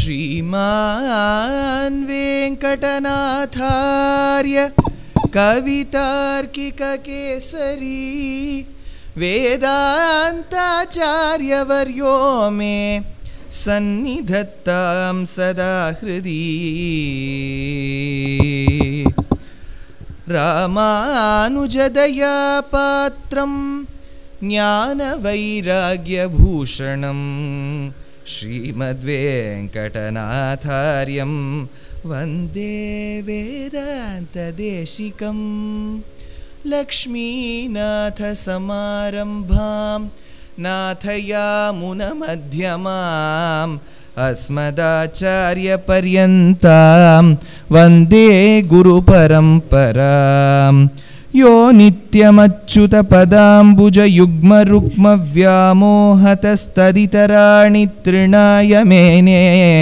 श्रीमान् वेङ्कटनाथार्य कवितार्किककेसरी वेदान्ताचार्यवर्यो मे सन्निधत्तां सदा हृदि रामानुजदया पात्रं ज्ञानवैराग्यभूषणं श्रीमद्वेङ्कटनाथार्यं वन्दे वेदान्तदेशिकं लक्ष्मीनाथसमारम्भां नाथयामुनमध्यमाम् अस्मदाचार्यपर्यन्तां वन्दे गुरुपरम्परां यो नित्यमच्युतपदाम्बुजयुग्मरुक्मव्यामोहतस्तदितराणि तृणाय मेने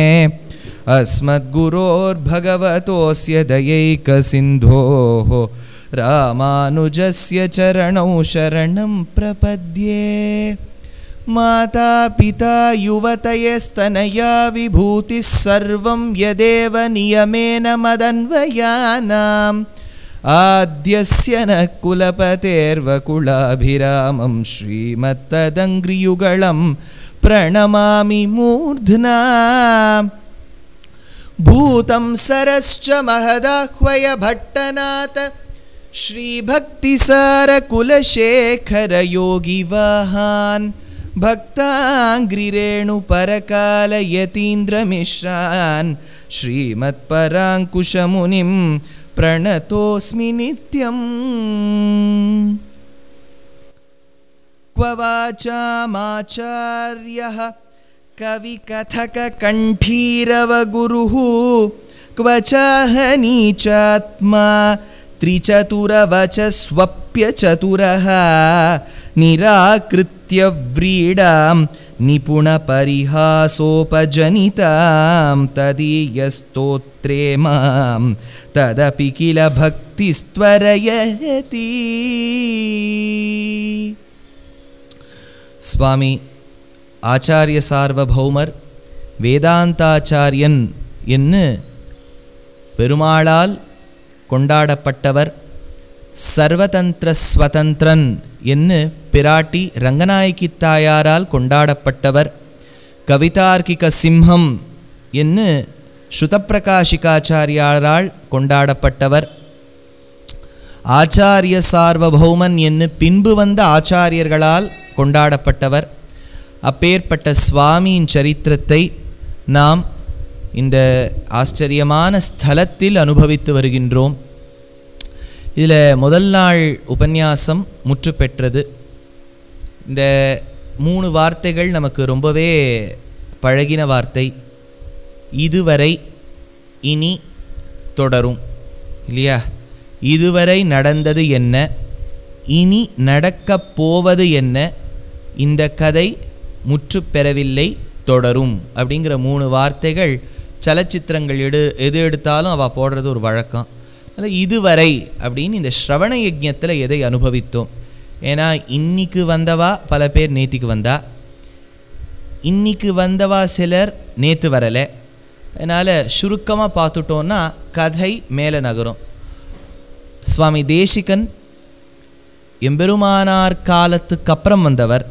अस्मद्गुरोर्भगवतोऽस्य दयैकसिन्धोः रामानुजस्य चरणौ शरणं प्रपद्ये माता पिता युवतयस्तनया विभूतिः सर्वं यदेव नियमेन मदन्वयानाम् आद्यस्य नः कुलपतेर्वकुलाभिरामं श्रीमत्तदङ्घ्रियुगलं प्रणमामि मूर्ध्ना भूतं सरश्च महदाह्वय भट्टनाथ श्रीभक्तिसारकुलशेखरयोगिवाहान् भक्ताङ्घ्रिरेणुपरकालयतीन्द्रमिश्रान् श्रीमत्पराङ्कुशमुनिं प्रणतोऽस्मि नित्यम् क्व वाचामाचार्यः कविकथककण्ठीरवगुरुः क्व चाहनीचात्मा त्रिचतुरवचस्वप्यचतुरः निराकृत्य व्रीडां निपुणपरिहासोपजनितां तदीयस्तोत्रे मां तदपि किल भक्तिस्त्वरयति சுவாமி ஆச்சாரிய சார்வபௌமர் வேதாந்தாச்சாரியன் என்று பெருமாளால் கொண்டாடப்பட்டவர் சர்வதந்திர ஸ்வதந்திரன் என்று பிராட்டி ரங்கநாயகி தாயாரால் கொண்டாடப்பட்டவர் கவிதார்க்கிக சிம்ஹம் என்று ஸ்ருதப்பிரகாஷிகாச்சாரியாரால் கொண்டாடப்பட்டவர் ஆச்சாரிய சார்வபௌமன் என்று பின்பு வந்த ஆச்சாரியர்களால் கொண்டாடப்பட்டவர் அப்பேற்பட்ட சுவாமியின் சரித்திரத்தை நாம் இந்த ஆச்சரியமான ஸ்தலத்தில் அனுபவித்து வருகின்றோம் இதில் முதல் நாள் உபன்யாசம் முற்று பெற்றது இந்த மூணு வார்த்தைகள் நமக்கு ரொம்பவே பழகின வார்த்தை இதுவரை இனி தொடரும் இல்லையா இதுவரை நடந்தது என்ன இனி நடக்கப் போவது என்ன இந்த கதை முற்று பெறவில்லை தொடரும் அப்படிங்கிற மூணு வார்த்தைகள் சலச்சித்திரங்கள் எடு எது எடுத்தாலும் அவள் போடுறது ஒரு வழக்கம் அதில் இதுவரை அப்படின்னு இந்த ஸ்ரவண யஜ்யத்தில் எதை அனுபவித்தோம் ஏன்னா இன்னைக்கு வந்தவா பல பேர் நேத்திக்கு வந்தா இன்னைக்கு வந்தவா சிலர் நேற்று வரலை அதனால் சுருக்கமாக பார்த்துட்டோன்னா கதை மேலே நகரும் சுவாமி தேசிகன் எம்பெருமானார் காலத்துக்கு அப்புறம் வந்தவர்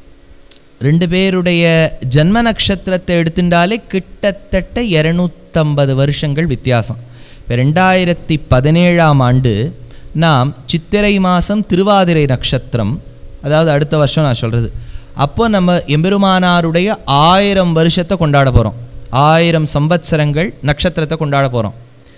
ரெண்டு பேருடைய ஜன்ம நட்சத்திரத்தை எடுத்துட்டாலே கிட்டத்தட்ட இரநூத்தம்பது வருஷங்கள் வித்தியாசம் இப்போ ரெண்டாயிரத்தி பதினேழாம் ஆண்டு நாம் சித்திரை மாதம் திருவாதிரை நட்சத்திரம் அதாவது அடுத்த வருஷம் நான் சொல்கிறது அப்போ நம்ம எம்பெருமானாருடைய ஆயிரம் வருஷத்தை கொண்டாட போகிறோம் ஆயிரம் சம்பத்சரங்கள் நட்சத்திரத்தை கொண்டாட போகிறோம்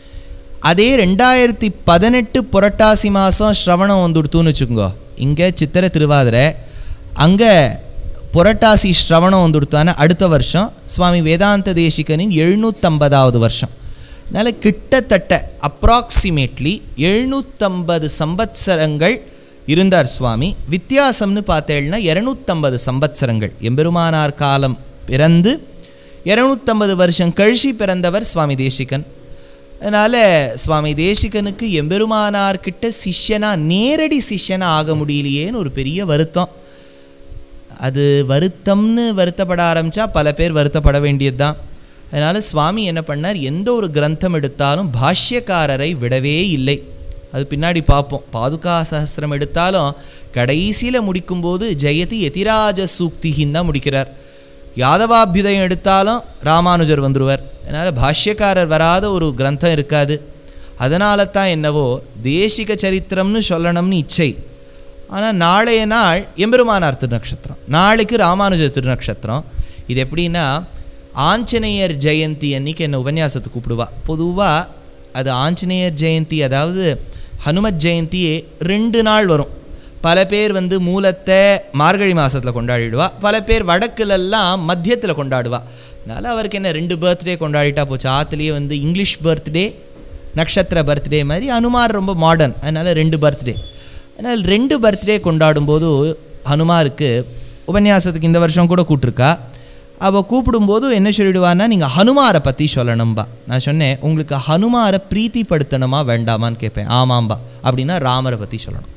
அதே ரெண்டாயிரத்தி பதினெட்டு புரட்டாசி மாதம் ஸ்ரவணம் வந்துடுத்துன்னு வச்சுக்கோங்க இங்கே சித்திரை திருவாதிரை அங்கே புரட்டாசி ஸ்ரவணம் வந்துடுத்தான அடுத்த வருஷம் சுவாமி வேதாந்த தேசிகனின் எழுநூற்றம்பதாவது வருஷம் அதனால் கிட்டத்தட்ட அப்ராக்சிமேட்லி எழுநூற்றம்பது சம்பத்சரங்கள் இருந்தார் சுவாமி வித்தியாசம்னு பார்த்தேன்னா இரநூத்தம்பது சம்பத்சரங்கள் எம்பெருமானார் காலம் பிறந்து இரநூத்தம்பது வருஷம் கழிச்சு பிறந்தவர் சுவாமி தேசிகன் அதனால் சுவாமி தேசிகனுக்கு எம்பெருமானார்கிட்ட சிஷ்யனா நேரடி சிஷ்யனா ஆக முடியலையேன்னு ஒரு பெரிய வருத்தம் அது வருத்தம்னு வருத்தப்பட ஆரம்பித்தா பல பேர் வருத்தப்பட வேண்டியது தான் அதனால் சுவாமி என்ன பண்ணார் எந்த ஒரு கிரந்தம் எடுத்தாலும் பாஷ்யக்காரரை விடவே இல்லை அது பின்னாடி பார்ப்போம் பாதுகா சஹஸ்ரம் எடுத்தாலும் கடைசியில் முடிக்கும்போது ஜெயதி எதிராஜ சூக்திகின்னு தான் முடிக்கிறார் யாதவாபியுதயம் எடுத்தாலும் ராமானுஜர் வந்துடுவார் அதனால் பாஷ்யக்காரர் வராத ஒரு கிரந்தம் இருக்காது அதனால தான் என்னவோ தேசிக சரித்திரம்னு சொல்லணும்னு இச்சை ஆனால் நாளைய நாள் எம்பெருமானார் திருநக்ஷத்திரம் நாளைக்கு ராமானுஜர் திருநக்ஷத்திரம் இது எப்படின்னா ஆஞ்சநேயர் ஜெயந்தி அன்னைக்கு என்ன உபன்யாசத்துக்கு கூப்பிடுவா பொதுவாக அது ஆஞ்சநேயர் ஜெயந்தி அதாவது ஹனுமத் ஜெயந்தியே ரெண்டு நாள் வரும் பல பேர் வந்து மூலத்தை மார்கழி மாதத்தில் கொண்டாடிடுவா பல பேர் வடக்குலெல்லாம் மத்தியத்தில் கொண்டாடுவா அதனால் அவருக்கு என்ன ரெண்டு பர்த்டே கொண்டாடிட்டா போச்சு ஆற்றுலேயே வந்து இங்கிலீஷ் பர்த்டே நட்சத்திர பர்த்டே மாதிரி அனுமார் ரொம்ப மாடர்ன் அதனால் ரெண்டு பர்த்டே அதனால் ரெண்டு பர்த்டே கொண்டாடும்போது ஹனுமாருக்கு உபன்யாசத்துக்கு இந்த வருஷம் கூட கூப்பிட்ருக்கா அவள் கூப்பிடும்போது என்ன சொல்லிடுவான்னா நீங்கள் ஹனுமாரை பற்றி சொல்லணும்பா நான் சொன்னேன் உங்களுக்கு ஹனுமாரை பிரீத்திப்படுத்தணுமா வேண்டாமான்னு கேட்பேன் ஆமாம்பா அப்படின்னா ராமரை பற்றி சொல்லணும்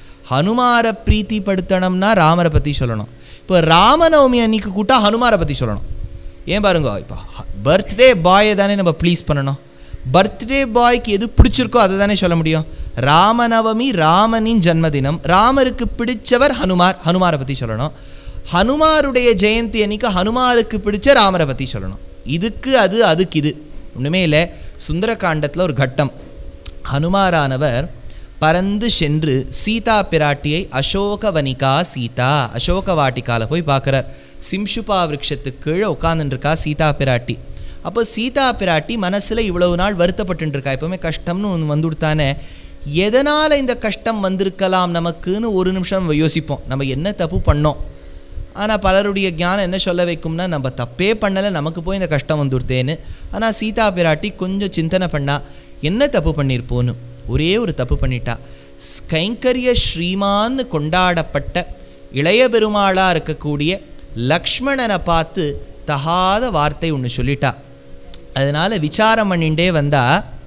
ஹனுமாரை பிரீத்திப்படுத்தணும்னா ராமரை பற்றி சொல்லணும் இப்போ ராமநவமி அன்னைக்கு கூட்டா ஹனுமாரை பற்றி சொல்லணும் ஏன் பாருங்க இப்போ பர்த்டே பாயை தானே நம்ம ப்ளீஸ் பண்ணணும் பர்த்டே பாய்க்கு எது பிடிச்சிருக்கோ அதை தானே சொல்ல முடியும் ராமநவமி ராமனின் ஜன்மதினம் ராமருக்கு பிடிச்சவர் ஹனுமார் ஹனுமாரை பற்றி சொல்லணும் ஹனுமாருடைய ஜெயந்தி அன்னைக்கு ஹனுமாருக்கு பிடிச்ச ராமரை பற்றி சொல்லணும் இதுக்கு அது அதுக்கு இது ஒன்றுமே இல்லை சுந்தரகாண்டத்தில் ஒரு கட்டம் ஹனுமாரானவர் பறந்து சென்று சீதா பிராட்டியை அசோகவனிகா சீதா அசோக வாட்டிக்கால போய் பார்க்குறார் சிம்ஷுபா விரக்ஷத்துக்கு கீழே உட்காந்துருக்கா சீதா பிராட்டி அப்போ சீதா பிராட்டி மனசில் இவ்வளவு நாள் வருத்தப்பட்டுருக்கா எப்போவுமே கஷ்டம்னு ஒன்று வந்துடுத்தானே எதனால் இந்த கஷ்டம் வந்திருக்கலாம் நமக்குன்னு ஒரு நிமிஷம் நம்ம யோசிப்போம் நம்ம என்ன தப்பு பண்ணோம் ஆனால் பலருடைய ஞானம் என்ன சொல்ல வைக்கும்னா நம்ம தப்பே பண்ணலை நமக்கு போய் இந்த கஷ்டம் வந்துடுத்தேன்னு ஆனால் சீதா பிராட்டி கொஞ்சம் சிந்தனை பண்ணா என்ன தப்பு பண்ணியிருப்போன்னு ஒரே ஒரு தப்பு பண்ணிட்டா கைங்கரிய ஸ்ரீமான்னு கொண்டாடப்பட்ட இளைய பெருமாளாக இருக்கக்கூடிய லக்ஷ்மணனை பார்த்து தகாத வார்த்தை ஒன்று சொல்லிட்டா அதனால் விசாரம் பண்ணிகிட்டே வந்தா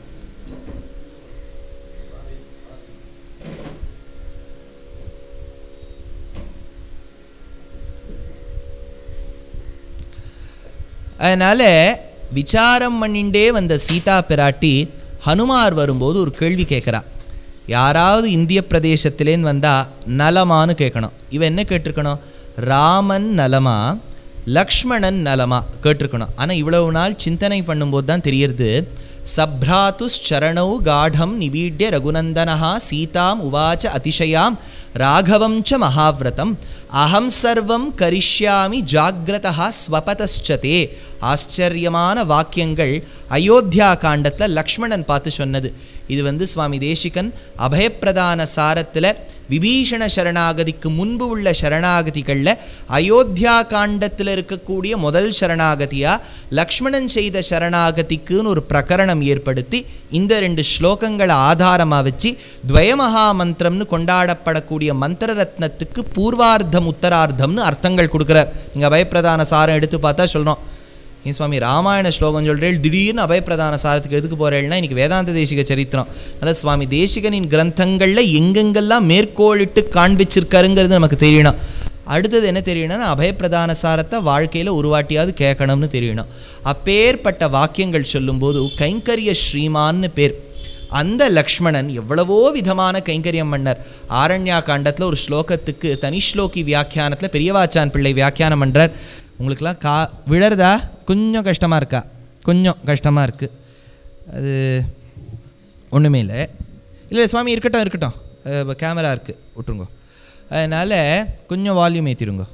அதனால் விசாரம் பண்ணிண்டே வந்த சீதா பிராட்டி ஹனுமார் வரும்போது ஒரு கேள்வி கேட்குறா யாராவது இந்திய பிரதேசத்துலேருந்து வந்தால் நலமான்னு கேட்கணும் இவன் என்ன கேட்டிருக்கணும் ராமன் நலமா லக்ஷ்மணன் நலமா கேட்டிருக்கணும் ஆனால் இவ்வளவு நாள் சிந்தனை பண்ணும்போது தான் தெரியறது சப்ராத்துச்சரணௌ காடம் நிபீட்ய ரகுநந்தனா சீதாம் உவாச்ச அதிசயாம் ராகவம் ச மகாவிரதம் அகம் சர்வம் கரிஷ்யாமி ஜாகிரதா ஸ்வபதச்சதே ஆச்சரியமான வாக்கியங்கள் அயோத்தியா காண்டத்தில் லக்ஷ்மணன் பார்த்து சொன்னது இது வந்து சுவாமி தேசிகன் அபயப்பிரதான சாரத்தில் விபீஷண சரணாகதிக்கு முன்பு உள்ள சரணாகதிகளில் அயோத்தியா காண்டத்தில் இருக்கக்கூடிய முதல் சரணாகதியாக லக்ஷ்மணன் செய்த சரணாகதிக்குன்னு ஒரு பிரகரணம் ஏற்படுத்தி இந்த ரெண்டு ஸ்லோகங்களை ஆதாரமாக வச்சு துவயமகா மந்திரம்னு கொண்டாடப்படக்கூடிய மந்திர ரத்னத்துக்கு பூர்வார்த்தம் உத்தரார்த்தம்னு அர்த்தங்கள் கொடுக்குறார் இங்கே அபயப்பிரதான சாரம் எடுத்து பார்த்தா சொல்கிறோம் ஏன் சுவாமி ராமாயண ஸ்லோகம் சொல்கிறேன் திடீர்னு அபயப்பிரதான சாரத்துக்கு எதுக்கு போகிறேன்னா இன்றைக்கி வேதாந்த தேசிக சரித்திரம் அதனால் சுவாமி தேசிகனின் கிரந்தங்களில் எங்கெங்கெல்லாம் மேற்கோளிட்டு காண்பிச்சிருக்காருங்கிறது நமக்கு தெரியணும் அடுத்தது என்ன தெரியணும்னா அபயப்பிரதான சாரத்தை வாழ்க்கையில் ஒரு வாட்டியாவது கேட்கணும்னு தெரியணும் அப்பேற்பட்ட வாக்கியங்கள் சொல்லும்போது கைங்கரிய ஸ்ரீமான்னு பேர் அந்த லக்ஷ்மணன் எவ்வளவோ விதமான கைங்கரியம் மன்னர் ஆரண்யா காண்டத்தில் ஒரு ஸ்லோகத்துக்கு தனி ஸ்லோகி வியாக்கியானத்தில் பெரியவாச்சான் பிள்ளை வியாக்கியானம் பண்ணுறார் உங்களுக்கெல்லாம் கா விழறதா கொஞ்சம் கஷ்டமாக இருக்கா கொஞ்சம் கஷ்டமாக இருக்குது அது ஒன்றுமே இல்லை இல்லை சுவாமி இருக்கட்டும் இருக்கட்டும் கேமரா இருக்குது விட்ருங்கோ அதனால் கொஞ்சம் வால்யூம் ஏற்றிருங்கோ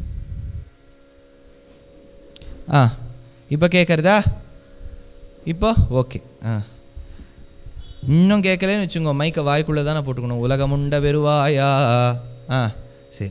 ஆ இப்போ கேட்குறதா இப்போ ஓகே ஆ இன்னும் கேட்கலன்னு வச்சுக்கோ மைக்கை வாய்க்குள்ளே தானே போட்டுக்கணும் உலகமுண்ட வெறுவாயா ஆ சரி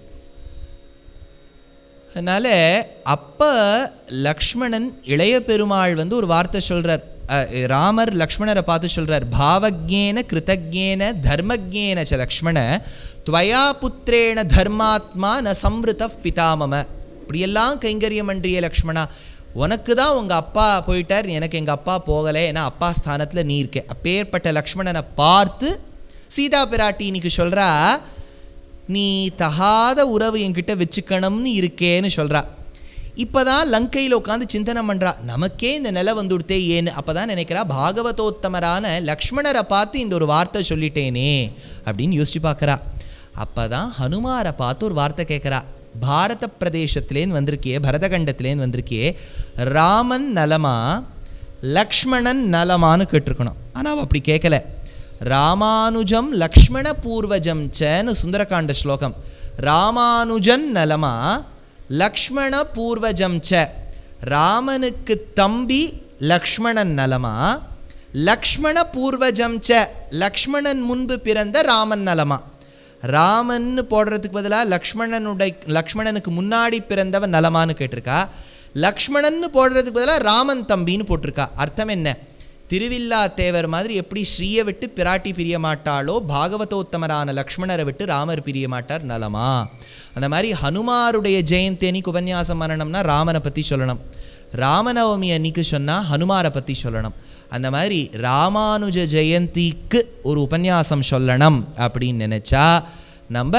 அதனால் அப்போ லக்ஷ்மணன் இளைய பெருமாள் வந்து ஒரு வார்த்தை சொல்கிறார் ராமர் லக்ஷ்மணரை பார்த்து சொல்கிறார் பாவஜேன கிருத்தஜேன தர்மஜேன ச லக்ஷ்மண துவயா புத்திரேண தர்மாத்மா ந சம்ருத பிதாமம இப்படியெல்லாம் கைங்கரியம் அன்றிய லக்ஷ்மணா உனக்கு தான் உங்கள் அப்பா போயிட்டார் எனக்கு எங்கள் அப்பா போகலை ஏன்னா அப்பா ஸ்தானத்தில் நீ இருக்கே அப்பேற்பட்ட லக்ஷ்மணனை பார்த்து சீதா பிராட்டி இன்னைக்கு சொல்கிறா நீ தகாத உறவு என்கிட்ட வச்சுக்கணும்னு இருக்கேன்னு சொல்கிறா இப்போ தான் லங்கையில் உட்காந்து சிந்தனை பண்ணுறா நமக்கே இந்த நிலை வந்துடுத்தே ஏன்னு அப்போ தான் நினைக்கிறா பாகவதோத்தமரான லக்ஷ்மணரை பார்த்து இந்த ஒரு வார்த்தை சொல்லிட்டேனே அப்படின்னு யோசிச்சு பார்க்குறா அப்போ தான் ஹனுமாரை பார்த்து ஒரு வார்த்தை கேட்குறா பாரத பிரதேசத்துலேருந்து வந்திருக்கியே பரதகண்டத்துலேருந்து வந்திருக்கியே ராமன் நலமா லக்ஷ்மணன் நலமான்னு கேட்டிருக்கணும் ஆனால் அவள் அப்படி கேட்கல ராமானுஜம் லக்ஷ்மண பூர்வஜம் சன்னு சுந்தரகாண்ட ஸ்லோகம் ராமானுஜன் நலமா லக்ஷ்மண பூர்வஜம் ச ராமனுக்கு தம்பி லக்ஷ்மணன் நலமா லக்ஷ்மண பூர்வஜம் ச லக்ஷ்மணன் முன்பு பிறந்த ராமன் நலமா ராமன்னு போடுறதுக்கு பதிலாக லக்ஷ்மணனுடைய லக்ஷ்மணனுக்கு முன்னாடி பிறந்தவன் நலமான்னு கேட்டிருக்கா லக்ஷ்மணன்னு போடுறதுக்கு பதிலாக ராமன் தம்பின்னு போட்டிருக்கா அர்த்தம் என்ன திருவில்லா தேவர் மாதிரி எப்படி ஸ்ரீயை விட்டு பிராட்டி பிரிய மாட்டாளோ பாகவதோத்தமரான லக்ஷ்மணரை விட்டு ராமர் பிரிய மாட்டார் நலமா அந்த மாதிரி ஹனுமாருடைய ஜெயந்தி அன்னைக்கு உபன்யாசம் பண்ணணும்னா ராமனை பற்றி சொல்லணும் ராமநவமி அன்னைக்கு சொன்னால் ஹனுமாரை பற்றி சொல்லணும் அந்த மாதிரி ராமானுஜ ஜெயந்திக்கு ஒரு உபன்யாசம் சொல்லணும் அப்படின்னு நினச்சா நம்ம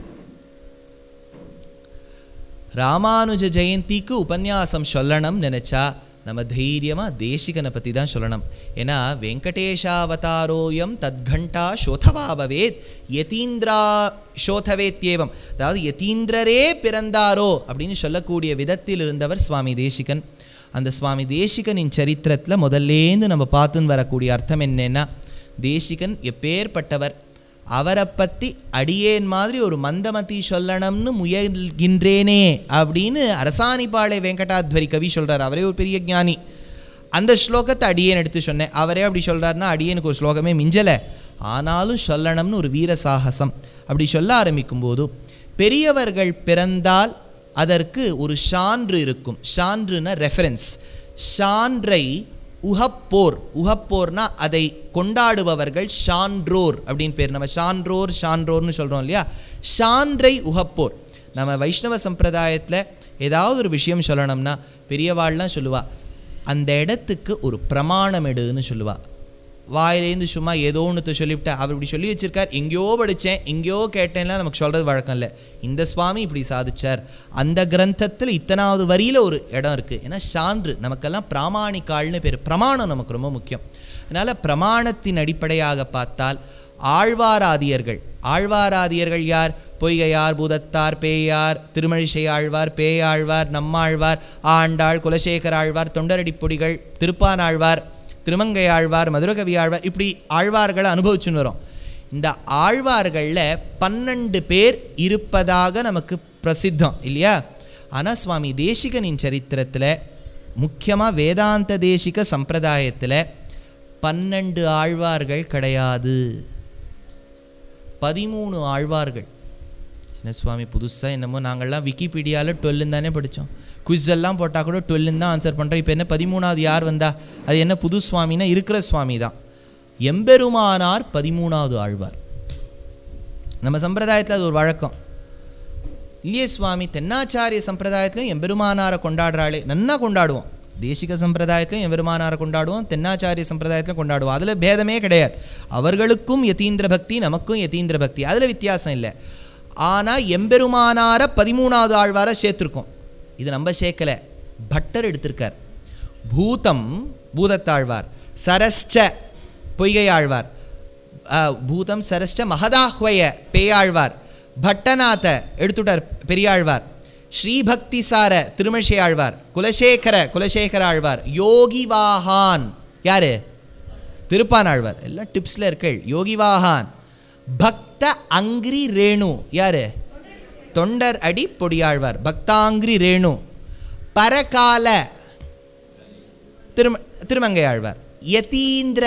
ராமானுஜ ஜெயந்திக்கு உபன்யாசம் சொல்லணும் நினச்சா நம்ம தைரியமாக தேசிகனை பற்றி தான் சொல்லணும் ஏன்னா வெங்கடேஷாவதாரோயம் தத்கண்டா சோதவா பவேத் யதீந்திரா சோதவேத்யேவம் அதாவது யதீந்திரரே பிறந்தாரோ அப்படின்னு சொல்லக்கூடிய விதத்தில் இருந்தவர் சுவாமி தேசிகன் அந்த சுவாமி தேசிகனின் சரித்திரத்தில் முதல்லேருந்து நம்ம பார்த்துன்னு வரக்கூடிய அர்த்தம் என்னென்னா தேசிகன் எப்பேற்பட்டவர் அவரை பற்றி அடியேன் மாதிரி ஒரு மந்தமதி சொல்லணும்னு முயல்கின்றேனே அப்படின்னு அரசாணிப்பாளை வெங்கடாத்வரி கவி சொல்கிறார் அவரே ஒரு பெரிய ஞானி அந்த ஸ்லோகத்தை அடியேன் எடுத்து சொன்னேன் அவரே அப்படி சொல்கிறாருன்னா அடியேனுக்கு ஒரு ஸ்லோகமே மிஞ்சலை ஆனாலும் சொல்லணும்னு ஒரு வீர சாகசம் அப்படி சொல்ல ஆரம்பிக்கும் போது பெரியவர்கள் பிறந்தால் அதற்கு ஒரு சான்று இருக்கும் சான்றுனா ரெஃபரன்ஸ் சான்றை உகப்போர் உகப்போர்னா அதை கொண்டாடுபவர்கள் ஷான்றோர் அப்படின்னு பேர் நம்ம ஷான்றோர் ஷான்றோர்னு சொல்கிறோம் இல்லையா ஷான்றை உகப்போர் நம்ம வைஷ்ணவ சம்பிரதாயத்தில் ஏதாவது ஒரு விஷயம் சொல்லணும்னா பெரியவாள்லாம் சொல்லுவா அந்த இடத்துக்கு ஒரு பிரமாணம் எடுன்னு சொல்லுவா வாயிலேருந்து சும்மா ஏதோ ஒன்று சொல்லிவிட்டா அவர் இப்படி சொல்லி வச்சிருக்கார் எங்கேயோ படித்தேன் எங்கேயோ கேட்டேன்லாம் நமக்கு சொல்கிறது வழக்கம் இல்லை இந்த சுவாமி இப்படி சாதிச்சார் அந்த கிரந்தத்தில் இத்தனாவது வரியில் ஒரு இடம் இருக்குது ஏன்னா சான்று நமக்கெல்லாம் பிராமாணிக்கால்னு பேர் பிரமாணம் நமக்கு ரொம்ப முக்கியம் அதனால் பிரமாணத்தின் அடிப்படையாக பார்த்தால் ஆழ்வாராதியர்கள் ஆழ்வாராதியர்கள் யார் பொய்கையார் பூதத்தார் பேயார் திருமழிசை ஆழ்வார் பேயாழ்வார் நம்மாழ்வார் ஆண்டாள் குலசேகர ஆழ்வார் தொண்டரடிப்பொடிகள் திருப்பானாழ்வார் திருமங்கை ஆழ்வார் மதுரகவி ஆழ்வார் இப்படி ஆழ்வார்களை அனுபவிச்சுன்னு வரோம் இந்த ஆழ்வார்களில் பன்னெண்டு பேர் இருப்பதாக நமக்கு பிரசித்தம் இல்லையா ஆனால் சுவாமி தேசிகனின் சரித்திரத்தில் முக்கியமாக வேதாந்த தேசிக சம்பிரதாயத்தில் பன்னெண்டு ஆழ்வார்கள் கிடையாது பதிமூணு ஆழ்வார்கள் என்ன சுவாமி புதுசாக என்னமோ நாங்கள்லாம் விக்கிபீடியாவில் டுவெல்லுன்னு தானே படித்தோம் குவிஸ் எல்லாம் போட்டால் கூட டுவெல்லுன்னு தான் ஆன்சர் பண்ணுறோம் இப்போ என்ன பதிமூணாவது யார் வந்தா அது என்ன புது சுவாமின்னா இருக்கிற சுவாமி தான் எம்பெருமானார் பதிமூணாவது ஆழ்வார் நம்ம சம்பிரதாயத்தில் அது ஒரு வழக்கம் இல்லையே சுவாமி தென்னாச்சாரிய சம்பிரதாயத்திலையும் எம்பெருமானாரை கொண்டாடுறாளே நன்னா கொண்டாடுவோம் தேசிக சம்பிரதாயத்திலையும் எம்பெருமானாரை கொண்டாடுவோம் தென்னாச்சாரிய சம்பிரதாயத்திலும் கொண்டாடுவோம் அதில் பேதமே கிடையாது அவர்களுக்கும் யதீந்திர பக்தி நமக்கும் யதீந்திர பக்தி அதில் வித்தியாசம் இல்லை ஆனால் எம்பெருமானாரை பதிமூணாவது ஆழ்வாரை சேர்த்துருக்கோம் இது நம்ம சேர்க்கலை பட்டர் எடுத்திருக்கார் பூதம் பூதத்தாழ்வார் சரஸ்ச பொய்கை ஆழ்வார் அஹ், பூதம் சரஸ்ச மகதாஹ்வய பேயாழ்வார் பட்டநாத எடுத்துட்டார் பெரியாழ்வார் ஸ்ரீபக்தி சார திருமஷை ஆழ்வார் குலசேகர குலசேகர ஆழ்வார் யோகிவாகான் யாரு திருப்பானாழ்வார் எல்லாம் டிப்ஸில் இருக்கள் யோகிவாகான் பக்த அங்கிரி ரேணு யாரு தொண்டர் அடி பொடியாழ்வார் பக்தாங்கிரி ரேணு பரகால திரும திருமங்கை ஆழ்வார் யதீந்திர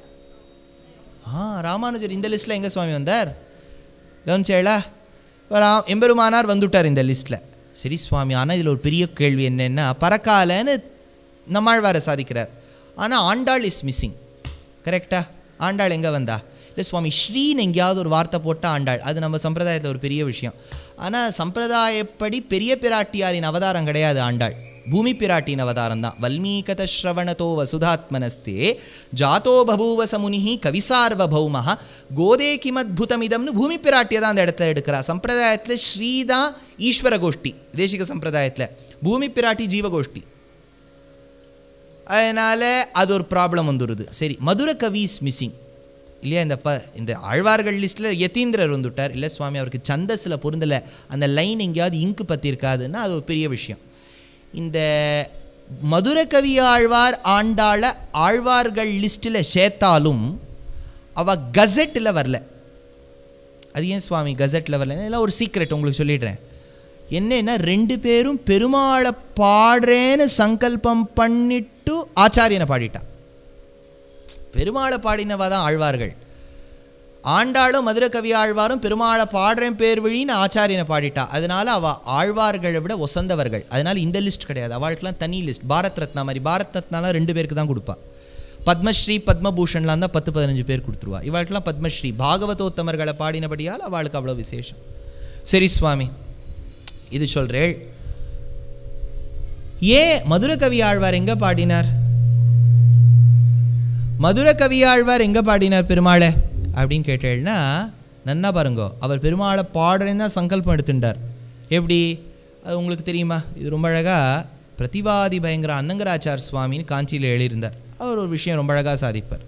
ஆ ராமானுஜர் இந்த லிஸ்ட்டில் எங்கே சுவாமி வந்தார் கவனிச்சேளா ரா எம்பெருமானார் வந்துட்டார் இந்த லிஸ்ட்டில் சரி சுவாமி ஆனால் இதில் ஒரு பெரிய கேள்வி என்னென்னா பரக்காலன்னு நம்மாழ்வாரை சாதிக்கிறார் ஆனால் ஆண்டாள் இஸ் மிஸ்ஸிங் கரெக்டா ஆண்டாள் எங்கே வந்தா இல்லை சுவாமி ஸ்ரீன்னு எங்கேயாவது ஒரு வார்த்தை போட்டால் ஆண்டாள் அது நம்ம சம்பிரதாயத்தில் ஒரு பெரிய விஷயம் ஆனால் சம்பிரதாயப்படி பெரிய பிராட்டியாரின் அவதாரம் கிடையாது ஆண்டாள் பூமி பிராட்டியின் அவதாரம் தான் வல்மீகத ஸ்ரவணதோ வசுதாத்மனஸ்தே ஜாதோ பபூவ சமுனிஹி கவிசார்வபௌமஹ கோதே கிமத்புதமிதம்னு பூமி பிராட்டியை தான் அந்த இடத்துல எடுக்கிறா சம்பிரதாயத்தில் ஸ்ரீதான் ஈஸ்வர கோஷ்டி தேசிக சம்பிரதாயத்தில் பூமி பிராட்டி ஜீவகோஷ்டி அதனால் அது ஒரு ப்ராப்ளம் வந்துடுது சரி மதுர கவி இஸ் மிஸ்ஸிங் இல்லையா இந்த ப இந்த ஆழ்வார்கள் லிஸ்ட்டில் யதீந்திரர் வந்துட்டார் இல்லை சுவாமி அவருக்கு சந்தஸில் பொருந்தலை அந்த லைன் எங்கேயாவது இங்கு பற்றிருக்காதுன்னா அது ஒரு பெரிய விஷயம் இந்த மதுர கவி ஆழ்வார் ஆண்டாள ஆழ்வார்கள் லிஸ்ட்டில் சேர்த்தாலும் அவ கசெட்டில் வரல அது ஏன் சுவாமி கசெட்டில் வரல இதெல்லாம் ஒரு சீக்ரெட் உங்களுக்கு சொல்லிடுறேன் என்னன்னா ரெண்டு பேரும் பெருமாளை பாடுறேன்னு சங்கல்பம் பண்ணிட்டு ஆச்சாரியனை பாடிட்டா பெருமாளை பாடினவா தான் ஆழ்வார்கள் ஆண்டாளும் மதுர கவி ஆழ்வாரும் பெருமாளை பாடுறேன் பேர் வழின்னு ஆச்சாரியனை பாடிட்டா அதனால அவ ஆழ்வார்களை விட ஒசந்தவர்கள் அதனால இந்த லிஸ்ட் கிடையாது அவளுக்கெல்லாம் தனி லிஸ்ட் பாரத் ரத்னா மாதிரி பாரத் ரத்னாலாம் ரெண்டு பேருக்கு தான் கொடுப்பா பத்மஸ்ரீ பத்மபூஷன்லாம் தான் பத்து பதினஞ்சு பேர் கொடுத்துருவா இவாளுக்கெல்லாம் பத்மஸ்ரீ பாகவதோத்தமர்களை பாடினபடியால் அவளுக்கு அவ்வளோ விசேஷம் சரி சுவாமி இது சொல்றேள் ஏன் மதுர கவி ஆழ்வார் எங்க பாடினார் மதுர கவி ஆழ்வார் எங்க பாடினார் பெருமாளை அப்படின்னு கேட்டேன்னா நன்னா பாருங்கோ அவர் பெருமாளை பாடுறேன்னு தான் சங்கல்பம் எடுத்துட்டார் எப்படி அது உங்களுக்கு தெரியுமா இது ரொம்ப அழகாக பிரதிவாதி பயங்கர அன்னங்கராச்சார் சுவாமின்னு காஞ்சியில் எழுதியிருந்தார் அவர் ஒரு விஷயம் ரொம்ப அழகாக சாதிப்பார்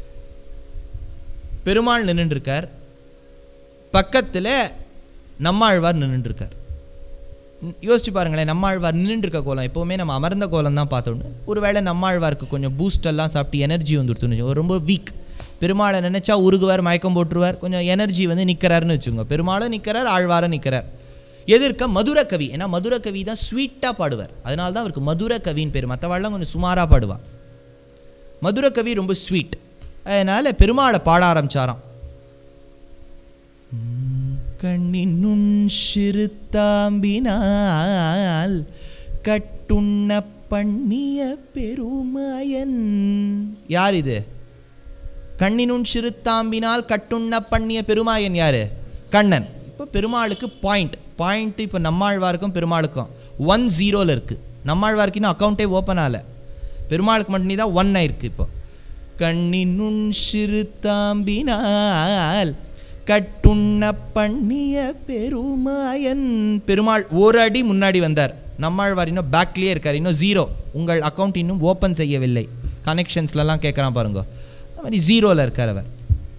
பெருமாள் நின்றுருக்கார் பக்கத்தில் நம்மாழ்வார் நின்றுருக்கார் யோசிச்சு பாருங்களேன் நம்மாழ்வார் நின்றுட்டு இருக்க கோலம் எப்போவுமே நம்ம அமர்ந்த கோலம் தான் பார்த்தோன்னு ஒருவேளை நம்மாழ்வாருக்கு கொஞ்சம் பூஸ்ட் எல்லாம் சாப்பிட்டு எனர்ஜி வந்துடுத்துன்னு ரொம்ப வீக் பெருமாளை நினைச்சா உருகுவார் மயக்கம் போட்டுருவார் கொஞ்சம் எனர்ஜி வந்து நிற்கிறாருன்னு வச்சுக்கோங்க பெருமாளும் நிற்கிறார் ஆழ்வாரும் நிற்கிறார் எதிர்க்க மதுர கவி ஏன்னா மதுர கவி தான் ஸ்வீட்டாக பாடுவார் அதனால தான் அவருக்கு மதுர கவின்னு பேர் மற்றவாள்லாம் கொஞ்சம் சுமாராக பாடுவா மதுர கவி ரொம்ப ஸ்வீட் அதனால் பெருமாளை பாட ஆரம்பிச்சாராம் கண்ணினுண் சிறுத்தாம்பினால் கட்டுண்ண பண்ணிய பெருமாயன் யார் இது கண்ணினுண் சிறுத்தாம்பினால் கட்டுண்ண பண்ணிய பெருமாயன் யாரு கண்ணன் இப்போ பெருமாளுக்கு பாயிண்ட் பாயிண்ட் இப்போ நம்மாழ்வாருக்கும் பெருமாளுக்கும் ஒன் ஜீரோவில் இருக்குது நம்மாழ்வாருக்கு இன்னும் அக்கௌண்ட்டே ஓப்பன் ஆகலை பெருமாளுக்கு மட்டும் தான் ஒன் ஆயிருக்கு இப்போ கண்ணினுண் சிறுத்தாம்பினால் கட்டுண்ண பண்ணிய பெருமாயன் பெருமாள் ஒரு அடி முன்னாடி வந்தார் நம்மாழ்வார் இன்னும் பேக்லேயே இருக்கார் இன்னும் ஜீரோ உங்கள் அக்கௌண்ட் இன்னும் ஓப்பன் செய்யவில்லை கனெக்ஷன்ஸ்லலாம் கேட்குறான் பாருங்க அந்த மாதிரி ஜீரோவில் இருக்கார் அவர்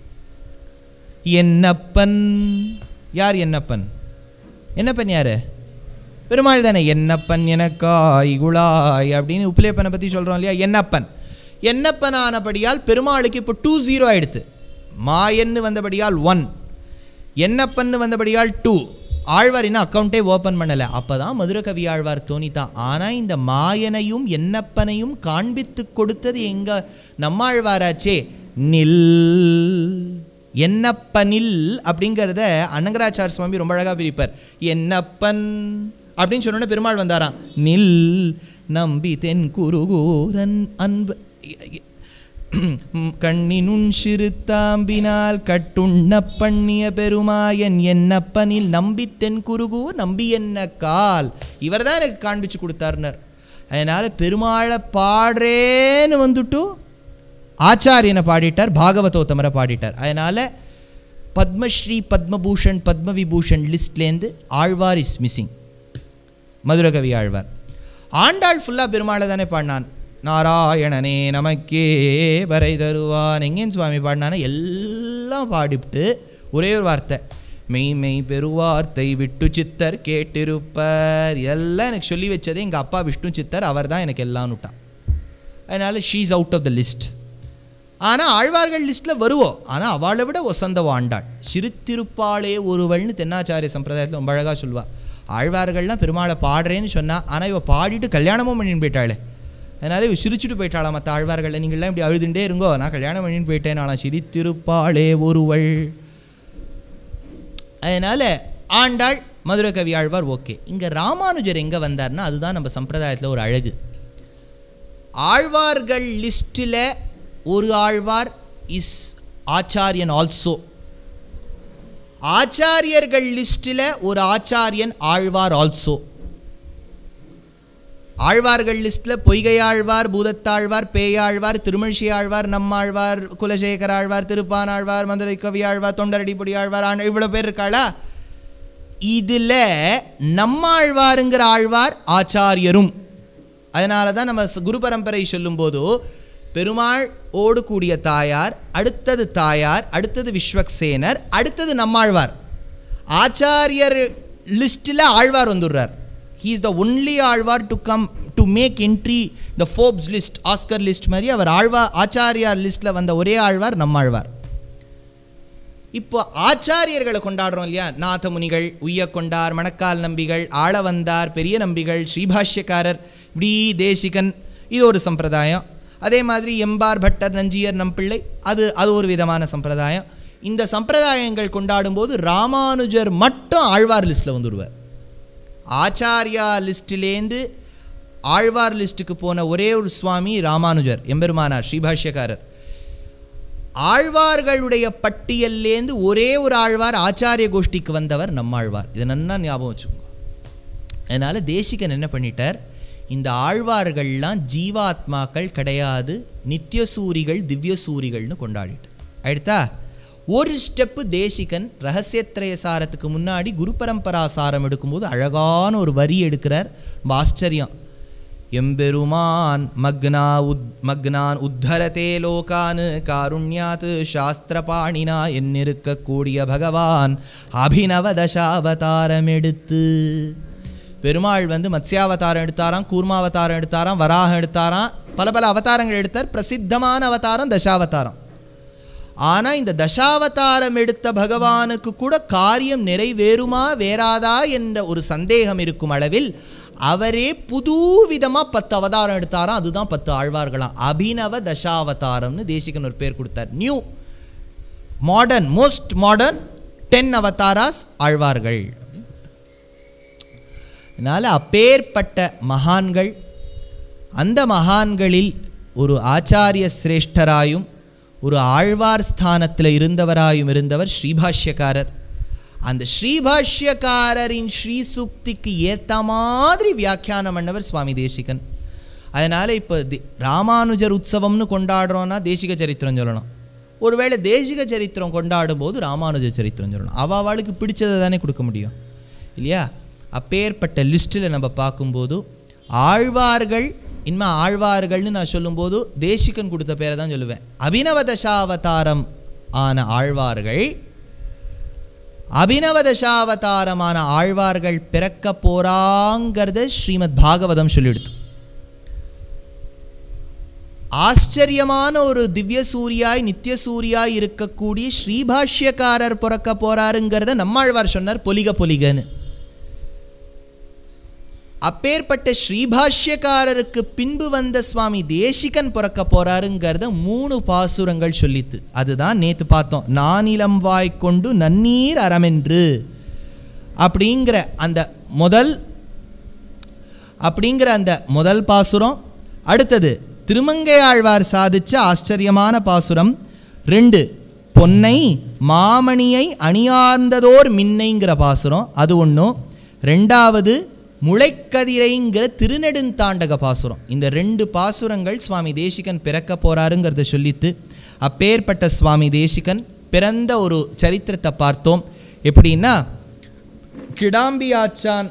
என்னப்பன் யார் என்னப்பன் என்னப்பன் யாரு பெருமாள் தானே என்னப்பன் எனக்காய் குழாய் அப்படின்னு உப்பிலேப்பனை பற்றி சொல்கிறோம் இல்லையா என்னப்பன் என்னப்பன் ஆனபடியால் பெருமாளுக்கு இப்போ டூ ஜீரோ ஆயிடுத்து மாயன்னு வந்தபடியால் ஒன் என்னப்பன்னு வந்தபடியால் டூ ஆழ்வார் இன்னும் அக்கௌண்ட்டே ஓப்பன் பண்ணலை அப்போ தான் மதுர கவி ஆழ்வார் தோணித்தான் ஆனால் இந்த மாயனையும் என்னப்பனையும் காண்பித்து கொடுத்தது எங்க நம்மாழ்வாராச்சே நில் என்னப்பனில் அப்படிங்கிறத அன்னங்கராச்சார சுவாமி ரொம்ப அழகாக பிரிப்பார் என்னப்பன் அப்படின்னு சொன்னோன்னே பெருமாள் வந்தாராம் நில் நம்பி தென் குருகூரன் அன்பு கண்ணினுன் சிறுத்தாம்பினால் கட்டுண்ண பண்ணிய பெருமாயன் என்னப்பனில் நம்பி தென் குருகு நம்பி என்ன கால் இவர் தான் எனக்கு காண்பிச்சு கொடுத்தாருனர் அதனால் பெருமாளை பாடுறேன்னு வந்துட்டு ஆச்சாரியனை பாடிட்டார் பாகவதோத்தமரை பாடிட்டார் அதனால் பத்மஸ்ரீ பத்மபூஷன் பத்மவிபூஷன் லிஸ்ட்லேருந்து ஆழ்வார் இஸ் மிஸ்ஸிங் மதுரகவி ஆழ்வார் ஆண்டாள் ஃபுல்லாக பெருமாளை தானே பாடினான் நாராயணனே நமக்கே வரை தருவான் எங்கேன்னு சுவாமி பாடினானா எல்லாம் பாடிவிட்டு ஒரே ஒரு வார்த்தை மெய் மெய் பெருவார்த்தை விட்டு சித்தர் கேட்டிருப்பர் எல்லாம் எனக்கு சொல்லி வச்சதே எங்கள் அப்பா விஷ்ணு சித்தர் அவர் தான் எனக்கு எல்லாம் விட்டான் அதனால் she's out of the list ஆனால் ஆழ்வார்கள் லிஸ்ட்டில் வருவோம் ஆனால் அவளை விட ஒசந்த ஆண்டாள் சிறுத்திருப்பாளே ஒருவள்னு தென்னாச்சாரிய சம்பிரதாயத்தில் ரொம்ப அழகாக சொல்லுவாள் ஆழ்வார்கள்லாம் பெருமாளை பாடுறேன்னு சொன்னால் ஆனால் இவள் பாடிட்டு கல்யாணமும் பண்ணின்னு போயிட்டாளே அதனால இவ சிரிச்சுட்டு போயிட்டாளா மற்ற ஆழ்வார்களில் நீங்கள்லாம் இப்படி அழுதுண்டே இருங்கோ நான் கல்யாணம் பண்ணின்னு போயிட்டேன் நான் சிரித்திருப்பாளே ஒருவள் அதனால் ஆண்டாள் மதுரை கவி ஆழ்வார் ஓகே இங்கே ராமானுஜர் எங்கே வந்தார்னா அதுதான் நம்ம சம்பிரதாயத்தில் ஒரு அழகு ஆழ்வார்கள் லிஸ்ட்டில் ஒரு ஆழ்வார் இஸ் ஆச்சாரியன் ஆல்சோ ஆச்சாரியர்கள் லிஸ்ட்டில் ஒரு ஆச்சாரியன் ஆழ்வார் ஆல்சோ ஆழ்வார்கள் லிஸ்ட்டில் பொய்கையாழ்வார் பூதத்தாழ்வார் பேயாழ்வார் திருமழிசை ஆழ்வார் நம்மாழ்வார் குலசேகர ஆழ்வார் திருப்பானாழ்வார் மதுரை கவி ஆழ்வார் தொண்டரடிப்பொடி ஆழ்வார் ஆண் இவ்வளோ பேர் இருக்காளா இதில் நம்மாழ்வாருங்கிற ஆழ்வார் ஆச்சாரியரும் அதனால தான் நம்ம ச- குரு பரம்பரை சொல்லும்போது பெருமாள் ஓடு கூடிய தாயார் அடுத்தது தாயார் அடுத்தது விஸ்வக்சேனர் அடுத்தது நம்மாழ்வார் ஆச்சாரியர் லிஸ்ட்டில் ஆழ்வார் வந்துடுறார் he is the only Alvar to come to make entry the Forbes list Oscar list மாதிரி அவர் ஆழ்வா ஆச்சாரியார் லிஸ்ட்டில் வந்த ஒரே ஆழ்வார் நம்மாழ்வார் இப்போ ஆச்சாரியர்களை கொண்டாடுறோம் இல்லையா நாத முனிகள் உய்ய கொண்டார் மணக்கால் நம்பிகள் ஆளவந்தார் பெரிய நம்பிகள் ஸ்ரீபாஷ்யக்காரர் இப்படி தேசிகன் இது ஒரு சம்பிரதாயம் அதே மாதிரி எம்பார் பட்டர் நஞ்சியர் நம்பிள்ளை அது அது ஒரு விதமான சம்பிரதாயம் இந்த சம்பிரதாயங்கள் கொண்டாடும்போது ராமானுஜர் மட்டும் ஆழ்வார் லிஸ்ட்டில் வந்துடுவார் ஆச்சாரியா லிஸ்ட்டிலேருந்து ஆழ்வார் லிஸ்ட்டுக்கு போன ஒரே ஒரு சுவாமி ராமானுஜர் எம்பெருமானார் ஸ்ரீபாஷ்யக்காரர் ஆழ்வார்களுடைய பட்டியல்லேருந்து ஒரே ஒரு ஆழ்வார் ஆச்சாரிய கோஷ்டிக்கு வந்தவர் நம்மாழ்வார் இதை நன்னா ஞாபகம் வச்சுக்கோங்க அதனால் தேசிகன் என்ன பண்ணிட்டார் இந்த ஆழ்வார்கள்லாம் ஜீவாத்மாக்கள் கிடையாது நித்தியசூரிகள் திவ்யசூரிகள்னு கொண்டாடிட்டார் ஆயிடுதா ஒரு ஸ்டெப்பு தேசிகன் ரகசியத்திரய சாரத்துக்கு முன்னாடி குரு பரம்பரா சாரம் எடுக்கும்போது அழகான ஒரு வரி எடுக்கிறார் ரொம்ப ஆச்சரியம் எம்பெருமான் மக்னா உத் மக்னான் உத்தரதே லோகான் காருண்யாத் சாஸ்திரபாணினா என்னிருக்கக்கூடிய பகவான் அபிநவ தசாவதாரம் எடுத்து பெருமாள் வந்து மத்ஸ்யாவதாரம் எடுத்தாராம் கூர்மாவதாரம் எடுத்தாராம் வராகம் எடுத்தாராம் பல பல அவதாரங்கள் எடுத்தார் பிரசித்தமான அவதாரம் தசாவதாரம் ஆனால் இந்த தசாவதாரம் எடுத்த பகவானுக்கு கூட காரியம் நிறைவேறுமா வேறாதா என்ற ஒரு சந்தேகம் இருக்கும் அளவில் அவரே புது விதமாக பத்து அவதாரம் எடுத்தாராம் அதுதான் பத்து ஆழ்வார்களாம் அபிநவ தசாவதாரம்னு தேசிகன் ஒரு பேர் கொடுத்தார் new modern most modern ten avatars ஆழ்வார்கள் அதனால் அப்பேற்பட்ட மகான்கள் அந்த மகான்களில் ஒரு ஆச்சாரிய சிரேஷ்டராயும் ஒரு ஆழ்வார் ஸ்தானத்தில் இருந்தவராயும் இருந்தவர் ஸ்ரீபாஷ்யக்காரர் அந்த ஸ்ரீபாஷ்யக்காரரின் ஸ்ரீசுக்திக்கு ஏற்ற மாதிரி வியாக்கியானம் பண்ணவர் சுவாமி தேசிகன் அதனால் இப்போ தி- ராமானுஜர் உற்சவம்னு கொண்டாடுறோன்னா தேசிக சரித்திரம் சொல்லணும் ஒருவேளை தேசிக சரித்திரம் கொண்டாடும் போது ராமானுஜ சரித்திரம் சொல்லணும் அவ அவளுக்கு பிடிச்சதை தானே கொடுக்க முடியும் இல்லையா அப்பேற்பட்ட லிஸ்ட்டில் நம்ம பார்க்கும்போது ஆழ்வார்கள் இனிமே ஆழ்வார்கள்னு நான் சொல்லும்போது தேசிகன் கொடுத்த பேரை தான் சொல்லுவேன் அபினவ தசாவதாரம் ஆன ஆழ்வார்கள் அபினவ தசாவதாரமான ஆழ்வார்கள் பிறக்க போறாங்கிறத ஸ்ரீமத் பாகவதம் சொல்லிடுத்து ஆச்சரியமான ஒரு திவ்ய சூரியாய் நித்திய சூரியாய் இருக்கக்கூடிய ஸ்ரீபாஷ்யக்காரர் பிறக்க போறாருங்கிறத நம்மாழ்வார் சொன்னார் பொலிக பொலிகன்னு அப்பேற்பட்ட ஸ்ரீபாஷ்யக்காரருக்கு பின்பு வந்த சுவாமி தேசிகன் பிறக்க போறாருங்கிறத மூணு பாசுரங்கள் சொல்லித்து அதுதான் நேத்து பார்த்தோம் நானிலம் வாய் கொண்டு நன்னீர் அறமென்று அப்படிங்கிற அந்த முதல் அப்படிங்கிற அந்த முதல் பாசுரம் அடுத்தது திருமங்கையாழ்வார் சாதிச்ச ஆச்சரியமான பாசுரம் ரெண்டு பொன்னை மாமணியை அணியார்ந்ததோர் மின்னைங்கிற பாசுரம் அது ஒன்றும் ரெண்டாவது முளைக்கதிரைங்கிற திருநெடுந்தாண்டக பாசுரம் இந்த ரெண்டு பாசுரங்கள் சுவாமி தேசிகன் பிறக்க போறாருங்கிறத சொல்லித்து அப்பேற்பட்ட சுவாமி தேசிகன் பிறந்த ஒரு சரித்திரத்தை பார்த்தோம் எப்படின்னா கிடாம்பி ஆச்சான்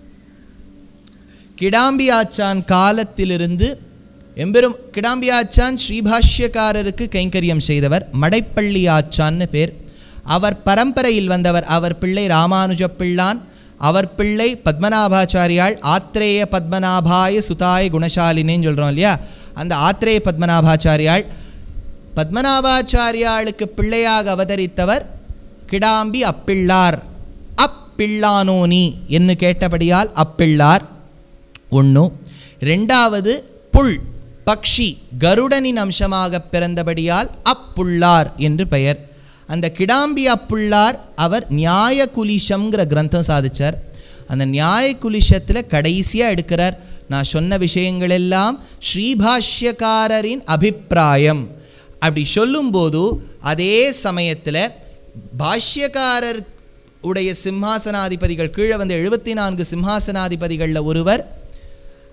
கிடாம்பி ஆச்சான் காலத்திலிருந்து எம்பெரும் கிடாம்பி ஆச்சான் ஸ்ரீபாஷ்யக்காரருக்கு கைங்கரியம் செய்தவர் மடைப்பள்ளி ஆச்சான்னு பேர் அவர் பரம்பரையில் வந்தவர் அவர் பிள்ளை ராமானுஜ பிள்ளான் அவர் பிள்ளை பத்மநாபாச்சாரியாள் ஆத்ரேய பத்மநாபாய சுதாய குணசாலினேன்னு சொல்கிறோம் இல்லையா அந்த ஆத்ரேய பத்மநாபாச்சாரியாள் பத்மநாபாச்சாரியாளுக்கு பிள்ளையாக அவதரித்தவர் கிடாம்பி அப்பிள்ளார் அப்பிள்ளானோனி என்று கேட்டபடியால் அப்பிள்ளார் ஒன்று ரெண்டாவது புல் பக்ஷி கருடனின் அம்சமாக பிறந்தபடியால் அப்புள்ளார் என்று பெயர் அந்த கிடாம்பி அப்புள்ளார் அவர் நியாய குலிஷம்ங்கிற கிரந்தம் சாதிச்சார் அந்த நியாய குலிஷத்தில் கடைசியாக எடுக்கிறார் நான் சொன்ன விஷயங்கள் எல்லாம் ஸ்ரீபாஷ்யக்காரரின் அபிப்பிராயம் அப்படி சொல்லும்போது அதே சமயத்தில் பாஷ்யக்காரர் உடைய சிம்ஹாசனாதிபதிகள் கீழே வந்த எழுபத்தி நான்கு சிம்ஹாசனாதிபதிகளில் ஒருவர்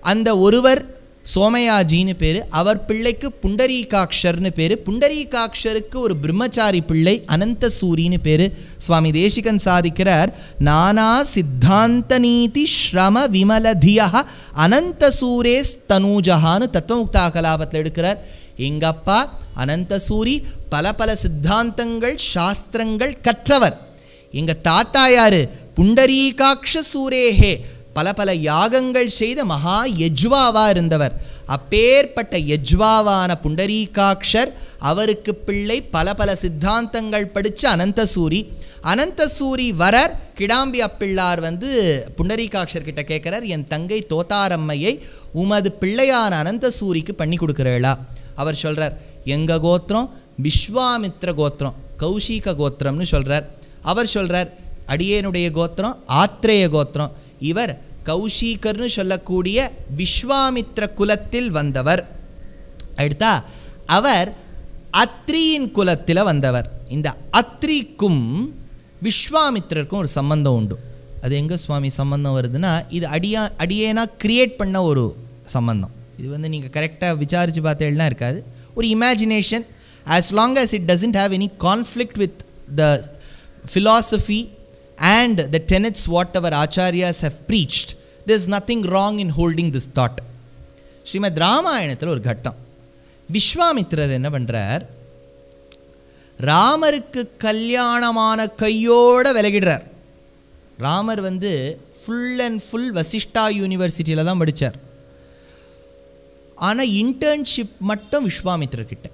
அந்த ஒருவர் சோமயாஜின்னு பேர் அவர் பிள்ளைக்கு புண்டரீகாக்ஷர்னு பேர் புண்டரீகாக்ஷருக்கு ஒரு பிரம்மச்சாரி பிள்ளை அனந்தசூரின்னு பேர் சுவாமி தேசிகன் சாதிக்கிறார் நானா சித்தாந்த நீதி ஸ்ரம விமலதியா அனந்தசூரே தனூஜஹான்னு தத்துவமுக்தா கலாபத்தில் எடுக்கிறார் எங்க அப்பா அனந்தசூரி பல பல சித்தாந்தங்கள் சாஸ்திரங்கள் கற்றவர் எங்க தாத்தா யாரு புண்டரீகாக்ஷ சூரேஹே பல பல யாகங்கள் செய்த மகா யஜ்வாவா இருந்தவர் அப்பேற்பட்ட யஜ்வாவான புண்டரீகாக்ஷர் அவருக்கு பிள்ளை பல பல சித்தாந்தங்கள் படிச்ச அனந்தசூரி அனந்தசூரி வரர் கிடாம்பி அப்பிள்ளார் வந்து புண்டரீகாக்ஷர் கிட்ட கேட்குறார் என் தங்கை தோத்தாரம்மையை உமது பிள்ளையான அனந்தசூரிக்கு பண்ணி கொடுக்குறீளா அவர் சொல்றார் எங்க கோத்திரம் விஸ்வாமித்ர கோத்திரம் கௌஷிக கோத்திரம்னு சொல்றார் அவர் சொல்றார் அடியேனுடைய கோத்திரம் ஆத்ரேய கோத்திரம் இவர் கௌஷிகர்னு சொல்லக்கூடிய விஸ்வாமித்ர குலத்தில் வந்தவர் அடுத்தா அவர் அத்ரியின் குலத்தில் வந்தவர் இந்த அத்ரிக்கும் விஸ்வாமித்திரருக்கும் ஒரு சம்பந்தம் உண்டு அது எங்கே சுவாமி சம்பந்தம் வருதுன்னா இது அடியா அடியேனா கிரியேட் பண்ண ஒரு சம்பந்தம் இது வந்து நீங்கள் கரெக்டாக விசாரித்து பார்த்தேன்னா இருக்காது ஒரு imagination as long as it doesn't have any conflict with the philosophy and the tenets whatever acharyas have preached there's nothing wrong in holding this thought Srimad ராமாயணத்தில் ஒரு கட்டம் விஸ்வாமித்திரர் என்ன பண்ணுறார் ராமருக்கு கல்யாணமான கையோட விலகிடுறார் ராமர் வந்து ஃபுல் அண்ட் ஃபுல் வசிஷ்டா யூனிவர்சிட்டியில் தான் படித்தார் ஆனால் இன்டர்ன்ஷிப் மட்டும் விஸ்வாமித்திரர்கிட்ட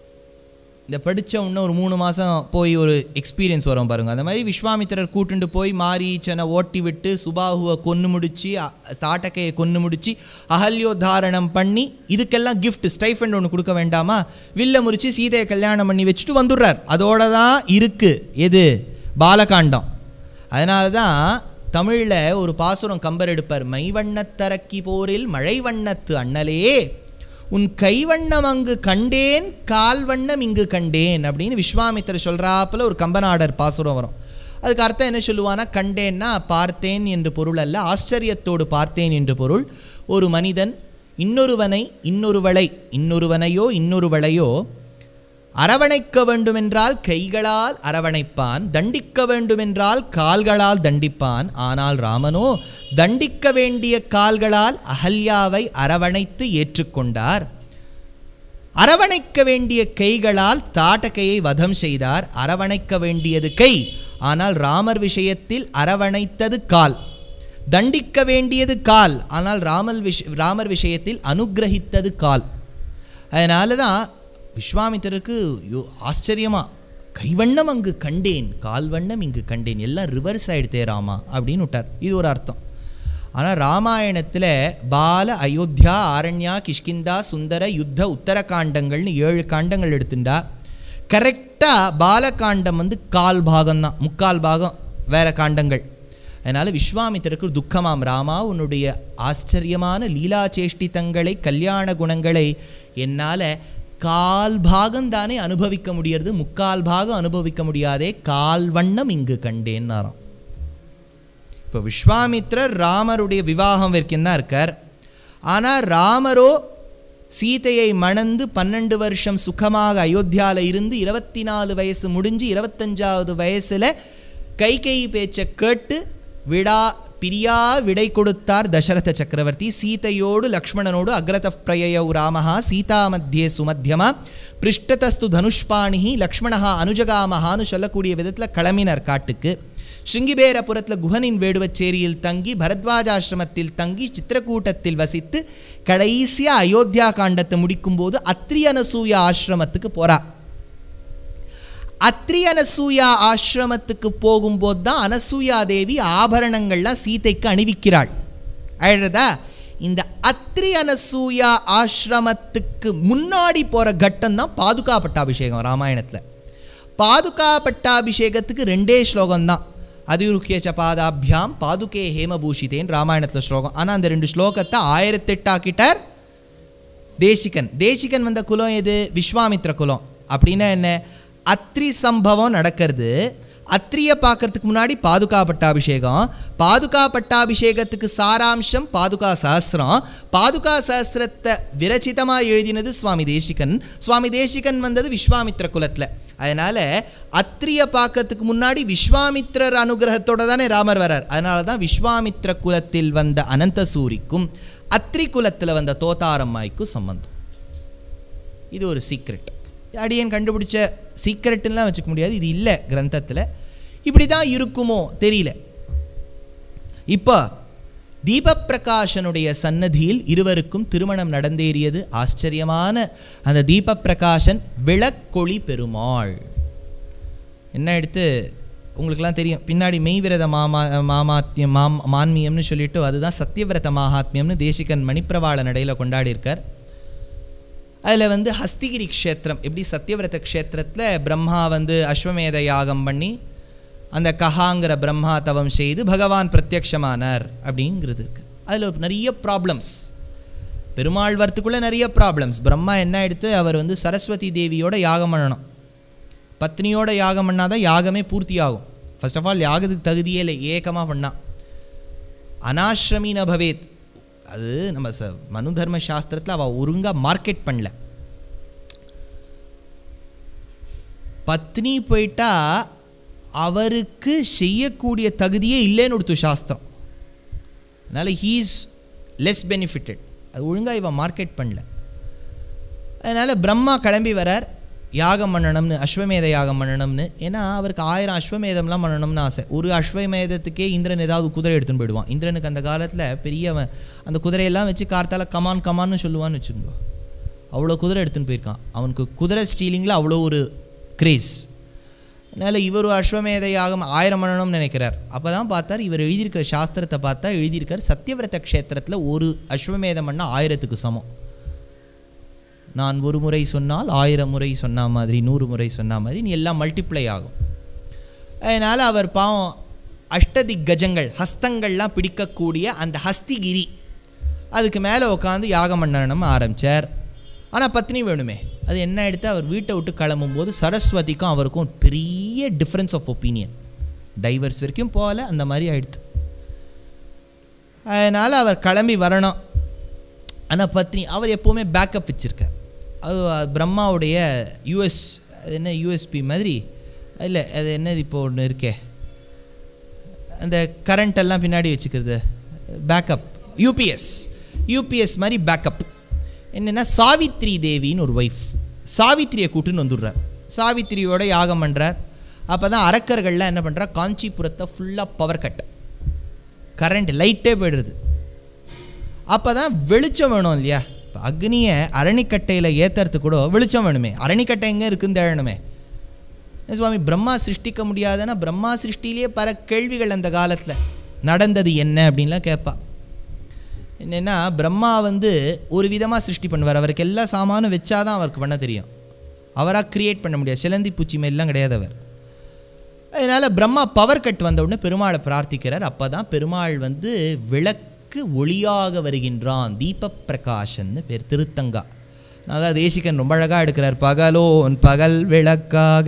இந்த படித்த உடனே ஒரு மூணு மாதம் போய் ஒரு எக்ஸ்பீரியன்ஸ் வரும் பாருங்க அந்த மாதிரி விஸ்வாமித்திரர் கூட்டுண்டு போய் மாரீச்சனை ஓட்டி விட்டு சுபாகுவை கொன்று முடிச்சு அ- தாட்டக்கையை கொன்று முடிச்சு அகல்யோத்தாரணம் பண்ணி இதுக்கெல்லாம் gift ஸ்டைஃபண்ட் ஒன்று கொடுக்க வேண்டாமா வில்ல முறிச்சு சீதையை கல்யாணம் பண்ணி வச்சுட்டு வந்துடுறார் அதோட தான் இருக்குது எது பாலகாண்டம் அதனால தான் தமிழில் ஒரு பாசுரம் கம்பர் எடுப்பார் மைவண்ணத்தரக்கி போரில் மழை வண்ணத்து அண்ணலே உன் கைவண்ணம் அங்கு கண்டேன் கால்வண்ணம் இங்கு கண்டேன் அப்படின்னு விஸ்வாமித்திரர் சொல்கிறாப்புல ஒரு கம்பநாடர் பாசுரம் வரும் அதுக்கு அர்த்தம் என்ன சொல்லுவானா கண்டேன்னா பார்த்தேன் என்று பொருள் அல்ல ஆச்சரியத்தோடு பார்த்தேன் என்று பொருள் ஒரு மனிதன் இன்னொருவனை இன்னொருவளை இன்னொருவனையோ இன்னொருவளையோ அரவணைக்க வேண்டுமென்றால் கைகளால் அரவணைப்பான் தண்டிக்க வேண்டுமென்றால் கால்களால் தண்டிப்பான் ஆனால் ராமனோ தண்டிக்க வேண்டிய கால்களால் அகல்யாவை அரவணைத்து ஏற்றுக்கொண்டார் அரவணைக்க வேண்டிய கைகளால் தாட்டகையை வதம் செய்தார் அரவணைக்க வேண்டியது கை ஆனால் ராமர் விஷயத்தில் அரவணைத்தது கால் தண்டிக்க வேண்டியது கால் ஆனால் ராமல் விஷ ராமர் விஷயத்தில் அனுக்கிரகித்தது கால் அதனால தான் விஸ்வாமித்திரருக்கு யோ ஆச்சரியமா கைவண்ணம் அங்கு கண்டேன் கால்வண்ணம் இங்கு கண்டேன் எல்லாம் ரிவர்ஸ் ஆயிடுத்தே ராமா அப்படின்னு விட்டார் இது ஒரு அர்த்தம் ஆனால் ராமாயணத்தில் பால அயோத்தியா ஆரண்யா கிஷ்கிந்தா சுந்தர யுத்த உத்தரகாண்டங்கள்னு ஏழு காண்டங்கள் எடுத்துட்டா கரெக்டாக பாலகாண்டம் வந்து கால் பாகம்தான் முக்கால் பாகம் வேற காண்டங்கள் அதனால் விஸ்வாமித்திரருக்கு ஒரு துக்கமாம் ராமா உன்னுடைய ஆச்சரியமான லீலா சேஷ்டிதங்களை கல்யாண குணங்களை என்னால் கால் பாகம் தானே அனுபவிக்க முடியறது முக்கால் பாகம் அனுபவிக்க முடியாதே கால் வண்ணம் இங்கு கண்டேன்னாராம் இப்போ விஸ்வாமித்ரர் ராமருடைய விவாகம் வரைக்கும் தான் இருக்கார் ஆனால் ராமரோ சீதையை மணந்து பன்னெண்டு வருஷம் சுகமாக அயோத்தியாவில் இருந்து இருபத்தி நாலு வயசு முடிஞ்சு இருபத்தஞ்சாவது வயசில் கைகை பேச்சை கேட்டு விடா பிரியா விடை கொடுத்தார் தசரத சக்கரவர்த்தி சீதையோடு லக்ஷ்மணனோடு அக்ரத பிரயயௌ ராமஹா சீதா மத்தியே சுமத்தியமா பிருஷ்டதஸ்து தனுஷ்பாணிஹி லக்ஷ்மணஹா அனுஜகாமஹான்னு சொல்லக்கூடிய விதத்தில் கிளம்பினர் காட்டுக்கு ஸ்ருங்கிபேரபுரத்தில் குஹனின் வேடுவச்சேரியில் தங்கி பரத்வாஜாசிரமத்தில் தங்கி சித்திரக்கூட்டத்தில் வசித்து கடைசியாக அயோத்தியா காண்டத்தை முடிக்கும்போது அத்ரி அனசூயா ஆசிரமத்துக்கு போறா அத்ரி அனசூயா ஆசிரமத்துக்கு போகும்போது தான் அனசூயா தேவி ஆபரணங்கள்லாம் சீதைக்கு அணிவிக்கிறாள் அழறதா இந்த அத்ரி அனசூயா ஆசிரமத்துக்கு முன்னாடி போகிற கட்டம் தான் பாதுகா பட்டாபிஷேகம் ராமாயணத்தில் பாதுகா பட்டாபிஷேகத்துக்கு ரெண்டே ஸ்லோகம் தான் அதிருக்கிய ச பாதாபியாம் பாதுகே ஹேமபூஷிதேன் ராமாயணத்தில் ஸ்லோகம் ஆனால் அந்த ரெண்டு ஸ்லோகத்தை ஆயிரத்தெட்டாக்கிட்டார் தேசிகன் தேசிகன் வந்த குலம் எது விஸ்வாமித்ர குலம் அப்படின்னா என்ன அத்ரி சம்பவம் நடக்கிறது அத்திரிய பார்க்கறதுக்கு முன்னாடி பாதுகா பட்டாபிஷேகம் பாதுகா பட்டாபிஷேகத்துக்கு சாராம்சம் பாதுகா சஹஸ்ரம் பாதுகா சஹஸ்ரத்தை விரச்சிதமாக எழுதினது சுவாமி தேசிகன் சுவாமி தேசிகன் வந்தது விஸ்வாமித்ர குலத்தில் அதனால் அத்திரிய பார்க்கறதுக்கு முன்னாடி விஸ்வாமித்ரர் அனுகிரகத்தோட தானே ராமர் வரார் அதனால தான் விஸ்வாமித்ர குலத்தில் வந்த அனந்த சூரிக்கும் அத்ரி குலத்தில் வந்த தோத்தாரம்மாய்க்கும் சம்பந்தம் இது ஒரு சீக்ரெட் அடியன் கண்டுபிடிச்ச சீக்ரெட்டுலாம் வச்சுக்க முடியாது இது இல்லை கிரந்தத்தில் இப்படி தான் இருக்குமோ தெரியல இப்போ தீபப்பிரகாஷனுடைய சன்னதியில் இருவருக்கும் திருமணம் நடந்தேறியது ஆச்சரியமான அந்த தீபப்பிரகாஷன் விளக்கொளி பெருமாள் என்ன எடுத்து உங்களுக்கெல்லாம் தெரியும் பின்னாடி மெய்விரத மாமா மாமாத்யம் மாம் மான்மியம்னு சொல்லிட்டு அதுதான் சத்தியவிரத மாகாத்மியம்னு தேசிகன் மணிப்பிரவாள நடையில் கொண்டாடியிருக்கார் அதில் வந்து ஹஸ்திகிரி க்ஷேத்திரம் எப்படி சத்தியவிரத க்ஷேத்திரத்தில் பிரம்மா வந்து அஸ்வமேத யாகம் பண்ணி அந்த கஹாங்கிற பிரம்மா தவம் செய்து பகவான் பிரத்யக்ஷமானார் அப்படிங்கிறது இருக்குது அதில் நிறைய ப்ராப்ளம்ஸ் பெருமாள் வரத்துக்குள்ளே நிறைய ப்ராப்ளம்ஸ் பிரம்மா என்ன எடுத்து அவர் வந்து சரஸ்வதி தேவியோட யாகம் பண்ணணும் பத்னியோட யாகம் பண்ணால் தான் யாகமே பூர்த்தி ஆகும் ஃபர்ஸ்ட் ஆஃப் ஆல் யாகத்துக்கு தகுதியே இல்லை ஏக்கமாக பண்ணா அனாஷ்ரமி ந பவேத் அது நம்ம ச மனு தர்ம சாஸ்திரத்தில் அவள் ஒழுங்காக மார்க்கெட் பண்ணல பத்னி போயிட்டா அவருக்கு செய்யக்கூடிய தகுதியே இல்லைன்னு கொடுத்து சாஸ்திரம் அதனால் ஹீஸ் லெஸ் பெனிஃபிட்டட் அது ஒழுங்காக இவன் மார்க்கெட் பண்ணல அதனால் பிரம்மா கிளம்பி வரார் யாகம் பண்ணணும்னு அஸ்வமேத யாகம் பண்ணணும்னு ஏன்னா அவருக்கு ஆயிரம் அஸ்வமேதம்லாம் பண்ணணும்னு ஆசை ஒரு அஸ்வமேதத்துக்கே இந்திரன் ஏதாவது குதிரை எடுத்துன்னு போயிடுவான் இந்திரனுக்கு அந்த காலத்தில் பெரியவன் அந்த குதிரையெல்லாம் வச்சு கார்த்தால கமான் கமான்னு சொல்லுவான்னு வச்சுருந்தோம் அவ்வளோ குதிரை எடுத்துன்னு போயிருக்கான் அவனுக்கு குதிரை ஸ்டீலிங்கில் அவ்வளோ ஒரு கிரேஸ் அதனால் இவர் அஸ்வமேத யாகம் ஆயிரம் பண்ணணும்னு நினைக்கிறார் அப்போ தான் பார்த்தார் இவர் எழுதியிருக்கிற சாஸ்திரத்தை பார்த்தா எழுதியிருக்கார் சத்தியவிரத க்ஷேத்திரத்தில் ஒரு அஸ்வமேதம் பண்ணால் ஆயிரத்துக்கு சமம் நான் ஒரு முறை சொன்னால் ஆயிரம் முறை சொன்ன மாதிரி நூறு முறை சொன்ன மாதிரி நீ எல்லாம் மல்டிப்ளை ஆகும் அதனால் அவர் பாவம் அஷ்டதிக் கஜங்கள் ஹஸ்தங்கள்லாம் பிடிக்கக்கூடிய அந்த ஹஸ்திகிரி அதுக்கு மேலே உட்காந்து யாகம் பண்ணணும் ஆரம்பித்தார் ஆனால் பத்னி வேணுமே அது என்ன எடுத்து அவர் வீட்டை விட்டு கிளம்பும்போது சரஸ்வதிக்கும் அவருக்கும் பெரிய டிஃப்ரென்ஸ் ஆஃப் ஒப்பீனியன் டைவர்ஸ் வரைக்கும் போகல அந்த மாதிரி ஆயிடுத்து அதனால் அவர் கிளம்பி வரணும் ஆனால் பத்னி அவர் எப்போவுமே பேக்கப் வச்சுருக்கார் அது பிரம்மாவுடைய யூஎஸ் அது என்ன யூஎஸ்பி மாதிரி இல்லை அது என்னது இப்போ ஒன்று இருக்கே அந்த கரண்ட் எல்லாம் பின்னாடி வச்சுக்கிறது பேக்கப் யூபிஎஸ் யூபிஎஸ் மாதிரி பேக்கப் என்னென்னா சாவித்ரி தேவின்னு ஒரு ஒய்ஃப் சாவித்திரியை கூட்டுன்னு வந்துடுறார் சாவித்திரியோட யாகம் பண்ணுறார் அப்போ தான் அரக்கர்கள்லாம் என்ன பண்ணுறா காஞ்சிபுரத்தை ஃபுல்லாக பவர் கட் கரண்ட் லைட்டே போயிடுறது அப்போ தான் வெளிச்சம் வேணும் இல்லையா இப்போ அக்னியை அரணிக்கட்டையில் ஏற்றுறது கூட வெளிச்சம் வேணுமே அரணிக்கட்டை எங்கே இருக்குன்னு தேழணுமே சுவாமி பிரம்மா சிருஷ்டிக்க முடியாதுன்னா பிரம்மா சிருஷ்டிலேயே பல கேள்விகள் அந்த காலத்தில் நடந்தது என்ன அப்படின்லாம் கேட்பா என்னென்னா பிரம்மா வந்து ஒரு விதமாக சிருஷ்டி பண்ணுவார் அவருக்கு எல்லா சாமானும் வச்சாதான் அவருக்கு பண்ண தெரியும் அவராக க்ரியேட் பண்ண முடியாது சிலந்தி பூச்சி மேலாம் கிடையாது அவர் அதனால் பிரம்மா பவர் கட் வந்த உடனே பெருமாளை பிரார்த்திக்கிறார் அப்போ தான் பெருமாள் வந்து விளக்கு ஒளியாக வருகின்றான் தீப பிரகாஷன்னு பேர் திருத்தங்கா அதான் தேசிகன் ரொம்ப அழகாக எடுக்கிறார் பகலோன் பகல் விளக்காக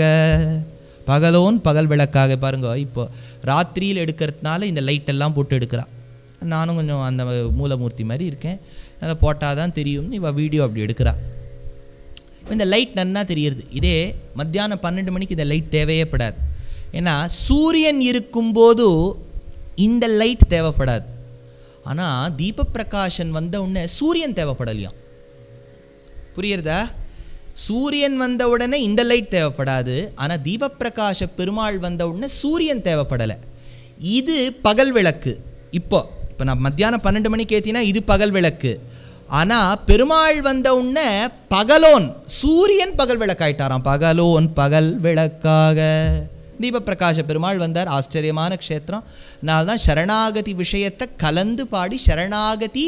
பகலோன் பகல் விளக்காக பாருங்க இப்போ ராத்திரியில் எடுக்கிறதுனால இந்த லைட் எல்லாம் போட்டு எடுக்கிறா நானும் கொஞ்சம் அந்த மூலமூர்த்தி மாதிரி இருக்கேன் அதனால் போட்டால் தான் தெரியும்னு இவள் வீடியோ அப்படி எடுக்கிறா இப்போ இந்த லைட் நன்னா தெரியுது இதே மத்தியானம் பன்னெண்டு மணிக்கு இந்த லைட் தேவையே படாது ஏன்னா சூரியன் இருக்கும்போது இந்த லைட் தேவைப்படாது ஆனால் தீப பிரகாஷன் வந்த உடனே சூரியன் தேவைப்படலையாம் புரியுறதா சூரியன் வந்த உடனே இந்த லைட் தேவைப்படாது ஆனால் தீபப்பிரகாஷ பெருமாள் வந்த உடனே சூரியன் தேவைப்படலை இது பகல் விளக்கு இப்போ இப்போ நான் மத்தியானம் பன்னெண்டு மணிக்கு ஏற்றினா இது பகல் விளக்கு ஆனால் பெருமாள் வந்த உடனே பகலோன் சூரியன் பகல் விளக்காயிட்டாராம் பகலோன் பகல் விளக்காக தீபப்பிரகாஷ பெருமாள் வந்தார் ஆச்சரியமான க்ஷேத்திரம் நான் தான் சரணாகதி விஷயத்தை கலந்து பாடி சரணாகதி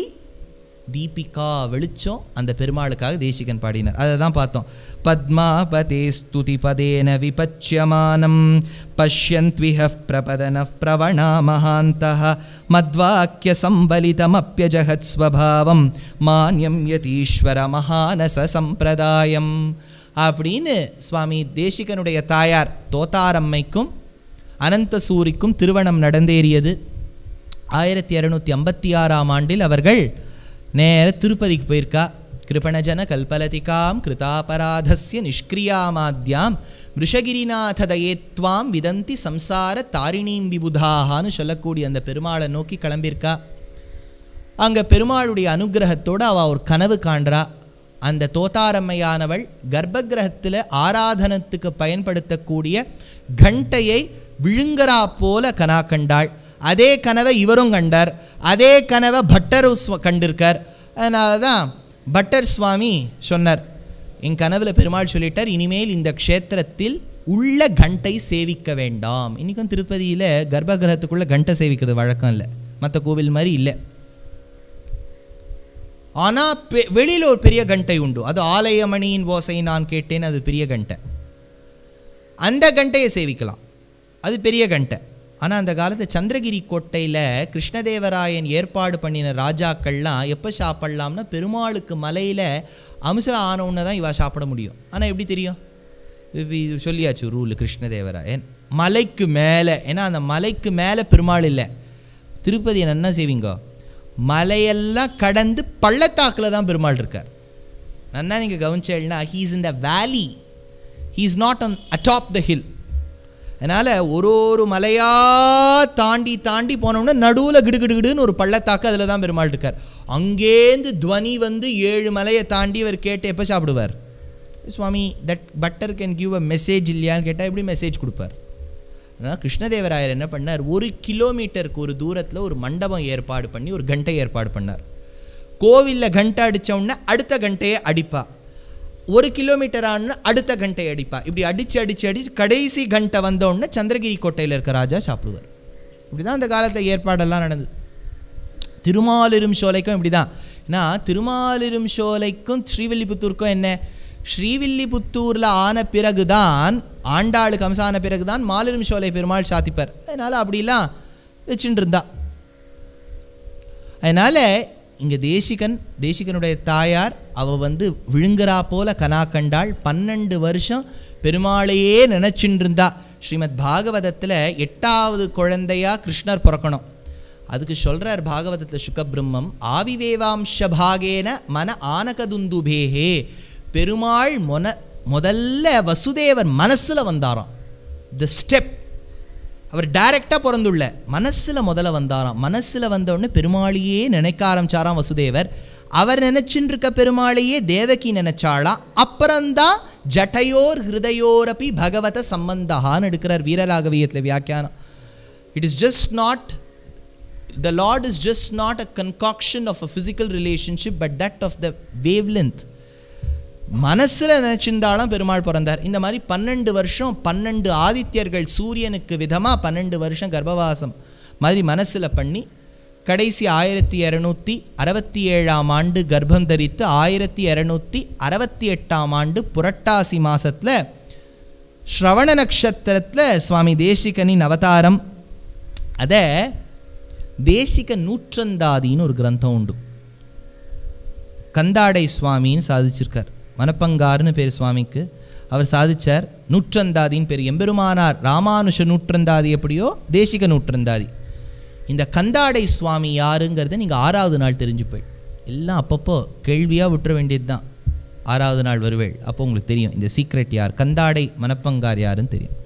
தீபிகா வெளிச்சம் அந்த பெருமாளுக்காக தேசிகன் பாடினார் அதை தான் பார்த்தோம் பத்மாபதே ஸ்துதி பதேன விபச்சியமானம் பஷ்யந்த்விஹ பிரபதன பிரவணா மகாந்த மத்வாக்கிய சம்பலிதமப்பியஜகத் ஸ்வபாவம் மானியம் யதீஸ்வர மகானச சம்பிரதாயம் அப்படின்னு சுவாமி தேசிகனுடைய தாயார் தோத்தாரம்மைக்கும் அனந்தசூரிக்கும் திருமணம் நடந்தேறியது ஆயிரத்தி இரநூத்தி ஐம்பத்தி ஆறாம் ஆண்டில் அவர்கள் நேர திருப்பதிக்கு போயிருக்கா கிருபணஜன கல்பலதிகாம் கிருதாபராதஸ்ய நிஷ்கிரியாமாத்யாம் ரிஷகிரிநாத தயேத்வாம் விதந்தி சம்சார தாரிணீம் விபுதாகான்னு சொல்லக்கூடிய அந்த பெருமாளை நோக்கி கிளம்பியிருக்கா அங்கே பெருமாளுடைய அனுகிரகத்தோடு அவள் ஒரு கனவு காண்றா அந்த தோத்தாரம்மையானவள் கர்ப்பகிரகத்தில் ஆராதனத்துக்கு பயன்படுத்தக்கூடிய கண்டையை விழுங்கரா போல கனா கண்டாள் அதே கனவை இவரும் கண்டார் அதே கனவை பட்டரும் ஸ்வ- கண்டிருக்கார் அதனால தான் பட்டர் சுவாமி சொன்னார் என் கனவுல பெருமாள் சொல்லிட்டார் இனிமேல் இந்த க்ஷேத்திரத்தில் உள்ள கண்டை சேவிக்க வேண்டாம் இன்றைக்கும் திருப்பதியில் கர்ப்பகிரகத்துக்குள்ளே கண்டை சேவிக்கிறது வழக்கம் இல்லை மற்ற கோவில் மாதிரி இல்லை ஆனால் பெ வெளியில் ஒரு பெரிய கண்டை உண்டு அது ஆலயமணியின் ஓசை நான் கேட்டேன் அது பெரிய கண்டை அந்த கண்டையை சேவிக்கலாம் அது பெரிய கண்டை ஆனால் அந்த காலத்தில் சந்திரகிரி கோட்டையில் கிருஷ்ணதேவராயன் ஏற்பாடு பண்ணின ராஜாக்கள்லாம் எப்போ சாப்பிட்லாம்னா பெருமாளுக்கு மலையில் அம்சம் ஆனவுடனே தான் இவா சாப்பிட முடியும் ஆனால் எப்படி தெரியும் இது இது சொல்லியாச்சு ரூல் கிருஷ்ணதேவராயன் மலைக்கு மேலே ஏன்னா அந்த மலைக்கு மேலே பெருமாள் இல்லை திருப்பதி என்ன செய்வீங்க மலையெல்லாம் கடந்து பள்ளத்தாக்கில் தான் பெருமாள் இருக்கார் நன்னா நீங்கள் கவனிச்சேன்னா he's in the valley he's not on atop the hill அதனால் ஒரு ஒரு மலையாக தாண்டி தாண்டி போனோம்னா நடுவில் கிடுகிடுகிடுன்னு ஒரு பள்ளத்தாக்கு அதில் தான் பெருமாள் இருக்கார் அங்கேருந்து துவனி வந்து ஏழு மலையை தாண்டி அவர் கேட்டு எப்போ சாப்பிடுவார் சுவாமி that Bhattar can give a message இல்லையான்னு கேட்டால் எப்படி மெசேஜ் கொடுப்பார் அதான் கிருஷ்ணதேவராயர் என்ன பண்ணார் ஒரு கிலோமீட்டருக்கு ஒரு தூரத்தில் ஒரு மண்டபம் ஏற்பாடு பண்ணி ஒரு கண்டை ஏற்பாடு பண்ணார் கோவிலில் கண்டை அடிச்ச உடனே அடுத்த கண்டையை அடிப்பா ஒரு கிலோமீட்டர் ஆனா அடுத்த கண்டையை அடிப்பா இப்படி அடித்து அடித்து அடித்து கடைசி கண்டை வந்த உடனே சந்திரகிரி கோட்டையில் இருக்க ராஜா சாப்பிடுவார் இப்படி தான் அந்த காலத்தில் ஏற்பாடெல்லாம் நடந்தது திருமாலிரும் சோலைக்கும் இப்படி தான் ஏன்னா திருமாலிரும் சோலைக்கும் ஸ்ரீவில்லிபுத்தூருக்கும் என்ன ஸ்ரீவில்லிபுத்தூரில் ஆன பிறகுதான் ஆண்டாளுக்கு கம்சான பிறகுதான் மாலிரும் சோலை பெருமாள் சாத்திப்பார் அதனால் அப்படிலாம் வச்சுட்டு இருந்தா அதனால் இங்கே தேசிகன் தேசிகனுடைய தாயார் அவ வந்து விழுங்குறா போல கனா கண்டாள் பன்னெண்டு வருஷம் பெருமாளையே நினச்சின்னு இருந்தா ஸ்ரீமத் பாகவதத்தில் எட்டாவது குழந்தையா கிருஷ்ணர் பிறக்கணும் அதுக்கு சொல்கிறார் பாகவதத்தில் சுகபிரம்மம் ஆவிவேவாம்ச பாகேன மன ஆனகதுந்துபேஹே பெருமாள் மொன முதல்ல வசுதேவர் மனசில் வந்தாராம் த ஸ்டெப் அவர் டைரெக்டாக பிறந்துள்ள மனசில் முதல்ல வந்தாராம் மனசில் வந்தோடனே பெருமாளையே நினைக்க ஆரம்பிச்சாராம் வசுதேவர் அவர் நினைச்சுட்டு இருக்க பெருமாளையே தேவகி நினைச்சாளாம் அப்புறம்தான் ஜட்டயோர் ஹிருதயோரப்பி பகவத சம்பந்தகான்னு எடுக்கிறார் வீரராகவியத்தில் வியாக்கியானம் it is just not the Lord is just not a concoction of a physical relationship, but that of the wavelength. மனசில் நினச்சிருந்தாலும் பெருமாள் பிறந்தார் இந்த மாதிரி பன்னெண்டு வருஷம் பன்னெண்டு ஆதித்யர்கள் சூரியனுக்கு விதமாக பன்னெண்டு வருஷம் கர்ப்பவாசம் மாதிரி மனசில் பண்ணி கடைசி ஆயிரத்தி இரநூத்தி அறுபத்தி ஏழாம் ஆண்டு கர்ப்பம் தரித்து ஆயிரத்தி இரநூத்தி அறுபத்தி எட்டாம் ஆண்டு புரட்டாசி மாதத்தில் ஸ்ரவண நட்சத்திரத்தில் சுவாமி தேசிகனின் அவதாரம் அதை தேசிக நூற்றந்தாதின்னு ஒரு கிரந்தம் உண்டு கந்தாடை சுவாமின்னு சாதிச்சிருக்கார் மணப்பங்கார்னு பேர் சுவாமிக்கு அவர் சாதிச்சார் நூற்றந்தாதின்னு பேர் எம்பெருமானார் ராமானுஷ நூற்றந்தாதி எப்படியோ தேசிக நூற்றந்தாதி இந்த கந்தாடை சுவாமி யாருங்கிறத நீங்கள் ஆறாவது நாள் தெரிஞ்சு போய் எல்லாம் அப்பப்போ கேள்வியாக விட்டுற வேண்டியது தான் ஆறாவது நாள் வருவேள் அப்போ உங்களுக்கு தெரியும் இந்த சீக்ரெட் யார் கந்தாடை மணப்பங்கார் யாருன்னு தெரியும்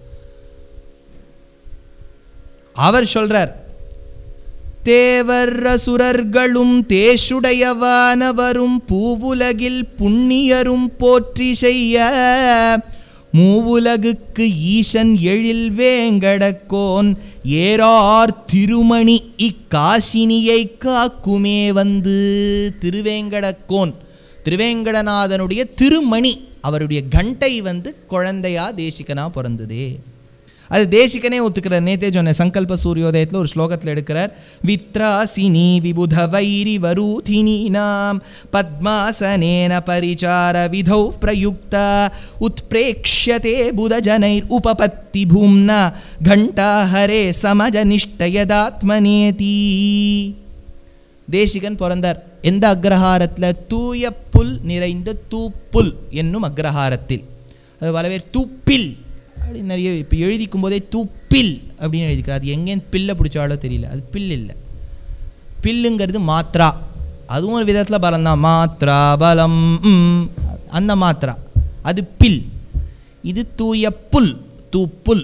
அவர் சொல்றார் தேவர் அசுரர்களும் தேசுடையவானவரும் பூவுலகில் புண்ணியரும் போற்றி செய்ய மூவுலகுக்கு ஈசன் எழில் வேங்கடக்கோன் ஏறார் திருமணி இக்காசினியை காக்குமே வந்து திருவேங்கடக்கோன் திருவேங்கடநாதனுடைய திருமணி அவருடைய கண்டை வந்து குழந்தையா தேசிகனா பிறந்ததே அது தேசிகனே ஒத்துக்கிறார் நேத்தே சொன்னேன் சங்கல்ப சூரியோதயத்தில் ஒரு ஸ்லோகத்தில் எடுக்கிறார் வித்ராசினி விபுத வைரி வரூதினீனாம் பத்மாசனேன பரிச்சார விதௌ பிரயுக்தா உத்பிரேக்ஷ்யதே புதஜனைர் உபபத்தி பூம்னா கண்டாஹரே சமஜ நிஷ்டயதாத்மனேதி தேசிகன் பிறந்தார் எந்த அக்ரஹாரத்தில் தூய புல் நிறைந்த தூப்புல் என்னும் அக்ரஹாரத்தில் அது பல பேர் தூப்பில் அப்படின்னு நிறைய இப்போ எழுதிக்கும் போதே தூப்பில் பில் அப்படின்னு எழுதிக்கிறார் அது எங்கேருந்து பில்லை பிடிச்சாலோ தெரியல அது பில் இல்லை பில்லுங்கிறது மாத்ரா அதுவும் ஒரு விதத்தில் பலம் தான் மாத்ரா பலம் ம், அந்த மாத்ரா அது பில் இது தூய புல் தூப்புல்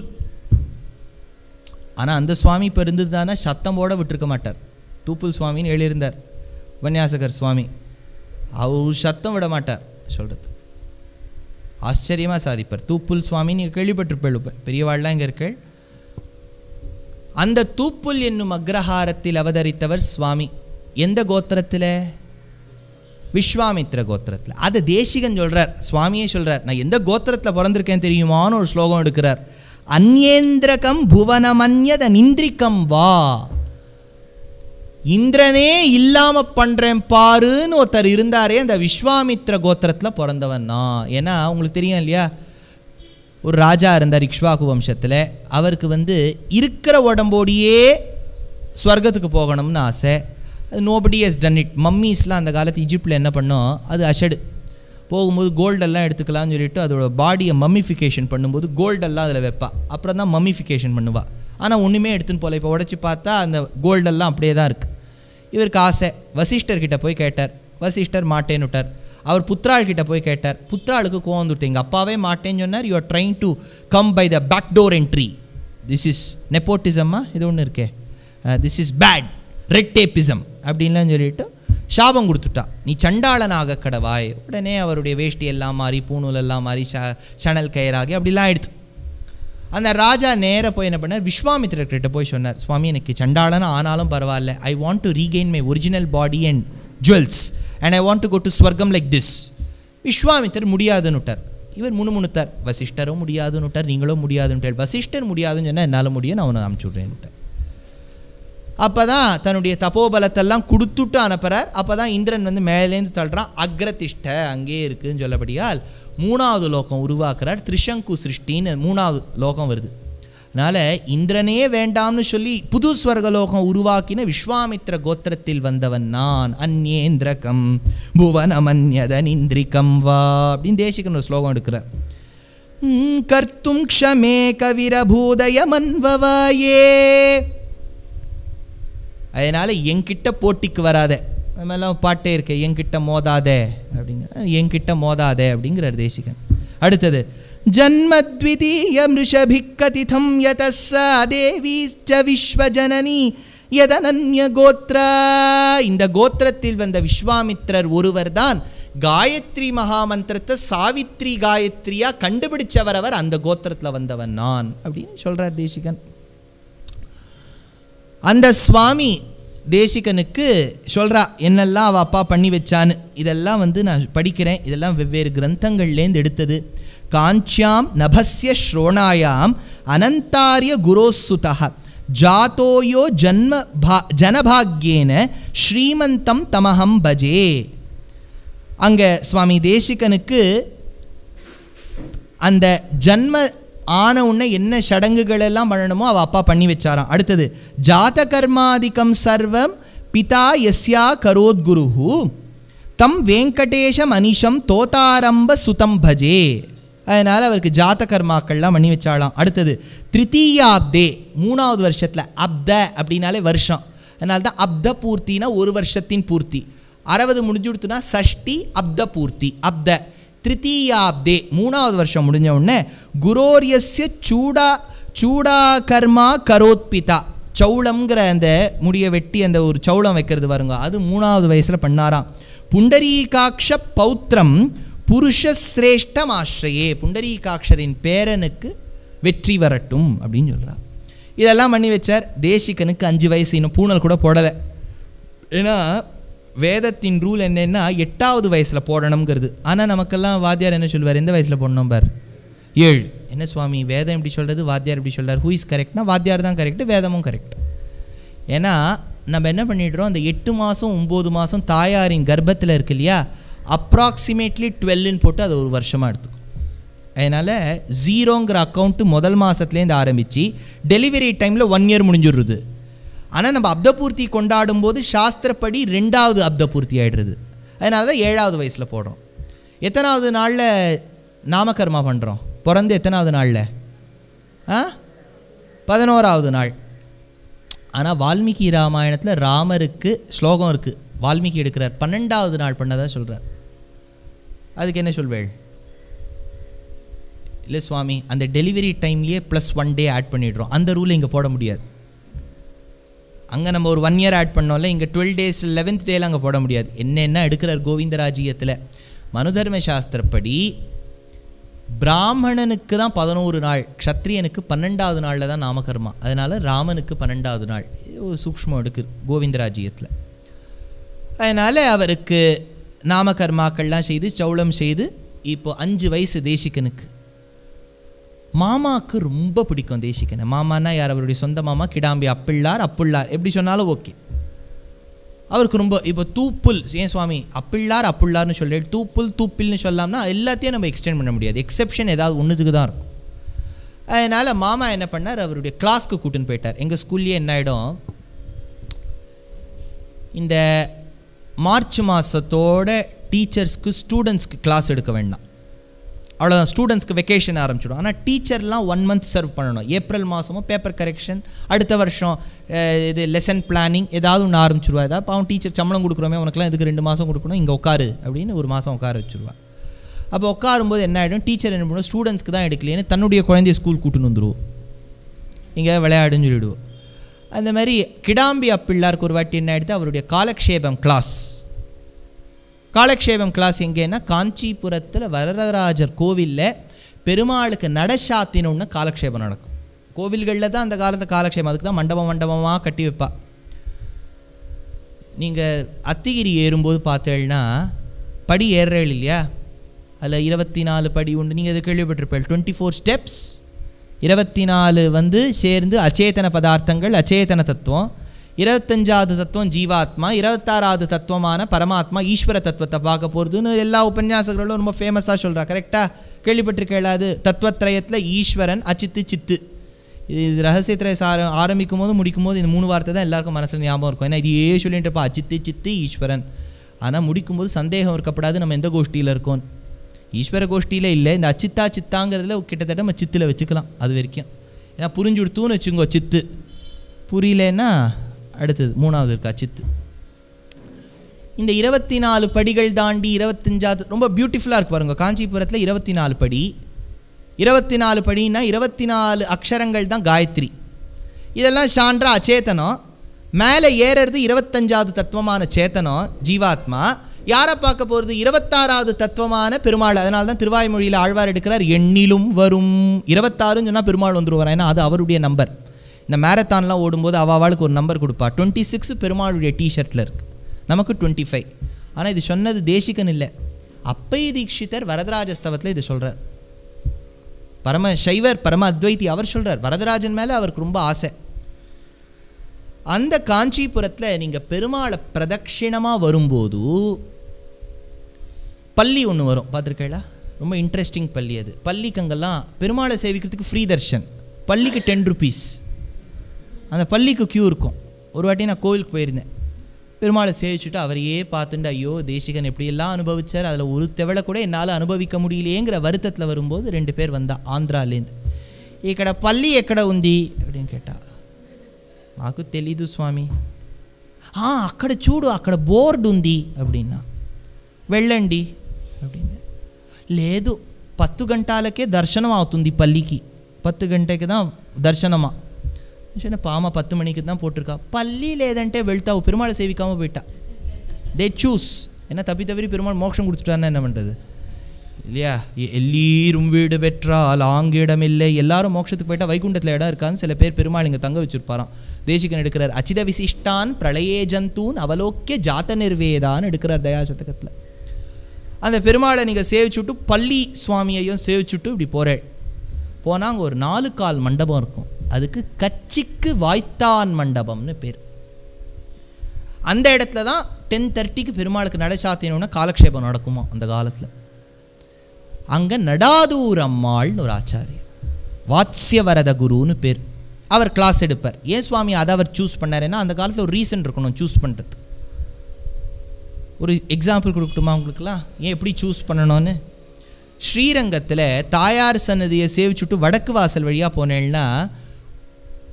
ஆனால் அந்த சுவாமி இப்போ இருந்ததுதானே சத்தம் போட விட்டுருக்க மாட்டார் தூப்புல் சுவாமின்னு எழுதியிருந்தார் உபன்யாசகர் சுவாமி அவர் சத்தம் விட மாட்டார் சொல்கிறது ஆச்சரியமாக சாதிப்பார் தூப்புல் சுவாமி நீங்கள் கேள்விப்பட்டிருப்பேள் பெரியவாள்லாம் இங்கே இருக்கள் அந்த தூப்புல் என்னும் அக்ரஹாரத்தில் அவதரித்தவர் சுவாமி எந்த கோத்திரத்தில் விஸ்வாமித்ர கோத்திரத்தில் அதை தேசிகன் சொல்கிறார் சுவாமியே சொல்கிறார் நான் எந்த கோத்திரத்தில் பிறந்திருக்கேன் தெரியுமான்னு ஒரு ஸ்லோகம் எடுக்கிறார் அந்யேந்திரகம் புவனமன்யத நிந்திரிக்கம் வா இந்திரனே இல்லாம பண்றேன் பாருன்னு ஒருத்தர் இருந்தாரே அந்த விஸ்வாமித்ர கோத்திரத்தில் பிறந்தவன் நான் ஏன்னா உங்களுக்கு தெரியும் இல்லையா ஒரு ராஜா இருந்தார் இக்ஷ்வாகு வம்சத்தில் அவருக்கு வந்து இருக்கிற உடம்போடியே ஸ்வர்க்கத்துக்கு போகணும்னு ஆசை அது நோபடி ஹஸ் டன் இட் மம்மீஸ்லாம் அந்த காலத்து ஈஜிப்டில் என்ன பண்ணோம் அது அஷடு போகும்போது கோல்டெல்லாம் எடுத்துக்கலாம்னு சொல்லிட்டு அதோட பாடியை மம்மிஃபிகேஷன் பண்ணும்போது கோல்டெல்லாம் அதில் வைப்பா அப்புறம் தான் மம்மிஃபிகேஷன் பண்ணுவா ஆனால் ஒன்றுமே எடுத்துன்னு போகல இப்போ உடச்சி பார்த்தா அந்த கோல்டெல்லாம் அப்படியே தான் இருக்குது இவருக்கு ஆசை வசிஷ்டர்கிட்ட போய் கேட்டார் வசிஷ்டர் மாட்டேன்னு விட்டார் அவர் புத்ராள் கிட்ட போய் கேட்டார் புத்ராளுக்கு கோவம் வந்துட்டு எங்கள் அப்பாவே மாட்டேன்னு சொன்னார் you are trying to come by the back door entry this is நெப்போட்டிசம்மா இது ஒன்று இருக்கே this is bad red tapism அப்படின்லாம் சொல்லிட்டு சாபம் கொடுத்துட்டா நீ சண்டாளனாக கடவாய் உடனே அவருடைய வேஷ்டி எல்லாம் மாறி பூணூல் எல்லாம் மாறி ச சணல் கயிறாகி அப்படிலாம் ஆயிடுச்சு அந்த ராஜா நேராக போய் என்ன பண்ணார் விஸ்வாமித்திரர்கிட்ட போய் சொன்னார் சுவாமி எனக்கு சண்டாளன் ஆனாலும் பரவாயில்ல I want to regain my original body and jewels and I want to go to swargam like this Vishwamitra முடியாதுன்னு விட்டார் இவர் முணுமுணுத்தார் வசிஷ்டரும் முடியாதுன்னு விட்டார் நீங்களும் முடியாதுன்னு வசிஷ்டர் முடியாதுன்னு சொன்னால் என்னால் முடியும் நான் அவனை அனுப்பிச்சி விட்றேன்னு விட்டார் அப்போ தான் தன்னுடைய தபோபலத்தெல்லாம் கொடுத்துட்டு அனுப்புகிறார் அப்போ தான் இந்திரன் வந்து மேலேருந்து தள்ளுறான் அக்ரதிஷ்ட அங்கேயே இருக்குதுன்னு சொல்லபடியால் மூணாவது லோகம் உருவாக்குறார் திரிசங்கு சிருஷ்டின்னு மூணாவது லோகம் வருது அதனால் இந்திரனே வேண்டாம்னு சொல்லி புது ஸ்வர்கலோகம் உருவாக்கின விஸ்வாமித்ர கோத்திரத்தில் வந்தவன் நான் அந்நேந்திரகம் புவனமன்யதன் இந்திரிகம் வா அப்படின்னு தேசிகன் ஒரு ஸ்லோகம் எடுக்கிறார் ம், கர்த்தும் க்ஷமே கவிரபூதய மன்வவாயே அதனால் என்கிட்ட போட்டிக்கு வராத நம்மெல்லாம் பாட்டே இருக்கு என்கிட்ட மோதாதே அப்படிங்கிற என்கிட்ட மோதாதே அப்படிங்கிறார் தேசிகன் அடுத்தது ஜன்மத்விதீய மிருஷபிக்கதிதம் யதஸ்ஸ தேவீச்ச விஸ்வஜனனி யதனன்ய கோத்ரா இந்த கோத்திரத்தில் வந்த விஸ்வாமித்ரர் ஒருவர்தான் காயத்ரி மகாமந்திரத்தை சாவித்ரி காயத்ரியா கண்டுபிடிச்சவர் அவர் அந்த கோத்திரத்தில் வந்தவன் நான் அப்படின்னு சொல்றார் தேசிகன் அந்த சுவாமி தேசிகனுக்கு சொல்கிறா என்னெல்லாம் அவள் அப்பா பண்ணி வச்சான்னு இதெல்லாம் வந்து நான் படிக்கிறேன் இதெல்லாம் வெவ்வேறு கிரந்தங்கள்லேருந்து எடுத்தது காஞ்சியாம் நபஸ்ய ஸ்ரோணாயாம் அனந்தாரிய குரோசுதா ஜாத்தோயோ ஜன்ம பா ஜனபாக்யேன ஸ்ரீமந்தம் தமஹம் பஜே அங்கே சுவாமி தேசிகனுக்கு அந்த ஜன்ம ஆன உடனே என்ன சடங்குகள் எல்லாம் பண்ணணுமோ அவள் அப்பா பண்ணி வச்சாராம் அடுத்தது ஜாத கர்மாதிக்கம் சர்வம் பிதா யஸ்யா கரோத் குருஹு தம் வெங்கடேஷ மனிஷம் தோதாரம்ப சுதம் பஜே அதனால் அவருக்கு ஜாத கர்மாக்கள்லாம் பண்ணி வச்சாலாம் அடுத்தது திருத்தீயாப்தே மூணாவது வருஷத்தில் அப்த அப்படின்னாலே வருஷம் அதனால தான் அப்த பூர்த்தினா ஒரு வருஷத்தின் பூர்த்தி அறுபது முடிஞ்சு கொடுத்துனா சஷ்டி அப்த பூர்த்தி அப்த திருத்தீயாப்தே மூணாவது வருஷம் முடிஞ்ச உடனே குரோரியஸ்ய சூடா சூடா கர்மா கரோத்பிதா சௌளம்ங்கிற அந்த முடியை வெட்டி அந்த ஒரு சௌளம் வைக்கிறது பாருங்க அது மூணாவது வயசில் பண்ணாராம் புண்டரீகாட்ச பௌத்திரம் புருஷஸ்ரேஷ்டம் ஆශ්‍රயே புண்டரீகாட்சரின் பேரனுக்கு வெற்றி வரட்டும் அப்படின்னு சொல்கிறார் இதெல்லாம் பண்ணி வச்சார் தேசிகனுக்கு அஞ்சு வயசு இன்னும் பூனல் கூட போடலை ஏன்னா வேதத்தின் ரூல் என்னன்னா எட்டாவது வயசில் போடணுங்கிறது ஆனால் நமக்கெல்லாம் வாத்தியார் என்ன சொல்லுவார் எந்த வயசில் போடணும் பார் ஏழு என்ன சுவாமி வேதம் எப்படி சொல்கிறது வாத்தியார் எப்படி சொல்கிறார் ஹூ இஸ் கரெக்ட்னா வாத்தியார் தான் கரெக்ட் வேதமும் கரெக்ட் ஏன்னா நம்ம என்ன பண்ணிடுறோம் அந்த எட்டு மாதம் ஒம்பது மாதம் தாயாரின் கர்ப்பத்தில் இருக்கு இல்லையா அப்ராக்சிமேட்லி டுவெல்லுன்னு போட்டு அது ஒரு வருஷமாக எடுத்துக்கும் அதனால் ஜீரோங்கிற அக்கௌண்ட்டு முதல் மாதத்துலேருந்து ஆரம்பித்து டெலிவரி டைமில் ஒன் இயர் முடிஞ்சிடுறது ஆனால் நம்ம அப்தபூர்த்தி கொண்டாடும் போது சாஸ்திரப்படி ரெண்டாவது அப்தபூர்த்தி ஆகிடுறது அதனால தான் ஏழாவது வயசில் போடுறோம் எத்தனாவது நாளில் நாமகர்மா பண்ணுறோம் பிறந்து எத்தனாவது நாளில் ஆ பதினோராவது நாள் ஆனால் வால்மீகி ராமாயணத்தில் ராமருக்கு ஸ்லோகம் இருக்குது வால்மீகி எடுக்கிறார் பன்னெண்டாவது நாள் பண்ணதா சொல்கிறார் அதுக்கு என்ன சொல்வேள் இல்லை சுவாமி அந்த டெலிவரி டைம்லேயே ப்ளஸ் ஒன் டே ஆட் பண்ணிடுறோம் அந்த ரூல் இங்கே போட முடியாது அங்கே நம்ம ஒரு ஒன் இயர் ஆட் பண்ணோம்ல இங்கே டுவெல் டேஸ் லெவன்த் டேல அங்கே போட முடியாது என்னென்ன எடுக்கிறார் கோவிந்தராஜ்யத்தில் மனுதர்ம சாஸ்திரப்படி பிராமணனுக்கு தான் பதினோரு நாள் க்ஷத்ரியனுக்கு பன்னெண்டாவது நாளில் தான் நாமகர்மா அதனால் ராமனுக்கு பன்னெண்டாவது நாள் இது ஒரு சூக்ஷ்மம் எடுக்குது கோவிந்தராஜ்யத்தில் அதனால் அவருக்கு நாமகர்மாக்கள்லாம் செய்து சௌளம் செய்து இப்போ அஞ்சு வயசு தேசிகனுக்கு மாமாவுக்கு ரொம்ப பிடிக்கும் தேசிகனை மாமானா யார் அவருடைய சொந்த மாமா கிடாம்பி அப்பிள்ளார் அப்புள்ளார் எப்படி சொன்னாலும் ஓகே அவருக்கு ரொம்ப இப்போ தூப்புல் ஏன் சுவாமி அப்பிள்ளார் அப்புள்ளார்னு சொல்லி தூப்புல் தூப்பில்னு சொல்லாம்னா எல்லாத்தையும் நம்ம எக்ஸ்டெண்ட் பண்ண முடியாது எக்ஸெப்ஷன் ஏதாவது ஒன்றுத்துக்கு தான் இருக்கும் அதனால் மாமா என்ன பண்ணார் அவருடைய கிளாஸ்க்கு கூட்டின்னு போயிட்டார் எங்கள் ஸ்கூல்லேயே என்ன ஆகிடும் இந்த மார்ச் மாதத்தோட டீச்சர்ஸ்க்கு ஸ்டூடெண்ட்ஸ்க்கு கிளாஸ் எடுக்க வேண்டாம் அவ்வளோதான் ஸ்டூடெண்ட்ஸ்க்கு வெக்கேஷன் ஆரம்பிச்சிடும் ஆனால் டீச்சர்லாம் ஒன் மந்த் சர்வ் பண்ணணும் ஏப்ரல் மாதமும் பேப்பர் கரெக்ஷன் அடுத்த வருஷம் அஹ், இது லெசன் பிளானிங் ஏதாவது ஒன்று ஆரம்பிச்சிருவா ஏதாவது பாவம் டீச்சர் சம்பளம் கொடுக்குறோமே உனக்குலாம் இதுக்கு ரெண்டு மாதம் கொடுக்கணும் இங்கே உட்காரு அப்படின்னு ஒரு மாதம் உட்கார வச்சுருவா அப்போ உட்காரும்போது என்ன ஆகிடும் டீச்சர் என்ன பண்ணுவோம் ஸ்டூடெண்ட்ஸ்க்கு தான் எடுக்கலைன்னு தன்னுடைய குழந்தைய ஸ்கூல் கூட்டுன்னு வந்துருவோம் இங்கே விளையாடுன்னு சொல்லிடுவோம் அந்த மாதிரி கிடாம்பி அப்பிள்ளாருக்கு ஒரு வாட்டி என்ன ஆயிடுது அவருடைய காலக்ஷேபம் கிளாஸ் காலக்ஷேபம் கிளாஸ் எங்கேன்னா காஞ்சிபுரத்தில் வரதராஜர் கோவிலில் பெருமாளுக்கு நடசாத்தினொன்று காலக்ஷேபம் நடக்கும் கோவில்களில் தான் அந்த காலத்து காலக்ஷேபம் அதுக்கு தான் மண்டபம் மண்டபமாக கட்டி வைப்பா நீங்கள் அத்திகிரி ஏறும்போது பார்த்தேன்னா படி ஏறுறேள் இல்லையா அதில் இருபத்தி நாலு படி உண்டு நீங்கள் இது கேள்விப்பட்டிருப்பேள் டுவெண்ட்டி ஃபோர் ஸ்டெப்ஸ் இருபத்தி நாலு வந்து சேர்ந்து அச்சேதன பதார்த்தங்கள் அச்சேதன தத்துவம் இருபத்தஞ்சாவது தத்துவம் ஜீவாத்மா இருபத்தாறாவது தத்துவமான பரமாத்மா ஈஸ்வர தத்துவத்தை பார்க்க போகிறதுன்னு எல்லா உபன்யாசங்களும் ரொம்ப ஃபேமஸாக சொல்கிறா கரெக்டாக கேள்விப்பட்டிருக்கேளாது தத்துவத்திரயத்தில் ஈஸ்வரன் அச்சித்து சித்து இது இது ரகசியத்திரை சார ஆரம்பிக்கும் போது முடிக்கும் போது இந்த மூணு வார்த்தை தான் எல்லாருக்கும் மனசில் ஞாபகம் இருக்கும் ஏன்னா இது ஏ சொல்லிட்டு இருப்பா அச்சித்து சித்து ஈஸ்வரன் ஆனால் முடிக்கும்போது சந்தேகம் இருக்கப்படாது நம்ம எந்த கோஷ்டியில் இருக்கோம் ஈஸ்வர கோஷ்டியில் இல்லை இந்த அச்சித்தா சித்தாங்கிறதுல கிட்டத்தட்ட நம்ம சித்தில் வச்சுக்கலாம் அது வரைக்கும் ஏன்னா புரிஞ்சு கொடுத்தூன்னு வச்சுக்கோ சித்து புரியலன்னா அடுத்தது மூணாவது இருக்கா சித்து இந்த இருபத்தி நாலு படிகள் தாண்டி இருபத்தஞ்சாவது ரொம்ப பியூட்டிஃபுல்லாக இருக்கு பாருங்க காஞ்சிபுரத்தில் இருபத்தி நாலு படி இருபத்தி நாலு படின்னா இருபத்தி நாலு அக்ஷரங்கள் தான் காயத்ரி இதெல்லாம் சான்றா அச்சேதனம் மேலே ஏறுறது இருபத்தஞ்சாவது தத்துவமான சேத்தனம் ஜீவாத்மா யாரை பார்க்க போகிறது இருபத்தாறாவது தத்துவமான பெருமாள் அதனால தான் திருவாய்மொழியில் ஆழ்வார் எடுக்கிறார் எண்ணிலும் வரும் இருபத்தாறுன்னு சொன்னால் பெருமாள் வந்துருவார் ஏன்னா அது அவருடைய நம்பர் இந்த மேரத்தான்லாம் ஓடும்போது அவ அவளுக்கு ஒரு நம்பர் கொடுப்பா டுவெண்ட்டி சிக்ஸ் பெருமாளுடைய டிஷர்ட்டில் இருக்குது நமக்கு டுவெண்ட்டி ஃபைவ் ஆனால் இது சொன்னது தேசிகன் இல்லை அப்பை தீட்சிதர் வரதராஜஸ்தவத்தில் இது சொல்கிறார் பரம சைவர் பரம அத்வைதி அவர் சொல்கிறார் வரதராஜன் மேலே அவருக்கு ரொம்ப ஆசை அந்த காஞ்சிபுரத்தில் நீங்கள் பெருமாளை பிரதட்சிணமாக வரும்போது பள்ளி ஒன்று வரும் பார்த்துருக்கீங்களா ரொம்ப இன்ட்ரெஸ்டிங் பள்ளி அது பள்ளிக்கு அங்கெல்லாம் பெருமாளை சேவிக்கிறதுக்கு ஃப்ரீ தர்ஷன் பள்ளிக்கு டென் ருபீஸ் அந்த பள்ளிக்கு க்யூ இருக்கும் ஒரு வாட்டி நான் கோவிலுக்கு போயிருந்தேன் பெருமாளை சேவிச்சுட்டு அவரையே பார்த்துட்டு ஐயோ தேசிகன் எப்படியெல்லாம் அனுபவிச்சார் அதில் ஒரு தெவலை கூட என்னால் அனுபவிக்க முடியலையேங்கிற வருத்தத்தில் வரும்போது ரெண்டு பேர் வந்தா ஆந்திராலேருந்து ఇక్కడ పల్లి ఎక్కడ ఉంది அப்படின்னு கேட்டா మాకు తెలీదు స్వామి "ఆ, అక్కడ చూడు అక్కడ బోర్డు ఉంది அப்படின்னா వెళ్ళండి அப்படின்னு లేదు పత్తు గంటలకే దర్శనం అవుతుంది పల్లికి పత్తు గంటకి தான் దర్శనమా சரி பாமா பத்து மணிக்கு தான் போட்டிருக்கா பள்ளி లేదంటే వెళ్తావు பெருமாளை சேவிக்காம போயிட்டா தே சூஸ் என்ன தப்பி தவறி பெருமாள் மோட்சம் கொடுத்துட்டாருன்னா என்ன பண்ணுறது இல்லையா எ- எல்லீரும் வீடு பெற்றால் ஆங்கிடமில்லை எல்லாரும் மோட்சத்துக்கு போயிட்டா வைகுண்டத்தில் இடம் இருக்கான்னு சில பேர் பெருமாள் இங்கே தங்க வச்சிருப்பாராம் தேசிகன் எடுக்கிறார் அச்சித விசிஷ்டான் பிரளயே ஜந்தூன் அவலோக்கிய ஜாத நிர்வேதான்னு எடுக்கிறார் தயாசதகத்தில் அந்த பெருமாளை நீங்கள் சேவிச்சுட்டு பள்ளி சுவாமியையும் சேவிச்சுட்டு இப்படி போகிறேன் போனால் அங்கே ஒரு நாலு கால் மண்டபம் இருக்கும் அதுக்கு கச்சிக்கு வாய்த்தான் மண்டபம்னு பேர் அந்த இடத்துல தான் டென் தேர்ட்டிக்கு பெருமாளுக்கு நடை சாத்தினோன்னா காலக்ஷேபம் நடக்குமா அந்த காலத்தில் அங்கே நடாதூர் அம்மாள்னு ஒரு ஆச்சாரியர் வாத்ஸ்யவரத குருன்னு பேர் அவர் கிளாஸ் எடுப்பார் ஏன் சுவாமி அதை அவர் சூஸ் பண்ணாருன்னா அந்த காலத்தில் ஒரு ரீசன் இருக்கணும் சூஸ் பண்ணுறதுக்கு ஒரு எக்ஸாம்பிள் கொடுக்கட்டுமா உங்களுக்குலாம் ஏன் எப்படி சூஸ் பண்ணணும்னு ஸ்ரீரங்கத்தில் தாயார் சன்னதியை சேவிச்சுட்டு வடக்கு வாசல் வழியாக போனேன்னா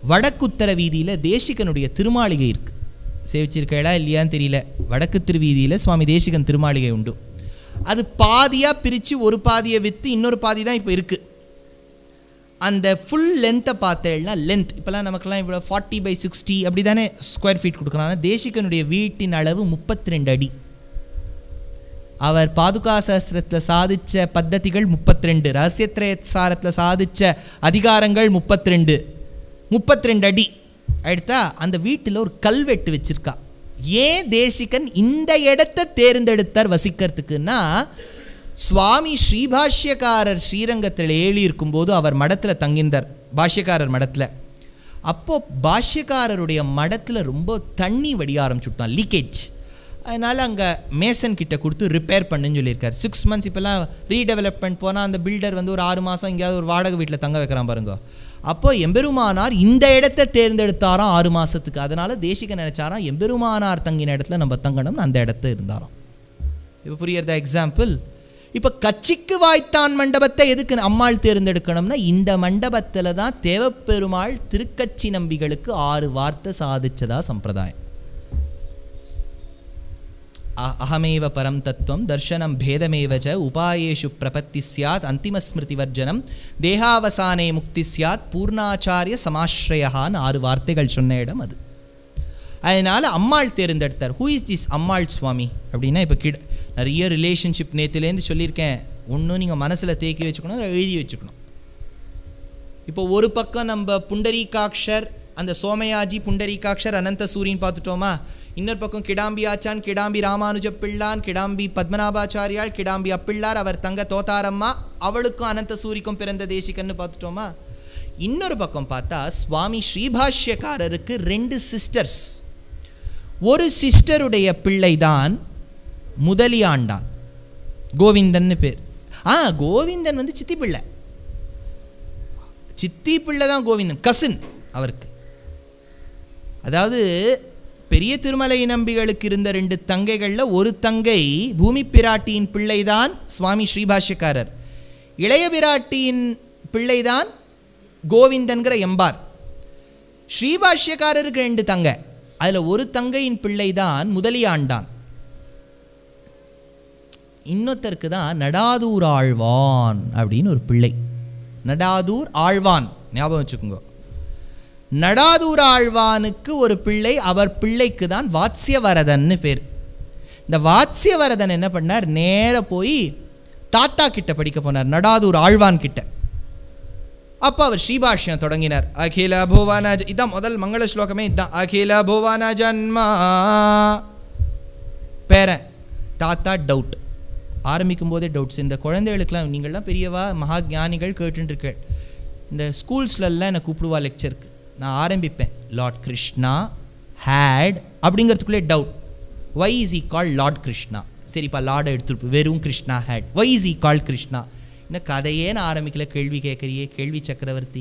வடக்குத்தர வீதியில் தேசிகனுடைய திருமாளிகை இருக்குது சேவிச்சிருக்கா இல்லையான்னு தெரியல வடக்கு திருவீதியில் சுவாமி தேசிகன் திருமாளிகை உண்டு அது பாதியாக பிரித்து ஒரு பாதியை விற்று இன்னொரு பாதி தான் இப்போ இருக்குது அந்த ஃபுல் லென்த்தை பார்த்தேன்னா லென்த் இப்போலாம் நமக்கெல்லாம் இவ்வளோ ஃபார்ட்டி பை சிக்ஸ்டி அப்படி தானே ஸ்கொயர் ஃபீட் கொடுக்குறாங்க தேசிகனுடைய வீட்டின் அளவு முப்பத்தி ரெண்டு அடி அவர் பாதுகா சாஸ்திரத்தில் சாதித்த பத்ததிகள் முப்பத்தி ரெண்டு ரகசியத்திரயசாரத்தில் சாதித்த அதிகாரங்கள் முப்பத்தி ரெண்டு முப்பத்தி ரெண்டு அடி அடுத்தா அந்த வீட்டில் ஒரு கல்வெட்டு வச்சிருக்கா ஏன் தேசிகன் இந்த இடத்த தேர்ந்தெடுத்தார் வசிக்கிறதுக்குன்னா சுவாமி ஸ்ரீபாஷ்யக்காரர் ஸ்ரீரங்கத்தில் ஏழி இருக்கும்போது அவர் மடத்தில் தங்கியிருந்தார் பாஷ்யக்காரர் மடத்தில் அப்போது பாஷ்யக்காரருடைய மடத்தில் ரொம்ப தண்ணி வடிய ஆரம்பிச்சுட்டான் லீக்கேஜ் அதனால் அங்கே மேசன் கிட்ட கொடுத்து ரிப்பேர் பண்ணுன்னு சொல்லியிருக்காரு சிக்ஸ் மந்த்ஸ் இப்போல்லாம் ரீடெவலப்மெண்ட் போனால் அந்த பில்டர் வந்து ஒரு ஆறு மாதம் எங்கேயாவது ஒரு வாடகை வீட்டில் தங்க வைக்கிறான் பாருங்க அப்போ எம்பெருமானார் இந்த இடத்த தேர்ந்தெடுத்தாராம் ஆறு மாதத்துக்கு அதனால் தேசிக நினைச்சாராம் எம்பெருமானார் தங்கின இடத்துல நம்ம தங்கணும்னு அந்த இடத்த இருந்தாராம் இப்போ புரியறதா எக்ஸாம்பிள் இப்போ கட்சிக்கு வாய்த்தான் மண்டபத்தை எதுக்கு அம்மாள் தேர்ந்தெடுக்கணும்னா இந்த மண்டபத்தில் தான் தேவப்பெருமாள் திருக்கட்சி நம்பிகளுக்கு ஆறு வார்த்தை சாதிச்சதா சம்பிரதாயம் அ- அகமேவ பரம் தத்துவம் தர்ஷனம் பேதமேவ ச உபாயேஷு பிரபத்தி சியாத் அந்திமஸ்மிருதிவர்ஜனம் தேகாவசானே முக்தி சியாத் பூர்ணாச்சாரிய சமாஸ்ரயான்னு ஆறு வார்த்தைகள் சொன்ன இடம் அது அதனால் அம்மாள் தேர்ந்தெடுத்தார் ஹூ இஸ் திஸ் அம்மாள் சுவாமி அப்படின்னா இப்போ கிட நிறைய ரிலேஷன்ஷிப் நேற்றுலேருந்து சொல்லியிருக்கேன் ஒன்றும் நீங்கள் மனசில் தேக்கி வச்சுக்கணும் அதை எழுதி வச்சுக்கணும் இப்போ ஒரு பக்கம் நம்ம புண்டரீகாக்ஷர் அந்த சோமயாஜி புண்டரீகாக்ஷர் அனந்த சூரியன் பார்த்துட்டோமா இன்னொரு பக்கம் கிடாம்பி ஆச்சான் கிடாம்பி ராமானுஜ பிள்ளான் கிடாம்பி பத்மநாபாச்சாரியால் கிடாம்பி அப்பிள்ளார் அவர் தங்க தோத்தாரம்மா அவளுக்கும் அனந்த சூரிக்கும் பிறந்த தேசிகன்னு பார்த்துட்டோமா இன்னொரு பக்கம் பார்த்தா சுவாமி ஸ்ரீபாஷ்யக்காரருக்கு ரெண்டு சிஸ்டர்ஸ் ஒரு சிஸ்டருடைய பிள்ளைதான் முதலியாண்டான் கோவிந்தன்னு பேர் ஆ கோவிந்தன் வந்து சித்தி பிள்ளை சித்தி பிள்ளை தான் கோவிந்தன் கசின் அவருக்கு அதாவது பெரிய திருமலை நம்பிகளுக்கு இருந்த ரெண்டு தங்கைகளில் ஒரு தங்கை பூமி பிராட்டியின் பிள்ளைதான் சுவாமி ஸ்ரீபாஷ்யக்காரர் இளைய பிராட்டியின் பிள்ளைதான் கோவிந்தன்கிற எம்பார் ஸ்ரீபாஷ்யக்காரருக்கு ரெண்டு தங்க அதில் ஒரு தங்கையின் பிள்ளைதான் முதலியாண்டான் இன்னொருத்தருக்கு தான் நடாதூர் ஆழ்வான் அப்படின்னு ஒரு பிள்ளை நடாதூர் ஆழ்வான் ஞாபகம் வச்சுக்கோங்க நடாதூர் ஆழ்வானுக்கு ஒரு பிள்ளை அவர் பிள்ளைக்கு தான் வாத்ஸ்யவரதன்னு பேர் இந்த வாத்ஸ்யவரதன் என்ன பண்ணார் நேர போய் தாத்தா கிட்ட படிக்க போனார் நடாதூர் ஆழ்வான் கிட்ட அப்போ அவர் ஸ்ரீபாஷ்யம் தொடங்கினார் அகில புவன ஜ- இதான் முதல் மங்கள ஸ்லோகமே இதான் அகில புவன ஜன்மா பேரன் தாத்தா டவுட் ஆரம்பிக்கும் போதே டவுட்ஸ் இந்த குழந்தைகளுக்கெல்லாம் நீங்கள்லாம் பெரியவா மகா ஞானிகள் கேட்டுருக்கேள் இந்த ஸ்கூல்ஸ்லலாம் என்னை கூப்பிடுவா லெக்சருக்கு நான் ஆரம்பிப்பேன் லார்ட் கிருஷ்ணா ஹேட் அப்படிங்கிறதுக்குள்ளே doubt why is he call Lord Krishna சரிப்பா லார்டை எடுத்துருப்பு வெறும் Krishna hate why is he call Krishna இன்னும் கதையே நான் ஆரம்பிக்கல கேள்வி கேட்குறியே கேள்வி சக்கரவர்த்தி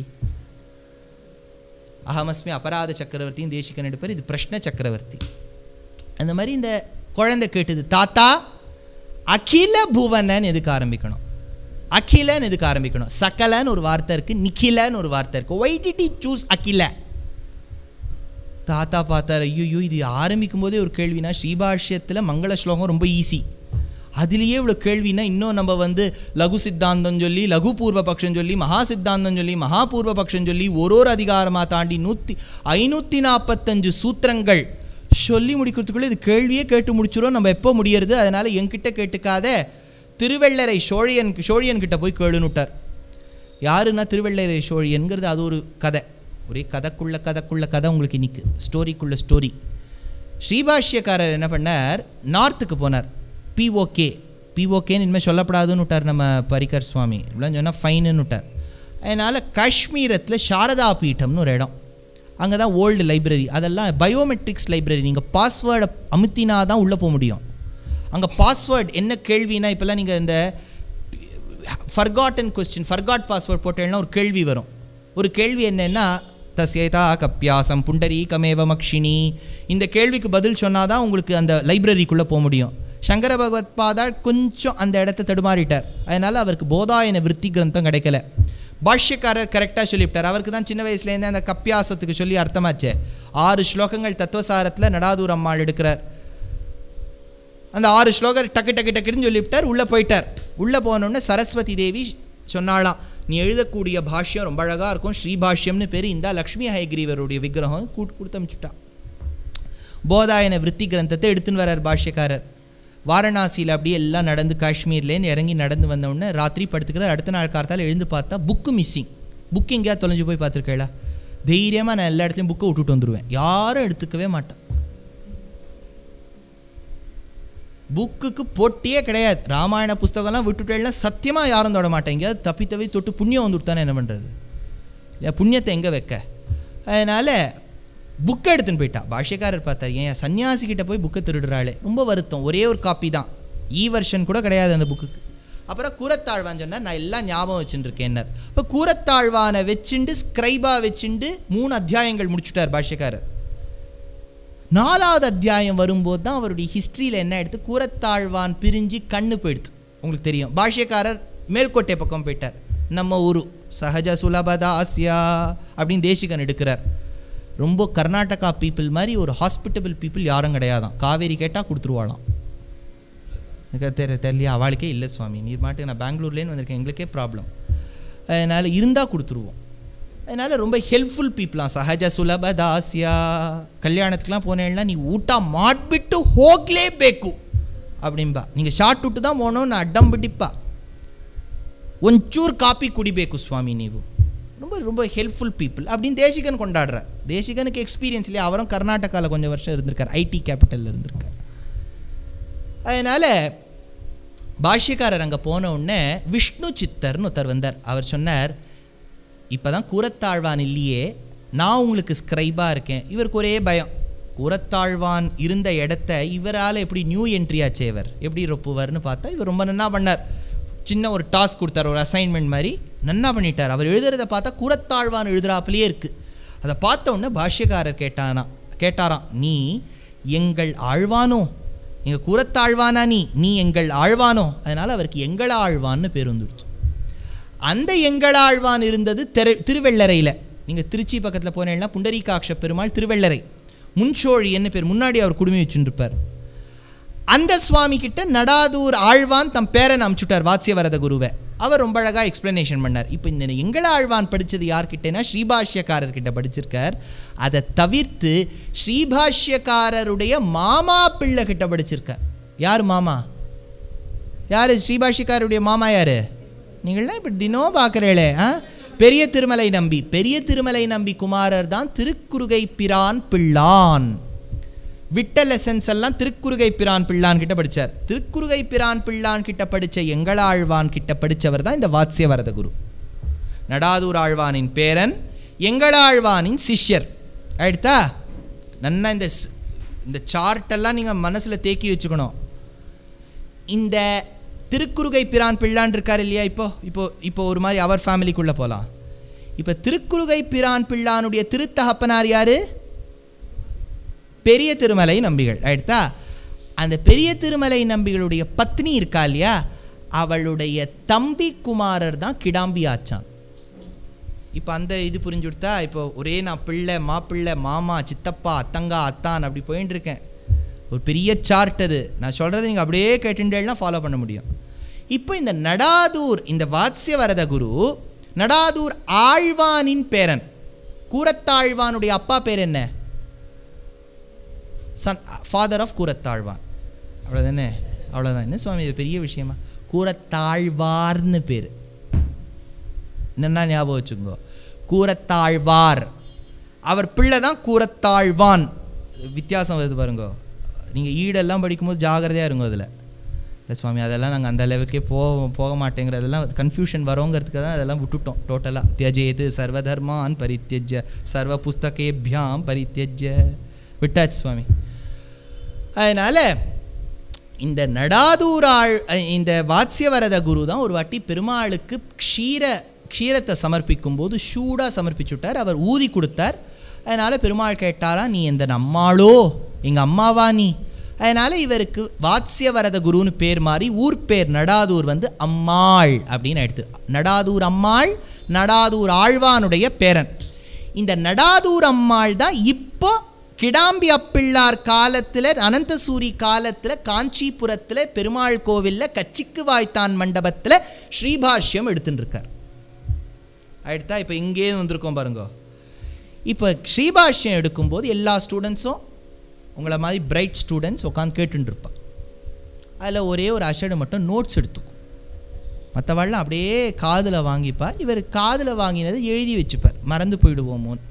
அகமஸ்மி அபராத சக்கரவர்த்தியும் தேசிகன் எடுப்பார் இது பிரஷ்ன சக்கரவர்த்தி அந்த மாதிரி இந்த குழந்தை கேட்டது தாத்தா அகில புவனன்னு எதுக்கு ஆரம்பிக்கணும் அகிலன்னு எதுக்கு ஆரம்பிக்கணும் சகலன்னு ஒரு வார்த்தை இருக்குது நிக்கிலன்னு ஒரு வார்த்தை இருக்குது ஒய் டிட் he சூஸ் அகில தாத்தா பார்த்தார் ஐயோ இது ஆரம்பிக்கும் போதே ஒரு கேள்வினா ஸ்ரீபாஷ்யத்தில் மங்கள ஸ்லோகம் ரொம்ப ஈஸி அதுலேயே இவ்வளோ கேள்வினா இன்னும் நம்ம வந்து லகு சித்தாந்தம் சொல்லி லகு பூர்வ பக்ஷம் சொல்லி மகா சித்தாந்தம் சொல்லி மகா பூர்வ பக்ஷம் சொல்லி ஒரு ஒரு அதிகாரமாக தாண்டி நூற்றி ஐநூற்றி நாற்பத்தஞ்சு சூத்திரங்கள் சொல்லி முடிக்கிறதுக்குள்ளே இது கேள்வியே கேட்டு முடிச்சிடும் நம்ம எப்போ முடியறது அதனால் என்கிட்ட கேட்டுக்காத திருவெள்ளரை சோழியன் சோழியன் கிட்ட போய் கேளுன்னு விட்டார் யாருன்னா திருவெள்ளரை சோழியன்கிறது அது ஒரு கதை ஒரே கதைக்குள்ள கதைக்குள்ள கதை உங்களுக்கு இன்னைக்கு ஸ்டோரிக்குள்ள ஸ்டோரி ஸ்ரீபாஷ்யக்காரர் என்ன பண்ணார் நார்த்துக்கு போனார் பிஓகே பிஓகேன்னு இனிமேல் சொல்லப்படாதுன்னு விட்டார் நம்ம பரிகர் சுவாமி இப்படிலாம் சொன்னால் ஃபைனுன்னு விட்டார் அதனால் காஷ்மீரத்தில் சாரதா பீட்டம்னு ஒரு இடம் அங்கே தான் ஓல்டு லைப்ரரி அதெல்லாம் பயோமெட்ரிக்ஸ் லைப்ரரி நீங்கள் பாஸ்வேர்டை அமுத்தினா தான் உள்ளே போக முடியும் அங்கே பாஸ்வேர்டு என்ன கேள்வினா இப்போல்லாம் நீங்கள் இந்த ஃபர்காட்டன் கொஸ்டின் ஃபர்காட் பாஸ்வேர்ட் போட்டேன்னா ஒரு கேள்வி வரும் ஒரு கேள்வி என்னென்னா தஸ்யதா கப்பியாசம் புண்டரீகமேவ மக்ஷினி இந்த கேள்விக்கு பதில் சொன்னால் தான் உங்களுக்கு அந்த லைப்ரரிக்குள்ளே போக முடியும் சங்கர பகவத் பாதா கொஞ்சம் அந்த இடத்த தடுமாறிட்டார் அதனால் அவருக்கு போதாயன விருத்தி கிரந்தம் கிடைக்கல பாஷ்யக்காரர் கரெக்டாக சொல்லிவிட்டார் அவருக்கு தான் சின்ன வயசுலேருந்தே அந்த கப்பியாசத்துக்கு சொல்லி அர்த்தமாச்சே ஆறு ஸ்லோகங்கள் தத்துவசாரத்தில் நடாதூர் அம்மாள் எடுக்கிறார் அந்த ஆறு ஸ்லோகர் டக்கு டக்கு டக்குன்னு சொல்லிவிட்டார் உள்ளே போயிட்டார் உள்ளே போனோடனே சரஸ்வதி தேவி சொன்னாலாம் நீ எழுதக்கூடிய பாஷ்யம் ரொம்ப அழகாக இருக்கும் ஸ்ரீபாஷ்யம்னு பேர் இந்த லக்ஷ்மி ஹயக்ரீவருடைய விக்கிரகம் கூட்டு கொடுத்து அனுப்பிச்சுட்டா போதாயன விருத்தி கிரந்தத்தை எடுத்துன்னு வரார் பாஷ்யக்காரர் வாரணாசியில் அப்படியே எல்லாம் நடந்து காஷ்மீர்லேருந்து இறங்கி நடந்து வந்த உடனே ராத்திரி படுத்துக்கிறார் அடுத்த நாள் காலத்தால் எழுந்து பார்த்தா புக்கு மிஸ்ஸிங் புக் எங்கேயா தொலைஞ்சு போய் பார்த்துருக்கேளா தைரியமாக நான் எல்லா இடத்துலையும் புக்கை விட்டுட்டு வந்துடுவேன் யாரும் எடுத்துக்கவே மாட்டேன் புக்குக்கு போட்டியே கிடையாது ராமாயண புஸ்தகம்லாம் விட்டுட்டேன்னா சத்தியமாக யாரும் தொட மாட்டேன் எங்கேயாவது தப்பி தவி தொட்டு புண்ணியம் வந்து விட்டானே என்ன பண்ணுறது இல்லையா புண்ணியத்தை எங்கே வைக்க அதனால் புக்கை எடுத்துன்னு போயிட்டா பாஷ்யக்காரர் பார்த்தார் ஏன் சன்னியாசி கிட்ட போய் புக்கை திருடுறாளே ரொம்ப வருத்தம் ஒரே ஒரு காப்பி தான் ஈ வெர்ஷன் கூட கிடையாது அந்த புக்குக்கு அப்புறம் கூரத்தாழ்வான் சொன்னார் நான் எல்லாம் ஞாபகம் வச்சுட்டு இருக்கேன்னார் இப்போ கூரத்தாழ்வானை வச்சுண்டு ஸ்க்ரைபாக வச்சுண்டு மூணு அத்தியாயங்கள் முடிச்சுட்டார் பாஷ்யக்காரர் நாலாவது அத்தியாயம் வரும்போது தான் அவருடைய ஹிஸ்ட்ரியில் என்ன எடுத்து கூரத்தாழ்வான் பிரிஞ்சு கண்ணு போயிடுது உங்களுக்கு தெரியும் பாஷ்யக்காரர் மேல்கோட்டை பக்கம் போயிட்டார் நம்ம ஊரு சஹஜ சுலபதாஸ்யா அப்படின்னு தேசிகன் எடுக்கிறார் ரொம்ப கர்நாடகா பீப்புள் மாதிரி ஒரு ஹாஸ்பிட்டபிள் பீப்புள் யாரும் கிடையாதான் காவேரி கேட்டால் கொடுத்துருவாளாம் எனக்கு தெரிய தெரியலையா அவளுக்கே இல்லை சுவாமி நீர் மாட்டுக்கு நான் பெங்களூர்லேன்னு வந்திருக்கேன் எங்களுக்கே ப்ராப்ளம் அதனால் இருந்தால் கொடுத்துருவோம் அதனால் ரொம்ப ஹெல்ப்ஃபுல் ಪೀಪಲ್ ಸಹಜ ಸುಲಭ ದಾಸ್ಯ கல்யாணத்துக்குலாம் போனேன்னா நீ ಊಟ ಮಾಡಿಬಿಟ್ಟು ಹೋಗಲೇಬೇಕು அப்படின்பா நீங்கள் ஷார்ட் விட்டு தான் போகணும்னு ಅಡ್ಡಂ ಬಿಟ್ಟಿಪ್ಪ ಒಂಚೂರು ಕಾಪಿ ಕುಡಿಬೇಕು ಸ್ವಾಮಿ ನೀವು ரொம்ப ரொம்ப ஹெல்ப்ஃபுல் பீப்புள் அப்படின்னு தேசிகன் கொண்டாடுறார் தேசிகனுக்கு எக்ஸ்பீரியன்ஸ் இல்லையா அவரும் கர்நாடகாவில் கொஞ்சம் வருஷம் இருந்திருக்கார் ஐடி கேபிட்டலில் இருந்திருக்கார் அதனால் பாஷ்யக்காரர் அங்கே போன உடனே விஷ்ணு சித்தர்னு ஒருத்தர் வந்தார் அவர் சொன்னார் இப்போ தான் கூரத்தாழ்வான் இல்லையே நான் உங்களுக்கு ஸ்க்ரைபாக இருக்கேன் இவருக்கு ஒரே பயம் கூரத்தாழ்வான் இருந்த இடத்த இவரால் எப்படி நியூ என்ட்ரி ஆச்சே இவர் எப்படி ரொப்புவார்னு பார்த்தா இவர் ரொம்ப நன்னா பண்ணார் சின்ன ஒரு டாஸ்க் கொடுத்தார் ஒரு அசைன்மெண்ட் மாதிரி நன்னா பண்ணிட்டார் அவர் எழுதுறத பார்த்தா கூரத்தாழ்வான் எழுதுறாப்புலேயே இருக்குது அதை பார்த்த உடனே பாஷ்யக்காரர் கேட்டானா கேட்டாராம் நீ எங்கள் ஆழ்வானோ எங்கள் கூரத்தாழ்வானா நீ நீ எங்கள் ஆழ்வானோ அதனால் அவருக்கு எங்கள ஆழ்வான்னு பேர் வந்துடுச்சு அந்த எங்களாழ்வான் இருந்தது திரு திருவெள்ளரையில் நீங்கள் திருச்சி பக்கத்தில் போனீங்கன்னா புண்டரீகாட்ச பெருமாள் திருவெள்ளரை முன்சோழி என்ன பேர் முன்னாடி அவர் குடுமி வச்சுருப்பார் அந்த சுவாமி கிட்ட நடாதூர் ஆழ்வான் தம் பேரன் அமுச்சுட்டார் வாத்ஸ்யவரத குருவை அவர் ரொம்ப அழகாக எக்ஸ்ப்ளனேஷன் பண்ணார் இப்போ இந்த எங்கள ஆழ்வான் படித்தது யார்கிட்டனா ஸ்ரீபாஷ்யக்காரர் கிட்ட படிச்சிருக்கார் அதை தவிர்த்து ஸ்ரீபாஷ்யக்காரருடைய மாமா பிள்ளை கிட்ட படிச்சிருக்கார் யார் மாமா யார் ஸ்ரீபாஷ்யக்காரருடைய மாமா யார் நீங்கள்லாம் இப்போ தினம் பார்க்குறீங்களே ஆ பெரிய திருமலை நம்பி பெரிய திருமலை நம்பி குமாரர் தான் திருக்குறுகை பிரான் பிள்ளான் விட்ட லெசன்ஸ் எல்லாம் திருக்குறுகை பிரான் பிள்ளான் கிட்ட படித்தார் திருக்குறுகை பிரான் பிள்ளான் கிட்ட படித்த எங்களாழ்வான் கிட்ட படித்தவர் தான் இந்த வாத்ஸ்யவரத குரு நடாதூர் ஆழ்வானின் பேரன் எங்களாழ்வானின் சிஷ்யர் ஆயிடுத்தா நன்னா இந்த ஸ்- இந்த சார்ட்டெல்லாம் நீங்கள் மனசில் தேக்கி வச்சுக்கணும் இந்த திருக்குறுகை பிரான் பிள்ளான் இருக்கார் இல்லையா இப்போ இப்போ இப்போ ஒரு மாதிரி அவர் ஃபேமிலிக்குள்ளே போகலாம் இப்போ திருக்குறுகை பிரான் பிள்ளானுடைய திருத்தகப்பனார் யாரு பெரிய திருமலை நம்பிகள் ஆயிடுதா அந்த பெரிய திருமலை நம்பிகளுடைய பத்னி இருக்கா இல்லையா அவளுடைய தம்பி குமாரர் தான் கிடாம்பி ஆச்சான் இப்போ அந்த இது புரிஞ்சு கொடுத்தா இப்போ ஒரே நான் பிள்ளை மாப்பிள்ளை மாமா சித்தப்பா அத்தங்கா அத்தான் அப்படி போயின்னு இருக்கேன் ஒரு பெரிய சார்ட் அது நான் சொல்கிறத நீங்கள் அப்படியே கேட்டுட்டேன்னா ஃபாலோ பண்ண முடியும் இப்போ இந்த நடாதூர் இந்த வாத்ஸ்யவரத குரு நடாதூர் ஆழ்வானின் பேரன் கூரத்தாழ்வானுடைய அப்பா பேர் என்ன சன் ஃபாதர் ஆஃப் கூரத்தாழ்வான் அவ்வளோதானே அவ்வளோதான் என்ன சுவாமி இது பெரிய விஷயமா கூரத்தாழ்வார்னு பேர் என்னென்னா ஞாபகம் வச்சுக்கோங்க கூரத்தாழ்வார் அவர் பிள்ளை தான் கூரத்தாழ்வான் வித்தியாசம் வருது பாருங்க நீங்கள் ஈடெல்லாம் படிக்கும்போது ஜாகிரதையாக இருங்க அதில் இல்லை சுவாமி அதெல்லாம் நாங்கள் அந்த லெவலுக்கே போக போக மாட்டேங்கிறதெல்லாம் கன்ஃபியூஷன் வரோங்கிறதுக்கு தான் அதெல்லாம் விட்டுட்டோம் டோட்டலாக தியஜேது சர்வதர்மான் பரித்தியஜ்ய சர்வ புஸ்தகேபியாம் பரித்தியஜ்ய விட்டாச்சு சுவாமி அதனால் இந்த நடாதூராள் அஹ், இந்த வாத்ஸ்யவரத குரு தான் ஒரு வாட்டி பெருமாளுக்கு க்ஷீர க்ஷீரத்தை சமர்ப்பிக்கும் போது சூடாக சமர்ப்பிச்சுட்டார் அவர் ஊதி கொடுத்தார் அதனால் பெருமாள் கேட்டாரா நீ எந்த நம்மாளோ எங்கள் அம்மாவா நீ அதனால் இவருக்கு வாத்ஸ்யவரத குருன்னு பேர் மாறி ஊர் பேர் நடாதூர் வந்து அம்மாள் அப்படின்னு எடுத்து நடாதூர் அம்மாள் நடாதூர் ஆழ்வானுடைய பேரன் இந்த நடாதூர் அம்மாள் தான் இப்போ கிடாம்பி அப்பிள்ளார் காலத்தில் அனந்தசூரி காலத்தில் காஞ்சிபுரத்தில் பெருமாள் கோவிலில் கச்சிக்கு வாய்த்தான் மண்டபத்தில் ஸ்ரீபாஷ்யம் எடுத்துட்டு இருக்கார் அடுத்தா இப்போ இங்கே வந்திருக்கோம் பாருங்க இப்போ ஸ்ரீபாஷ்யம் எடுக்கும்போது எல்லா ஸ்டூடெண்ட்ஸும் உங்களை மாதிரி பிரைட் ஸ்டூடெண்ட்ஸ் உட்காந்து கேட்டுருப்பான் அதில் ஒரே ஒரு அஷடு மட்டும் நோட்ஸ் எடுத்துக்கும் மற்றவாள்லாம் அப்படியே காதில் வாங்கிப்பா இவர் காதில் வாங்கினது எழுதி வச்சுப்பார் மறந்து போயிடுவோமோன்னு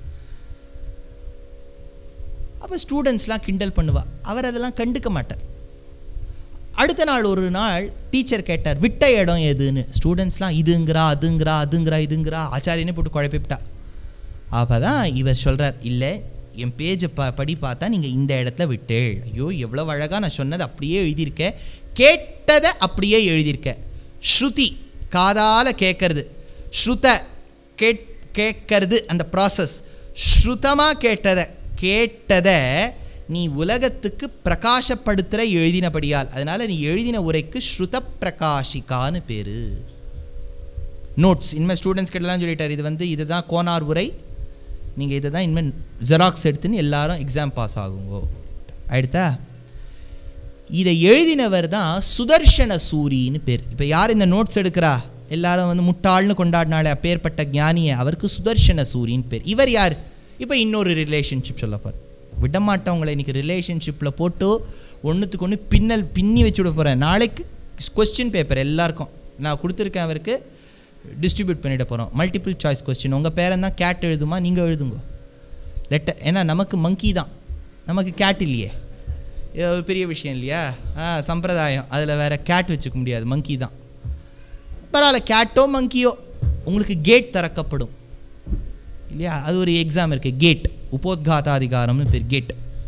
அப்போ ஸ்டூடெண்ட்ஸ்லாம் கிண்டல் பண்ணுவா அவர் அதெல்லாம் கண்டுக்க மாட்டார் அடுத்த நாள் ஒரு நாள் டீச்சர் கேட்டார் விட்ட இடம் எதுன்னு ஸ்டூடெண்ட்ஸ்லாம் இதுங்கிறா அதுங்கிறா அதுங்கிறா இதுங்கிறா ஆச்சாரியனே போட்டு குழப்பிவிட்டா அப்போ தான் இவர் சொல்கிறார் இல்லை என் பேஜை ப படி பார்த்தா நீங்கள் இந்த இடத்துல விட்டேள் ஐயோ எவ்வளோ அழகாக நான் சொன்னது அப்படியே எழுதியிருக்கேன் கேட்டதை அப்படியே எழுதியிருக்கேன் ஸ்ருதி காதால் கேட்கறது ஸ்ருத கேட் கேட்கறது அந்த ப்ராசஸ் ஸ்ருதமாக கேட்டதை கேட்டதை நீ உலகத்துக்கு பிரகாசப்படுத்துகிற எழுதினபடியால் அதனால் நீ எழுதின உரைக்கு ஸ்ருத பிரகாஷிகான்னு பேர் நோட்ஸ் இனிமேல் ஸ்டூடெண்ட்ஸ் கிட்டலாம் சொல்லிட்டார் இது வந்து இதுதான் கோனார் உரை நீங்கள் இதை தான் இனிமேல் ஜெராக்ஸ் எடுத்துன்னு எல்லாரும் எக்ஸாம் பாஸ் ஆகுங்கோ அடுத்தா இதை எழுதினவர் தான் சுதர்ஷன சூரின்னு பேர் இப்போ யார் இந்த நோட்ஸ் எடுக்கிறா எல்லாரும் வந்து முட்டாள்னு கொண்டாடினாலே அப்பேற்பட்ட ஞானியை அவருக்கு சுதர்ஷன சூரின்னு பேர் இவர் யார் இப்போ இன்னொரு ரிலேஷன்ஷிப் சொல்லப்பார் விட மாட்டவங்களை இன்றைக்கி ரிலேஷன்ஷிப்பில் போட்டு ஒன்றுத்துக்கு ஒன்று பின்னல் பின்னி வச்சு விட போகிறேன் நாளைக்கு கொஸ்டின் பேப்பர் எல்லாருக்கும் நான் கொடுத்துருக்கேன் அவருக்கு டிஸ்ட்ரிபியூட் பண்ணிட போகிறோம் மல்டிபிள் சாய்ஸ் கொஸ்டின் உங்கள் பேரன் தான் கேட் எழுதுமா நீங்கள் எழுதுங்க லெட்டர் ஏன்னா நமக்கு மங்கி தான் நமக்கு கேட் இல்லையே இது ஒரு பெரிய விஷயம் இல்லையா ஆ சம்பிரதாயம் அதில் வேறு கேட் வச்சுக்க முடியாது மங்கி தான் பரவாயில்ல கேட்டோ மங்கியோ உங்களுக்கு கேட் திறக்கப்படும் இல்லையா அது ஒரு எக்ஸாம் இருக்குது கேட் உபோத்காதாதிகாரம்னு பேர் கேட்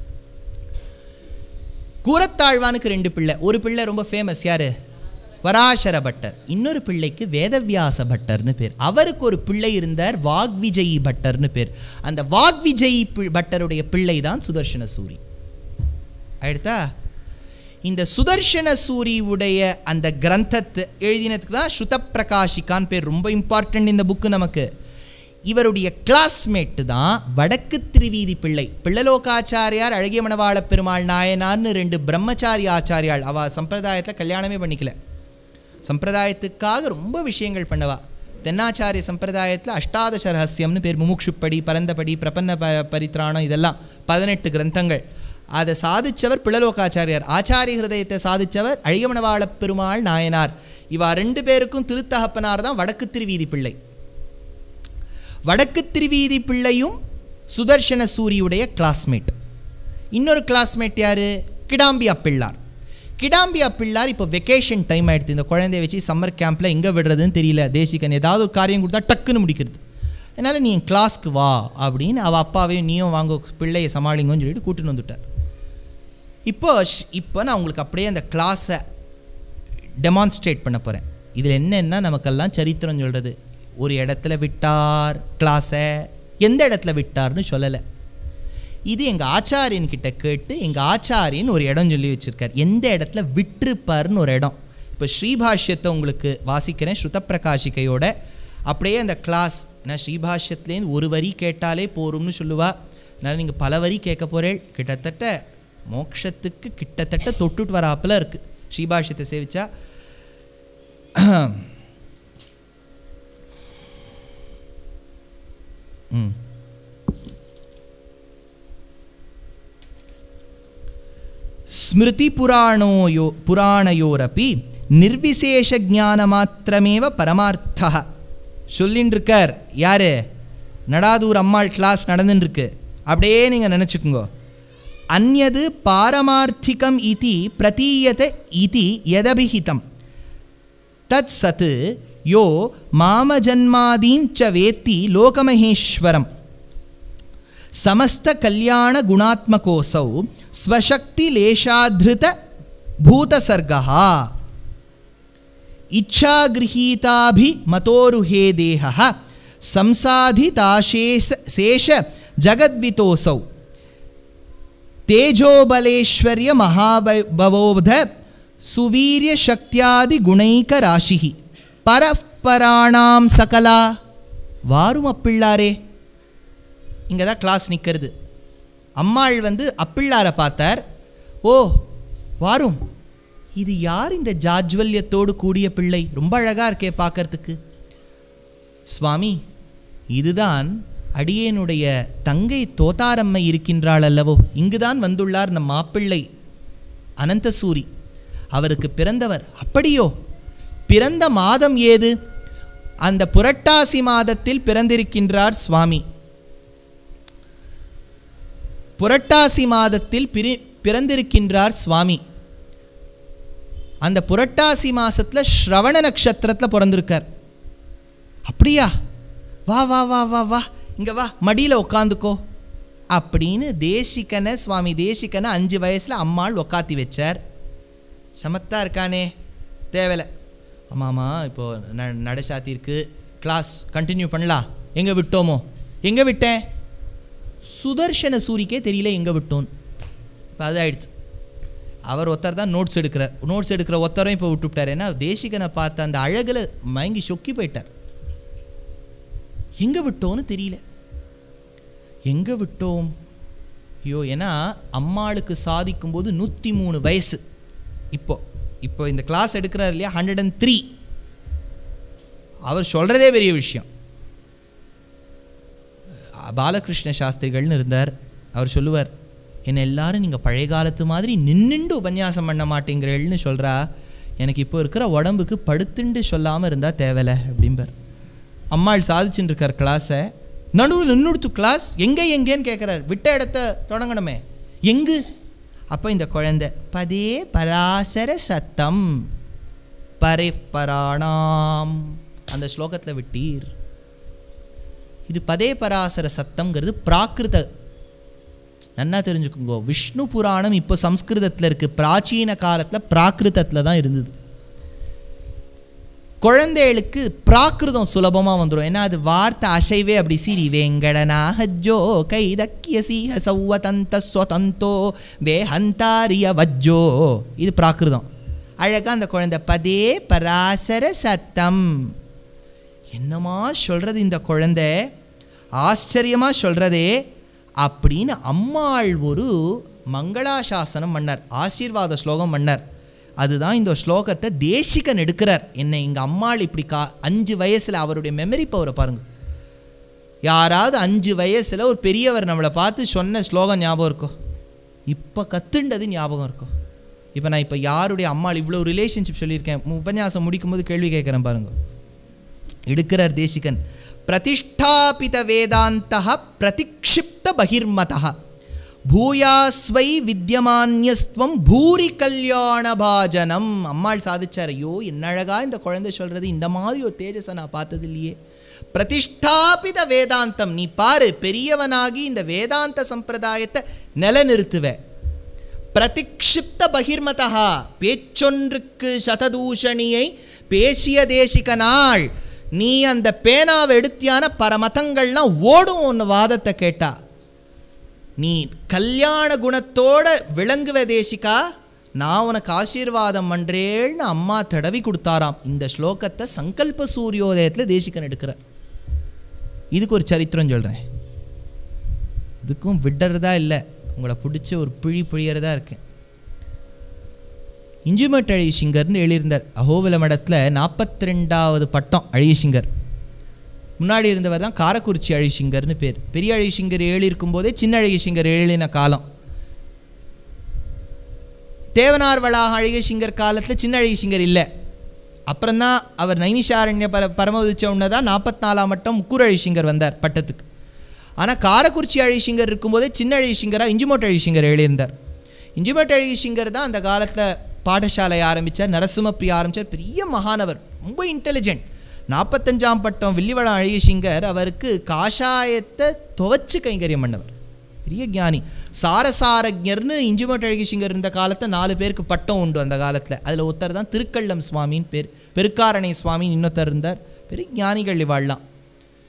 கூரத்தாழ்வானுக்கு ரெண்டு பிள்ளை ஒரு பிள்ளை ரொம்ப ஃபேமஸ் யார் பராசர பட்டர் இன்னொரு பிள்ளைக்கு வேதவியாச பட்டர்னு பேர் அவருக்கு ஒரு பிள்ளை இருந்தார் வாக்விஜயி பட்டர்னு பேர் அந்த வாக்விஜயி பி- பட்டருடைய பிள்ளை தான் சுதர்ஷன சூரி ஆயிடுதா இந்த சுதர்ஷன சூரியுடைய அந்த கிரந்தத்தை எழுதினதுக்கு தான் ஸ்ருத பிரகாஷிகான் பேர் ரொம்ப இம்பார்ட்டன்ட் இந்த புக்கு நமக்கு இவருடைய கிளாஸ்மேட்டு தான் வடக்கு திருவீதி பிள்ளை பிள்ளலோகாச்சாரியார் அழகிய மணவாள பெருமாள் நாயனார்னு ரெண்டு பிரம்மச்சாரி ஆச்சாரியாள் அவ சம்பிரதாயத்தில் கல்யாணமே பண்ணிக்கல சம்பிரதாயத்துக்காக ரொம்ப விஷயங்கள் பண்ணவா தென்னாச்சாரிய சம்பிரதாயத்தில் அஷ்டாதச ரகசியம்னு பேர் முமுட்சுப்படி பரந்தபடி பிரபன்ன ப பரித்ராணம் இதெல்லாம் பதினெட்டு கிரந்தங்கள் அதை சாதிச்சவர் பிள்ளலோகாச்சாரியார் ஆச்சாரிய ஹிருதயத்தை சாதிச்சவர் அழியமணவாள பெருமாள் நாயனார் இவா ரெண்டு பேருக்கும் திருத்தகப்பனார் தான் வடக்கு திருவீதி பிள்ளை வடக்கு திருவீதி பிள்ளையும் சுதர்ஷன சூரியுடைய கிளாஸ்மேட் இன்னொரு கிளாஸ்மேட் யார் கிடாம்பி அப்பிள்ளார் கிடாம்பி அப்பிள்ளார் இப்போ வெக்கேஷன் டைம் ஆயிடுது இந்த குழந்தைய வச்சு சம்மர் கேம்பில் எங்கே விடுறதுன்னு தெரியல தேசிகன் ஏதாவது ஒரு காரியம் கொடுத்தா டக்குன்னு முடிக்கிறது அதனால் நீ என் கிளாஸ்க்கு வா அப்படின்னு அவள் அப்பாவையும் நீயும் வாங்க பிள்ளையை சமாளிங்கன்னு சொல்லிட்டு கூட்டின்னு வந்துட்டார் இப்போ ஷ்- இப்போ நான் உங்களுக்கு அப்படியே அந்த கிளாஸை டெமான்ஸ்ட்ரேட் பண்ண போகிறேன் இதில் என்னென்னா நமக்கெல்லாம் சரித்திரம் சொல்கிறது ஒரு இடத்துல விட்டார் கிளாஸை எந்த இடத்துல விட்டார்னு சொல்லலை இது எங்கள் ஆச்சாரியன் கிட்ட கேட்டு எங்கள் ஆச்சாரியன் ஒரு இடம் சொல்லி வச்சுருக்கார் எந்த இடத்துல விட்டிருப்பார்னு ஒரு இடம் இப்போ ஸ்ரீபாஷ்யத்தை உங்களுக்கு வாசிக்கிறேன் ஸ்ருத பிரகாஷிகையோட அப்படியே அந்த கிளாஸ் நான் ஸ்ரீபாஷ்யத்துலேருந்து ஒரு வரி கேட்டாலே போரும்னு சொல்லுவா அதனால் நீங்கள் பல வரி கேட்க போகிறேன் கிட்டத்தட்ட மோட்சத்துக்கு கிட்டத்தட்ட தொட்டுட்டு வராப்பில் இருக்குது ஸ்ரீபாஷ்யத்தை சேவிச்சா ம் ஸ்மிருதிபுராணோ யோ புராணயோரப்பி நிர்விசேஷ ஞானமாத்திரமேவ பரமார்த்தா சொல்லின்னு இருக்கார் யார் நடாதூர் அம்மாள் கிளாஸ் நடந்துன்னு இருக்கு அப்படியே நீங்கள் நினச்சிக்கோங்க அந்நது பாரமார்த்திகம் இதி பிரதீயத இதி யதபிஹிதம் தத் சத் யோ மாமஜன்மாதீஞ்ச வேத்தி லோகமகேஸ்வரம் ಸಮಸ್ತ ಕಲ್ಯಾಣ ಗುಣಾತ್ಮಕೋಸೌ ಸ್ವಶಕ್ತಿ ಲೇಷಾಧೃತ ಭೂತಸರ್ಗ ಇಚ್ಛಾಗೃಹೀತಾಭಿ ಮತೋರುಹೇ ದೇಹ ಸಂಸಾಧಿತಾಶೇಷ ಶೇಷ ಜಗದ್ವಿತೋಸೌ தேஜோபலேஸ்வர்ய மகாபவோத சுவீரிய சக்தியாதி குணைக ராசிஹி பரப்பராணாம் சகலா வாரும் அப்பிள்ளாரே இங்கே தான் கிளாஸ் நிற்கிறது அம்மாள் வந்து அப்பிள்ளாரை பார்த்தார் ஓ வாரும் இது யார் இந்த ஜாஜ்வல்யத்தோடு கூடிய பிள்ளை ரொம்ப அழகாக இருக்கே பார்க்கறதுக்கு சுவாமி இதுதான் அடியேனுடைய தங்கை தோத்தாரம்மை இருக்கின்றாள் அல்லவோ இங்குதான் வந்துள்ளார் நம் மாப்பிள்ளை அனந்தசூரி அவருக்கு பிறந்தவர் அப்படியோ பிறந்த மாதம் ஏது அந்த புரட்டாசி மாதத்தில் பிறந்திருக்கின்றார் சுவாமி புரட்டாசி மாதத்தில் பிரி பிறந்திருக்கின்றார் சுவாமி அந்த புரட்டாசி மாசத்துல ஸ்ரவண நட்சத்திரத்தில் பிறந்திருக்கார் அப்படியா வா வா வா வா வா இங்கே வா மடியில் உட்காந்துக்கோ அப்படின்னு தேசிகனை சுவாமி தேசிகனை அஞ்சு வயசில் அம்மாள் உக்காத்தி வச்சார் சமத்தா இருக்கானே தேவையில்ல ஆமாம்மா இப்போது ந நடசாத்திருக்கு கிளாஸ் கண்டினியூ பண்ணலாம் எங்கே விட்டோமோ எங்கே விட்டேன் சுதர்ஷன சூரிக்கே தெரியல எங்கே விட்டோன்னு இப்போ அது ஆயிடுச்சு அவர் ஒருத்தர் தான் நோட்ஸ் எடுக்கிறார் நோட்ஸ் எடுக்கிற ஒருத்தரும் இப்போ விட்டுவிட்டார் ஏன்னா தேசிகனை பார்த்த அந்த அழகில் மயங்கி சொக்கி போயிட்டார் எங்கே விட்டோன்னு தெரியல எங்கே விட்டோம் ஐயோ ஏன்னா அம்மாளுக்கு சாதிக்கும்போது நூற்றி மூணு வயசு இப்போ இப்போ இந்த கிளாஸ் எடுக்கிறார் இல்லையா ஹண்ட்ரட் அண்ட் த்ரீ அவர் சொல்கிறதே பெரிய விஷயம் பாலகிருஷ்ண சாஸ்திரிகள்னு இருந்தார் அவர் சொல்லுவார் என்னை எல்லாரும் நீங்கள் பழைய காலத்து மாதிரி நின்னுண்டு உபன்யாசம் பண்ண மாட்டேங்கிறேள்னு சொல்கிறா எனக்கு இப்போ இருக்கிற உடம்புக்கு படுத்துண்டு சொல்லாமல் இருந்தால் தேவையில்ல அப்படிம்பார் அம்மாள் சாதிச்சுட்டு இருக்கார் கிளாஸை நடுவில் நின்றுடுத்து கிளாஸ் எங்கே எங்கேன்னு கேட்குறாரு விட்ட இடத்த தொடங்கணுமே எங்கு அப்போ இந்த குழந்தை பதே பராசர சத்தம் பரிப்பராணாம் அந்த ஸ்லோகத்தில் விட்டீர் இது பதே பராசர சத்தம்ங்கிறது பிராகிருத நன்னா தெரிஞ்சுக்குங்கோ விஷ்ணு புராணம் இப்போ சம்ஸ்கிருதத்தில் இருக்குது பிராச்சீன காலத்தில் பிராகிருதத்தில் தான் இருந்தது குழந்தைகளுக்கு பிராகிருதம் சுலபமாக வந்துடும் ஏன்னா அது வார்த்தை அசைவே அப்படி சிரி வேங்கடனா ஹஜ்ஜோ கைதக்கிய சீஹ சௌவதந்த ஸ்வதந்தோ வேஹந்தாரிய வஜ்ஜோ இது பிராகிருதம் அழகாக அந்த குழந்தை பதே பராசர சத்தம் என்னமா சொல்கிறது இந்த குழந்தை ஆச்சரியமாக சொல்கிறதே அப்படின்னு அம்மாள் ஒரு மங்களாசாசனம் பண்ணார் ஆசீர்வாத ஸ்லோகம் பண்ணார் அதுதான் இந்த ஸ்லோகத்தை தேசிகன் எடுக்கிறார் என்னை எங்கள் அம்மாள் இப்படி கா அஞ்சு வயசில் அவருடைய மெமரி பவரை பாருங்கள் யாராவது அஞ்சு வயசில் ஒரு பெரியவர் நம்மளை பார்த்து சொன்ன ஸ்லோகம் ஞாபகம் இருக்கும் இப்போ கத்துண்டது ஞாபகம் இருக்கும் இப்போ நான் இப்போ யாருடைய அம்மாள் இவ்வளோ ரிலேஷன்ஷிப் சொல்லியிருக்கேன் உபன்யாசம் முடிக்கும்போது கேள்வி கேட்குறேன் பாருங்கள் எடுக்கிறார் தேசிகன் பிரதிஷ்டாபித வேதாந்த பிரதிக்ஷிப்த பகிர்மத பூயாஸ்வை வித்யமான்யஸ்துவம் பூரி கல்யாண பாஜனம் அம்மாள் சாதிச்சார் ஐயோ என்ன அழகா இந்த குழந்தை சொல்றது இந்த மாதிரி ஒரு தேஜஸை நான் பார்த்தது இல்லையே பிரதிஷ்டாபித வேதாந்தம் நீ பாரு பெரியவனாகி இந்த வேதாந்த சம்பிரதாயத்தை நிலநிறுத்துவ பிரதிக்ஷிப்த பகிர்மதா பேச்சொன்றுக்கு சததூஷணியை பேசிய தேசிக நாள் நீ அந்த பேனாவை எடுத்தியான பரமதங்கள்லாம் ஓடும் ஒன்று வாதத்தை கேட்டா நீ கல்யாண குணத்தோட விளங்குவ தேசிகா நான் உனக்கு ஆசீர்வாதம் பண்றேன்னு அம்மா தடவி கொடுத்தாராம் இந்த ஸ்லோகத்தை சங்கல்ப சூரியோதயத்தில் தேசிகன் எடுக்கிறார் இதுக்கு ஒரு சரித்திரம் சொல்கிறேன் இதுக்கும் விடுறதா இல்லை உங்களை பிடிச்ச ஒரு பிழி பிழியறதா இருக்கேன் இஞ்சுமட் அழிசிங்கர்னு எழுதியிருந்தார் அகோபல மடத்தில் நாற்பத்தி ரெண்டாவது பட்டம் அழிசிங்கர் முன்னாடி இருந்தவர் தான் காரக்குறிச்சி அழிசிங்கர்னு பேர் பெரிய அழிசிங்கர் எழுதியிருக்கும் போதே சின்ன அழகிசிங்கர் எழுதின காலம் தேவனார் வளாக அழகிசிங்கர் காலத்தில் சின்ன அழகிசிங்கர் இல்லை அப்புறம்தான் அவர் நைனிஷாரண்ய பர பரமதிச்ச உடனே தான் நாற்பத்தி நாலாம் மட்டம் முக்கூர் அழிசிங்கர் வந்தார் பட்டத்துக்கு ஆனால் காரக்குறிச்சி அழிசிங்கர் இருக்கும்போதே சின்ன அழிசிங்கராக இஞ்சிமோட் அழிசிங்கர் எழுதியிருந்தார் இஞ்சிமோட் அழிசிங்கர் தான் அந்த காலத்தில் பாடசாலை ஆரம்பித்தார் நரசிம்மப்பிரியா ஆரம்பித்தார் பெரிய மகானவர் ரொம்ப இன்டெலிஜென்ட் நாற்பத்தஞ்சாம் பட்டம் வில்லிவளம் அழகிசிங்கர் அவருக்கு காஷாயத்தை துவச்சு கைங்கரியம் பண்ணவர் பெரிய ஞானி சாரசாரஜர்னு இஞ்சிமோட் அழகிசிங்கர் இருந்த காலத்தை நாலு பேருக்கு பட்டம் உண்டு அந்த காலத்தில் அதில் ஒருத்தர் தான் திருக்கள்ளம் சுவாமின்னு பேர் பெருக்காரணை சுவாமின்னு இன்னொருத்தர் இருந்தார் பெரிய ஞானிகள் இவாள்லாம்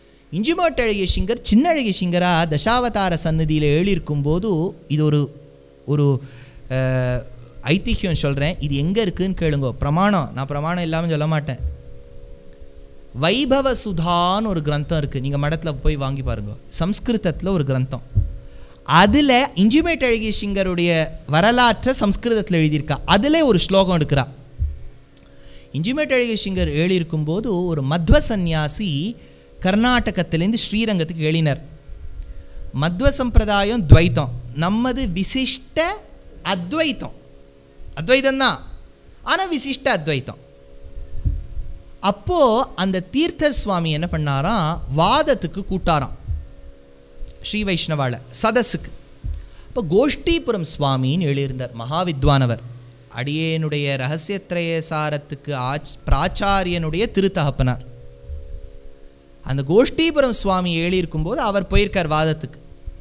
இஞ்சிமோட் அழகிய சிங்கர் சின்ன அழகிய சிங்கரா தசாவதார சன்னதியில் எழுதியிருக்கும் போது இது ஒரு ஒரு அஹ், ஐதிஹ்யம் சொல்கிறேன் இது எங்கே இருக்குன்னு கேளுங்கோ பிரமாணம் நான் பிரமாணம் இல்லாமல் சொல்ல மாட்டேன் வைபவ சுதான்னு ஒரு கிரந்தம் இருக்குது நீங்கள் மடத்தில் போய் வாங்கி பாருங்க சம்ஸ்கிருதத்தில் ஒரு கிரந்தம் அதில் இஞ்சிமேட் அழகிய சிங்கருடைய வரலாற்றை சம்ஸ்கிருதத்தில் எழுதியிருக்கா அதிலே ஒரு ஸ்லோகம் எடுக்கிறா இஞ்சிமேட் அழகிய சிங்கர் எழுதியிருக்கும்போது ஒரு மத்வ சந்நியாசி கர்நாடகத்திலேருந்து ஸ்ரீரங்கத்துக்கு எழுதினார் மத்வ சம்பிரதாயம் துவைத்தம் நம்மது விசிஷ்ட அத்வைத்தம் அத்வைதம் தான் ஆனால் விசிஷ்ட அத்வைத்தம் அப்போ அந்த தீர்த்தர் சுவாமி என்ன பண்ணாராம் வாதத்துக்கு கூட்டாராம் ஸ்ரீ வைஷ்ணவால சதஸுக்கு அப்போ கோஷ்டிபுரம் சுவாமின்னு எழுதியிருந்தார் மகாவித்வானவர் அடியேனுடைய ரகசியத்ரய சாரத்துக்கு ஆச் பிராச்சாரியனுடைய திருத்தகப்பனார் அந்த கோஷ்டிபுரம் சுவாமி எழுதியிருக்கும்போது அவர் போயிருக்கார் வாதத்துக்கு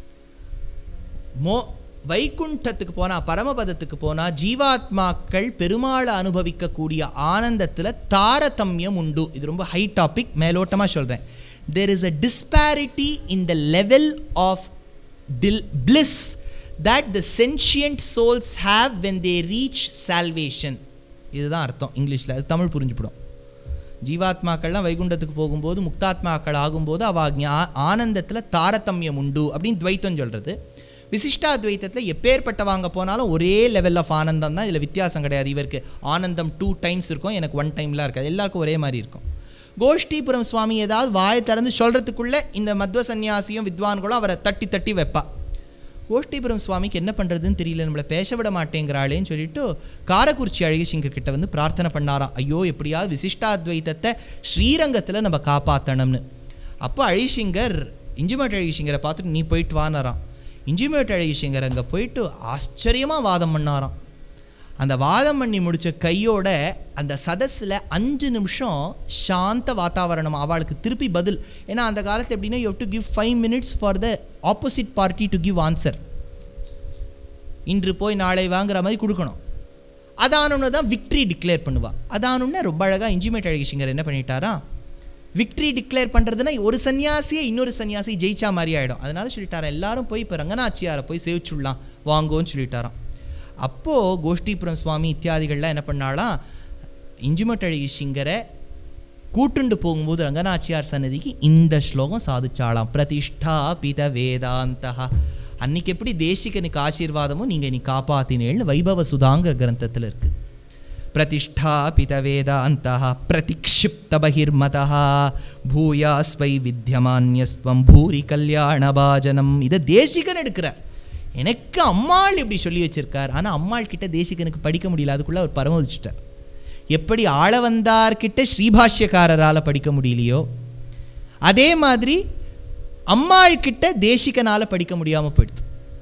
மோ வைகுண்டத்துக்கு போனால் பரமபதத்துக்கு போனால் ஜீவாத்மாக்கள் பெருமாளை அனுபவிக்கக்கூடிய ஆனந்தத்தில் தாரதமியம் உண்டு இது ரொம்ப ஹை டாபிக் மேலோட்டமாக சொல்கிறேன் there is a disparity in the level of டில் bliss that the sentient souls have when they reach salvation இதுதான் அர்த்தம் இங்கிலீஷில் அது தமிழ் புரிஞ்சுப்படும் ஜீவாத்மாக்கள்லாம் வைகுண்டத்துக்கு போகும்போது முக்தாத்மாக்கள் ஆகும்போது அவ ஞா- ஆனந்தத்துல தாரதமியம் உண்டு அப்படின்னு துவைத்தம் சொல்றது விசிஷ்டாத்வைத்தத்தில் எப்பேற்பட்டவாங்க போனாலும் ஒரே லெவல் ஆஃப் ஆனந்தம் தான் இதில் வித்தியாசம் கிடையாது இவருக்கு ஆனந்தம் டூ டைம்ஸ் இருக்கும் எனக்கு ஒன் டைம்லாம் இருக்காது எல்லாருக்கும் ஒரே மாதிரி இருக்கும் கோஷ்டிபுரம் சுவாமி ஏதாவது வாயை திறந்து சொல்கிறதுக்குள்ளே இந்த மத்வ சந்நியாசியும் வித்வான்களும் அவரை தட்டி தட்டி வைப்பா கோஷ்டிபுரம் சுவாமிக்கு என்ன பண்ணுறதுன்னு தெரியல நம்மளை பேச விட மாட்டேங்கிறாளேன்னு சொல்லிட்டு காரக்குறிச்சி அழகிசிங்கர் கிட்ட வந்து பிரார்த்தனை பண்ணாராம் ஐயோ எப்படியாவது விசிஷ்டாத்வைத்தத்தை ஸ்ரீரங்கத்தில் நம்ம காப்பாற்றணும்னு அப்போ அழிசிங்கர் இஞ்சிமேட் அழகிசிங்கரை பார்த்துட்டு நீ போயிட்டு வானாராம் இஞ்சிமேட் அழகிசிங்கர் அங்கே போயிட்டு ஆச்சரியமாக வாதம் பண்ணாராம் அந்த வாதம் பண்ணி முடிச்ச கையோட அந்த சதஸில் அஞ்சு நிமிஷம் சாந்த வாத்தாவரணம் அவளுக்கு திருப்பி பதில் ஏன்னா அந்த காலத்தில் எப்படின்னா you to give five minutes for the opposite party to give answer இன்று போய் நாளை வாங்குற மாதிரி கொடுக்கணும் அதானொன்று தான் விக்ட்ரி டிக்ளேர் பண்ணுவா அதானொன்னு ரொம்ப அழகாக இன்ஜிமேட் அழகிசிங்கர் என்ன பண்ணிட்டாரா விக்ட்ரி டிக்ளேர் பண்ணுறதுனா ஒரு சன்னியாசியை இன்னொரு சன்னியாசி ஜெயிச்சா மாதிரி ஆகிடும் அதனால சொல்லிட்டாரா எல்லாரும் போய் இப்போ ரங்கநாச்சியாரை போய் சேவிச்சுடலாம் வாங்கோன்னு சொல்லிட்டாராம் அப்போது கோஷ்டிபுரம் சுவாமி இத்தியாதிகள்லாம் என்ன பண்ணாலாம் இஞ்சிமட் அழகிசிங்கரை கூட்டுண்டு போகும்போது ரங்கநாச்சியார் சன்னதிக்கு இந்த ஸ்லோகம் சாதிச்சாலாம் பிரதிஷ்டா பித வேதாந்தா அன்னைக்கு எப்படி தேசிகனுக்கு ஆசீர்வாதமோ நீங்கள் நீ காப்பாத்தினேள்னு வைபவ சுதாங்கிற கிரந்தத்தில் இருக்கு பிரதிஷ்டா பித வேதாந்தா பிரதிக்ஷிப்த பகிர்மதா பூயாஸ்வை வித்யமான்யஸ்வம் பூரி கல்யாணபாஜனம் இதை தேசிகன் எடுக்கிறார் எனக்கு அம்மாள் இப்படி சொல்லி வச்சிருக்கார் ஆனால் அம்மாள் கிட்ட தேசிகனுக்கு படிக்க முடியல அதுக்குள்ளே அவர் பரமதிச்சிட்டார் எப்படி ஆளவந்தார்கிட்ட ஸ்ரீபாஷ்யக்காரரால் படிக்க முடியலையோ அதே மாதிரி அம்மாள் கிட்ட தேசிகனால் படிக்க முடியாமல் போயிடுது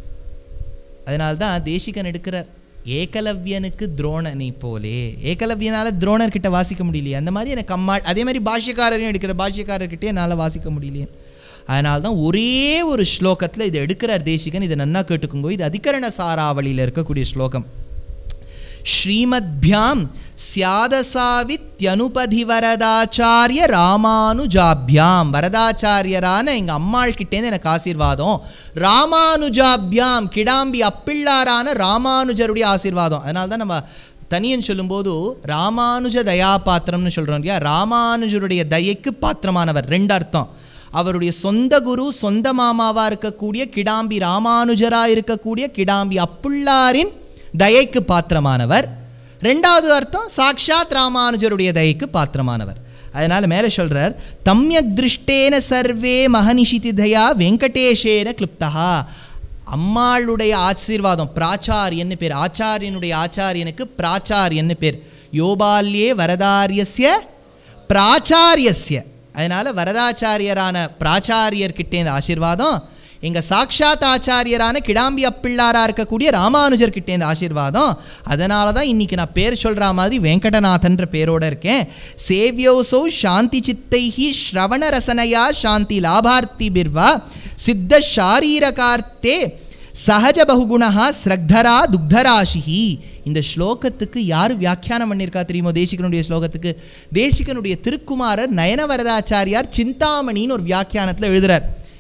அதனால தான் தேசிகன் எடுக்கிறார் ஏகலவ்யனுக்கு துரோணனை போலே ஏகலவ்யனால துரோணர்கிட்ட வாசிக்க முடியலையே அந்த மாதிரி எனக்கு அம்மாள் அதே மாதிரி பாஷ்யக்காரரையும் எடுக்கிற பாஷ்யக்காரர்கிட்டே என்னால் வாசிக்க முடியலையே அதனால தான் ஒரே ஒரு ஸ்லோகத்தில் இதை எடுக்கிறார் தேசிகன் இதை நன்னா கேட்டுக்குங்கோ இது அதிகரண சாராவளியில் இருக்கக்கூடிய ஸ்லோகம் ஸ்ரீமத்பியாம் சியாதசாவித்யனுபதி வரதாச்சாரிய ராமானுஜாபியாம் வரதாச்சாரியரான எங்கள் அம்மாள் கிட்டேருந்து எனக்கு ஆசீர்வாதம் ராமானுஜாபியாம் கிடாம்பி அப்பிள்ளாரான ராமானுஜருடைய ஆசீர்வாதம் அதனால தான் நம்ம தனியன் சொல்லும்போது ராமானுஜ தயா பாத்திரம்னு சொல்கிறோம் இல்லையா ராமானுஜருடைய தயைக்கு பாத்திரமானவர் ரெண்டு அர்த்தம் அவருடைய சொந்த குரு சொந்த மாமாவாக இருக்கக்கூடிய கிடாம்பி ராமானுஜராக இருக்கக்கூடிய கிடாம்பி அப்புள்ளாரின் தயைக்கு பாத்திரமானவர் ரெண்டாவது அர்த்தம் சாக்ஷாத் ராமானுஜருடைய தயைக்கு பாத்திரமானவர் அதனால் மேலே சொல்கிறார் தம்யக் திருஷ்டேன சர்வே மகனிஷிதி தயா வெங்கடேஷேன கிளிப்தா அம்மாளுடைய ஆசீர்வாதம் பிராச்சாரியன்னு பேர் ஆச்சாரியனுடைய ஆச்சாரியனுக்கு பிராச்சாரியன்னு பேர் யோபால்யே வரதாரியஸ்ய பிராச்சாரியஸ்ய அதனால் வரதாச்சாரியரான பிராச்சாரியர்கிட்டே இந்த ஆசீர்வாதம் எங்கள் சாக்ஷாத் ஆச்சாரியரான கிடாம்பி அப்பிள்ளாரா இருக்கக்கூடிய ராமானுஜர்கிட்ட இந்த ஆசீர்வாதம் அதனால தான் இன்றைக்கி நான் பேர் சொல்கிற மாதிரி வெங்கடநாதன்ற பேரோட இருக்கேன் சேவியோசௌ சாந்தி சித்தைஹி ஸ்ரவண ரசனையா சாந்தி லாபார்த்தி பிர்வா சித்த ஷாரீரகார்த்தே சகஜ பகுகுணா ஸ்ரக்தரா துக்தராசிஹி இந்த ஸ்லோகத்துக்கு யார் வியாக்கியானம் பண்ணியிருக்கா தெரியுமோ தேசிகனுடைய ஸ்லோகத்துக்கு தேசிகனுடைய திருக்குமாரர் நயனவரதாச்சாரியார் சிந்தாமணின்னு ஒரு வியாக்கியானத்தில் எழுதுறார்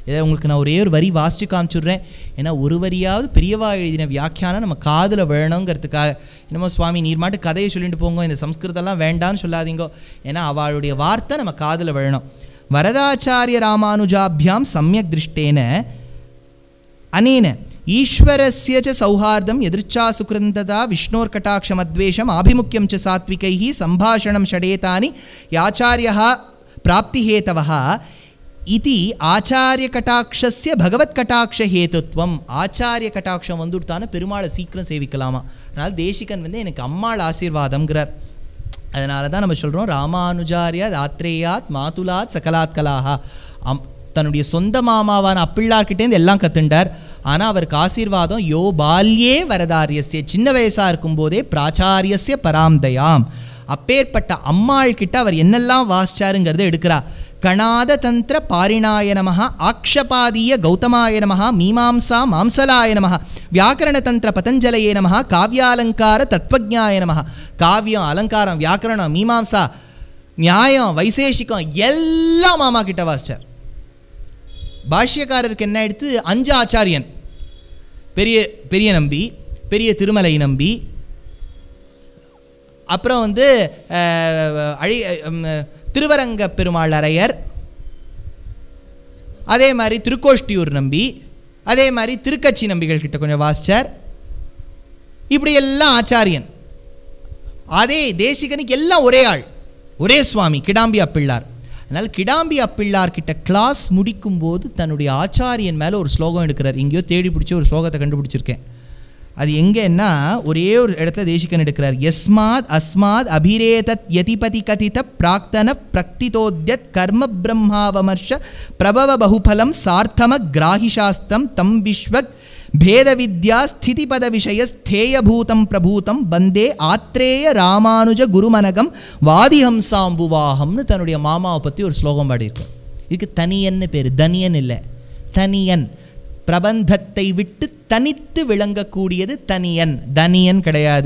இதை உங்களுக்கு நான் ஒரே ஒரு வரி வாசித்து காமிச்சுடுறேன் ஏன்னா ஒரு வரியாவது பெரியவா எழுதின வியாக்கியானம் நம்ம காதில் வேணுங்கிறதுக்காக என்னமோ சுவாமி நீர் மாட்டு கதையை சொல்லிட்டு போங்க இந்த சம்ஸ்கிருதம்லாம் வேண்டான்னு சொல்லாதீங்கோ ஏன்னா அவளுடைய வார்த்தை நம்ம காதில் வேணும் வரதாச்சாரிய ராமானுஜாபியாம் சமயக் திருஷ்டேன अनेन ईश्वरस्य च सौहार्दं यदृच्छा सुकृन्तता विष्णोर्कटाक्षमद्वेषम् आभिमुख्यं च सात्विकैः सम्भाषणं षडेतानि याचार्यः प्राप्तिहेतवः इति ஆச்சாரியகட்டாட்சஸ்ய பகவத் கட்டாட்ச ஹேத்துவம் ஆச்சாரிய கட்டாட்சம் வந்துடுத்தான பெருமாளை சீக்கிரம் சேவிக்கலாமா அதனால் தேசிகன் வந்து எனக்கு அம்மாள் ஆசீர்வாதம்ங்கிறார் அதனால தான் நம்ம சொல்கிறோம் ராமானுஜாரியாத் ஆத்ரேயாத் மாதுலாத் சகலாத் கலாஹா அம் தன்னுடைய சொந்த மாமாவான அப்பிள்ளார்கிட்டேருந்து எல்லாம் கத்துண்டார் ஆனால் அவருக்கு ஆசீர்வாதம் யோ பால்யே வரதாரியஸ்ய சின்ன வயசாக இருக்கும்போதே பிராச்சாரியஸ்ய பராம்தயாம் அப்பேற்பட்ட அம்மாள் கிட்ட அவர் என்னெல்லாம் வாசிச்சாருங்கிறத எடுக்கிறா கணாத தந்திர பாரிணாய நமः ஆக்ஷபாதீய கௌதமாய நமः மீமாம்சா மாம்சலாய நமः வியாக்கரண தந்திர பதஞ்சலயே நமः காவியாலங்கார தத்வஜாய நமः காவியம் அலங்காரம் வியாக்கரணம் மீமாம்சா நியாயம் வைசேஷிகம் எல்லாம் மாமா கிட்ட வாசிச்சார் பாஷ்யக்காரருக்கு என்ன எடுத்து அஞ்சு ஆச்சாரியன் பெரிய பெரிய நம்பி பெரிய திருமலை நம்பி அப்புறம் வந்து அஹ், அழி அம், திருவரங்க பெருமாள் அரையர் அதே மாதிரி திருக்கோஷ்டியூர் நம்பி அதே மாதிரி திருக்கச்சி நம்பிகள் கிட்ட கொஞ்சம் வாசிச்சார் இப்படி எல்லாம் ஆச்சாரியன் அதே தேசிகனுக்கு எல்லாம் ஒரே ஆள் ஒரே சுவாமி கிடாம்பி அப்பிள்ளார் அதனால் கிடாம்பி அப்பிள்ளார் கிட்ட கிளாஸ் முடிக்கும்போது தன்னுடைய ஆச்சாரியன் மேலே ஒரு ஸ்லோகம் எடுக்கிறார் எங்கேயோ தேடி பிடிச்சி ஒரு ஸ்லோகத்தை கண்டுபிடிச்சிருக்கேன் அது எங்கன்னா ஒரே ஒரு இடத்துல தேசிகன் எடுக்கிறார் யஸ்மாத் அஸ்மாத் அபிரேதத் யதிபதி கதித பிராக்தன பிரக்திதோத்யத் கர்ம பிரம்மாவமர்ஷ பிரபவ பகுபலம் சார்த்தம கிராஹிசாஸ்தம் தம் விஸ்வக் பேத வித்யா ஸ்திதிபத விஷய ஸ்தேயபூதம் பிரபூதம் வந்தே ஆத்ரேய ராமானுஜ குருமனகம் வாதிஹம்சாம்புவாகம்னு தன்னுடைய மாமாவை பற்றி ஒரு ஸ்லோகம் பாடியிருக்கார் இதுக்கு தனியன்னு பேர் தனியன் இல்லை தனியன் பிரபந்தத்தை விட்டு தனித்து விளங்கக்கூடியது தனியன் தனியன் கிடையாது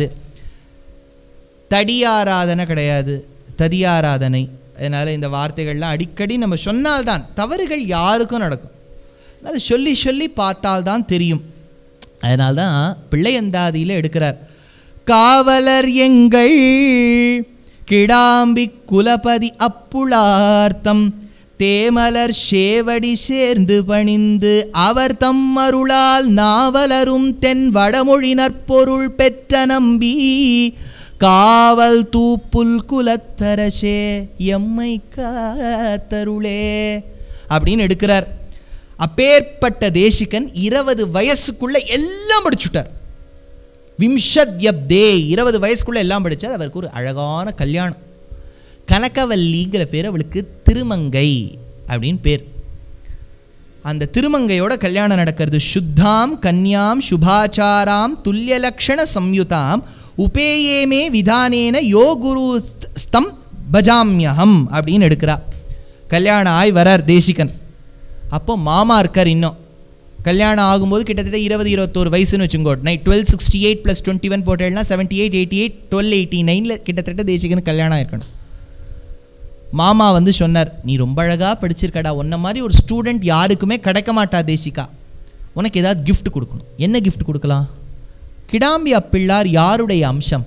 தடியாராதனை கிடையாது ததியாராதனை அதனால் இந்த வார்த்தைகள்லாம் அடிக்கடி நம்ம சொன்னால்தான் தவறுகள் யாருக்கும் நடக்கும் அதனால் சொல்லி சொல்லி பார்த்தால்தான் தெரியும் அதனால்தான் பிள்ளையந்தாதியில் எடுக்கிறார் காவலர் எங்கள் கிடாம்பி குலபதி அப்புளார்த்தம் தேமலர் சேவடி சேர்ந்து பணிந்து அவர் தம் அருளால் நாவலரும் தென் வடமொழி நற்பொருள் பெற்ற நம்பி காவல் தூப்புல் குலத்தரசே எம்மை காத்தருளே அப்படின்னு எடுக்கிறார் அப்பேற்பட்ட தேசிகன் இருபது வயசுக்குள்ள எல்லாம் படிச்சுட்டார் விம்ஷத்யப்தே இருபது வயசுக்குள்ள எல்லாம் படித்தார் அவருக்கு ஒரு அழகான கல்யாணம் கனகவல்லிங்கிற பேர் அவளுக்கு திருமங்கை அப்படின்னு பேர் அந்த திருமங்கையோட கல்யாணம் நடக்கிறது சுத்தாம் கன்யாம் சுபாச்சாராம் துல்லியலக்ஷண சம்யுதாம் உபேயேமே விதானேன யோ குரு ஸ்தம் பஜாமியகம் அப்படின்னு எடுக்கிறா கல்யாணம் ஆய் வரார் தேசிகன் அப்போ மாமா இருக்கார் இன்னும் கல்யாணம் ஆகும்போது கிட்டத்தட்ட இருபது இருபத்தோரு வயசுன்னு வச்சுங்கோ night twelve sixty eight plus twenty one போட்டேன்னா seventy eight eighty eight twelve eighty நைனில் கிட்டத்தட்ட தேசிகனுக்கு கல்யாணம் இருக்கணும் மாமா வந்து சொன்னார் நீ ரொம்ப அழகாக படிச்சிருக்கடா உன்ன மாதிரி ஒரு ஸ்டூடெண்ட் யாருக்குமே கிடைக்க மாட்டா தேசிகா உனக்கு ஏதாவது gift கொடுக்கணும் என்ன gift கொடுக்கலாம் கிடாம்பி அப்பிள்ளார் யாருடைய அம்சம்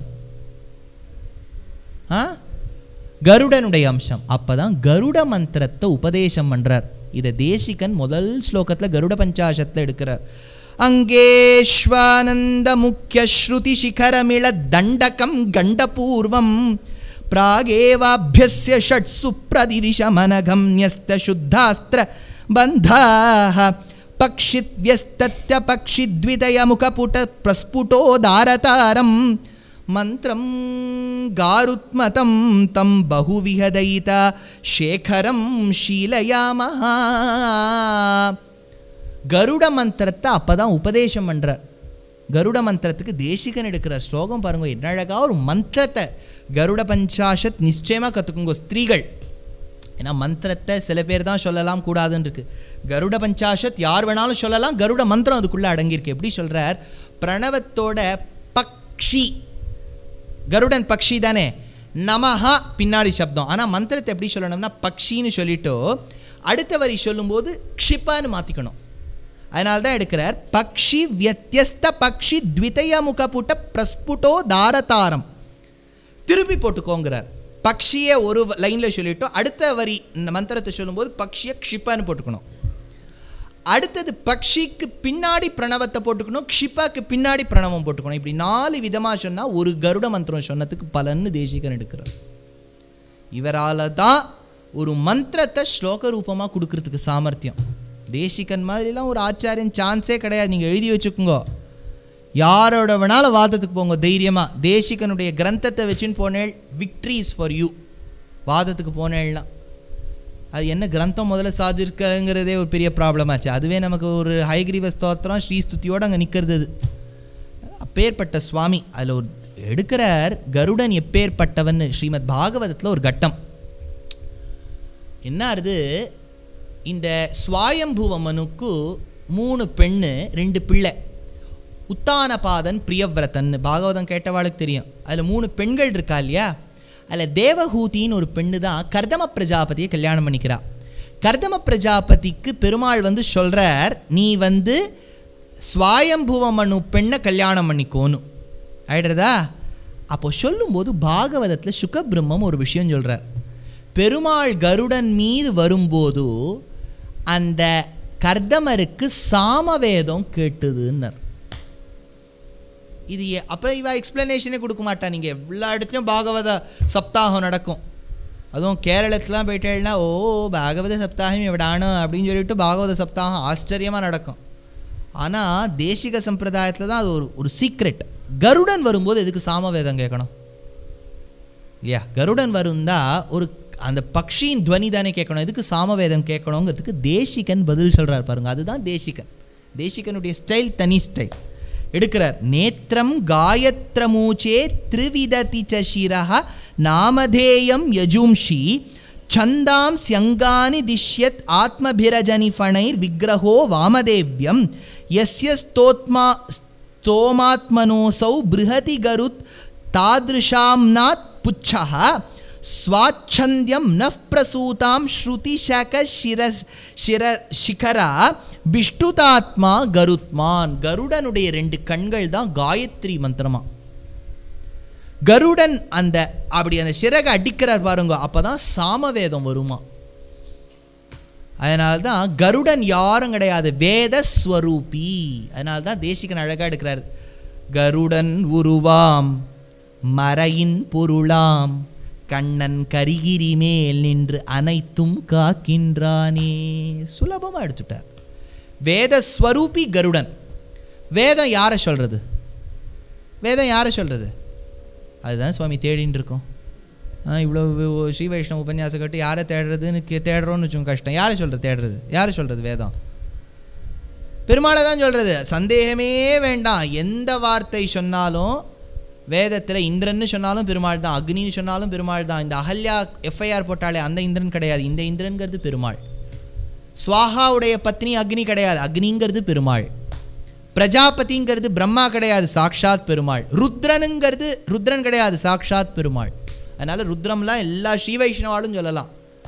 ஆ கருடனுடைய அம்சம் அப்பதான் கருட மந்திரத்தை உபதேசம் பண்றார் இதை தேசிகன் முதல் ஸ்லோகத்தில் கருட பஞ்சாசத்தில் எடுக்கிறார் அங்கேஷ்வானந்த முக்கிய ஸ்ருதி சிகரமிள தண்டகம் கண்டபூர்வம் प्रागेवाभ्यस्य षट्सु प्रदिदिशमनगम्यस्तशुद्धास्त्र बन्धाः पक्षिद्व्यस्तत्यपक्षिद्वितयमुखपुटप्रस्फुटोदारतारं मन्त्रं गारुत्मतं तं बहुविहदयिता शेखरं शीलयामः கருட மந்திரத்தை அப்போ தான் உபதேசம் பண்ணுறார் கருட மந்திரத்துக்கு தேசிகன் எடுக்கிற ஸ்லோகம் பாருங்க என்ன அழகா ஒரு மந்திரத்தை கருட பஞ்சாஷத் நிச்சயமாக கற்றுக்குங்க ஸ்திரீகள் ஏன்னா மந்திரத்தை சில பேர் தான் சொல்லலாம் கூடாதுன்னு இருக்கு கருட பஞ்சாஷத் யார் வேணாலும் சொல்லலாம் கருட மந்திரம் அதுக்குள்ளே அடங்கியிருக்கு எப்படி சொல்கிறார் பிரணவத்தோட பக்ஷி கருடன் பக்ஷி தானே நமஹா பின்னாடி சப்தம் ஆனால் மந்திரத்தை எப்படி சொல்லணும்னா பக்ஷின்னு சொல்லிட்டு அடுத்த வரி சொல்லும்போது க்ஷிப்பான்னு மாற்றிக்கணும் அதனால தான் எடுக்கிறார் பக்ஷி வியத்தியஸ்த பக்ஷி த்விதய முகப்புட்ட பிரஸ்புட்டோ தாரதாரம் திருப்பி போட்டுக்கோங்கிறார் பக்ஷியை ஒரு லைனில் சொல்லிட்டோம் அடுத்த வரி இந்த மந்திரத்தை சொல்லும்போது பக்ஷியை க்ஷிப்பான்னு போட்டுக்கணும் அடுத்தது பக்ஷிக்கு பின்னாடி பிரணவத்தை போட்டுக்கணும் க்ஷிப்பாக்கு பின்னாடி பிரணவம் போட்டுக்கணும் இப்படி நாலு விதமாக சொன்னால் ஒரு கருட மந்திரம் சொன்னதுக்கு பலன்னு தேசிகன் எடுக்கிறார் இவரால் தான் ஒரு மந்திரத்தை ஸ்லோக ரூபமாக கொடுக்கறதுக்கு சாமர்த்தியம் தேசிகன் மாதிரிலாம் ஒரு ஆச்சாரியன் சான்ஸே கிடையாது நீங்கள் எழுதி வச்சுக்கோங்க யாரோட வேணாலும் வாதத்துக்கு போங்க தைரியமாக தேசிகனுடைய கிரந்தத்தை வச்சுன்னு போனேள் விக்ட்ரிஸ் ஃபார் யூ வாதத்துக்கு போனேள்லாம் அது என்ன கிரந்தம் முதல்ல சாதிருக்கிறங்கிறதே ஒரு பெரிய ப்ராப்ளம் ஆச்சு அதுவே நமக்கு ஒரு ஹைகிரீவ ஸ்தோத்திரம் ஸ்ரீஸ்துதியோடு அங்கே நிற்கிறது அது அப்பேற்பட்ட சுவாமி அதில் ஒரு எடுக்கிறார் கருடன் எப்பேற்பட்டவன் ஸ்ரீமத் பாகவதத்தில் ஒரு கட்டம் என்ன ஆறுது இந்த சுவாயம்புவ மனுக்கு மூணு பெண்ணு ரெண்டு பிள்ளை உத்தானபாதன் பிரியவ்ரதன் பாகவதம் கேட்டவாளுக்கு தெரியும் அதில் மூணு பெண்கள் இருக்கா இல்லையா அதில் தேவஹூதின்னு ஒரு பெண்ணு தான் கர்தம பிரஜாபதியை கல்யாணம் பண்ணிக்கிறா கர்தம பிரஜாபதிக்கு பெருமாள் வந்து சொல்கிறார் நீ வந்து ஸ்வாயம்புவ மனு பெண்ணை கல்யாணம் பண்ணிக்கோன்னு ஆயிடுறதா அப்போ சொல்லும்போது பாகவதத்தில் சுகபிரம்மம் ஒரு விஷயம் சொல்கிறார் பெருமாள் கருடன் மீது வரும்போது அந்த கர்தமருக்கு சாமவேதம் கேட்டுதுன்னர் இது எ- அப்புறம் இவ எக்ஸ்பிளனேஷனே கொடுக்க மாட்டா நீங்கள் எல்லா இடத்துலையும் பாகவத சப்தாகம் நடக்கும் அதுவும் கேரளத்துலாம் போயிட்டேன்னா ஓ பாகவத சப்தாகம் எவிடானு அப்படின்னு சொல்லிட்டு பாகவத சப்தாகம் ஆச்சரியமாக நடக்கும் ஆனால் தேசிக சம்பிரதாயத்தில் தான் அது ஒரு ஒரு சீக்ரெட் கருடன் வரும்போது எதுக்கு சாமவேதம் கேட்கணும் இல்லையா கருடன் வருந்தா ஒரு அந்த பக்ஷியின் துவனி தானே கேட்கணும் எதுக்கு சாமவேதம் கேட்கணுங்கிறதுக்கு தேசிகன் பதில் சொல்கிறார் பாருங்க அதுதான் தேசிகன் தேசிகனுடைய ஸ்டைல் தனி ஸ்டைல் எடுக்கிறார் நேத்திரம் காயத்ரமூச்சே த்ரிவிததி ச சிரஹ நாமதேயம் யஜும்ஷி சந்தாம் ஸ்யங்கானி திஷ்யத் ஆத்மபிரஜனி ஃபணைர் விக்கிரகோ வாமதேவ்யம் யஸ்ய ஸ்தோத்மா ஸ்தோமாத்மனோசௌ பிருஹதி கருத் தாதிருஷாம்னாத் புச்சः ஸ்வாச்சந்தியம் நஃப் பிரசூதாம் ஸ்ருதிசக சிர சிர சிகரா விஷ்ணுதாத்மா கருத்மான் கருடனுடைய ரெண்டு கண்கள் தான் காயத்ரி மந்திரமா கருடன் அந்த அப்படி அந்த சிறகை அடிக்கிறார் பாருங்க அப்பதான் சாமவேதம் வருமா அதனால தான் கருடன் யாரும் கிடையாது வேத ஸ்வரூபி அதனால தான் தேசிகன் அழகாக எடுக்கிறார் கருடன் உருவாம் மறையின் பொருளாம் கண்ணன் கரிகிரி மேல் நின்று அனைத்தும் காக்கின்றானே சுலபமாக எடுத்துட்டார் வேத ஸ்வரூபி கருடன் வேதம் யாரை சொல்கிறது வேதம் யாரை சொல்கிறது அதுதான் சுவாமி தேடின்னு இருக்கோம் ஆ இவ்வளோ வி- ஸ்ரீ வைஷ்ணவ உபன்யாசம் கட்டு யாரை தேடுறதுன்னு கே- தேடுறோன்னு வச்சுக்கோங்க கஷ்டம் யாரை சொல்கிறது தேடுறது யாரை சொல்கிறது வேதம் பெருமாளை தான் சொல்கிறது சந்தேகமே வேண்டாம் எந்த வார்த்தை சொன்னாலும் வேதத்தில் இந்திரன்னு சொன்னாலும் பெருமாள் தான் அக்னின்னு சொன்னாலும் பெருமாள் தான் இந்த அகல்யா எஃப்ஐஆர் போட்டாலே அந்த இந்திரன் கிடையாது இந்த இந்திரன்கிறது பெருமாள் ஸ்வாஹாவுடைய பத்னி அக்னி கிடையாது அக்னிங்கிறது பெருமாள் பிரஜாபதிங்கிறது பிரம்மா கிடையாது சாக்ஷாத் பெருமாள் ருத்ரனுங்கிறது ருத்ரன் கிடையாது சாக்ஷாத் பெருமாள் அதனால ருத்ரம்லாம் எல்லா ஸ்ரீ வைஷ்ணவாலும் சொல்லலாம்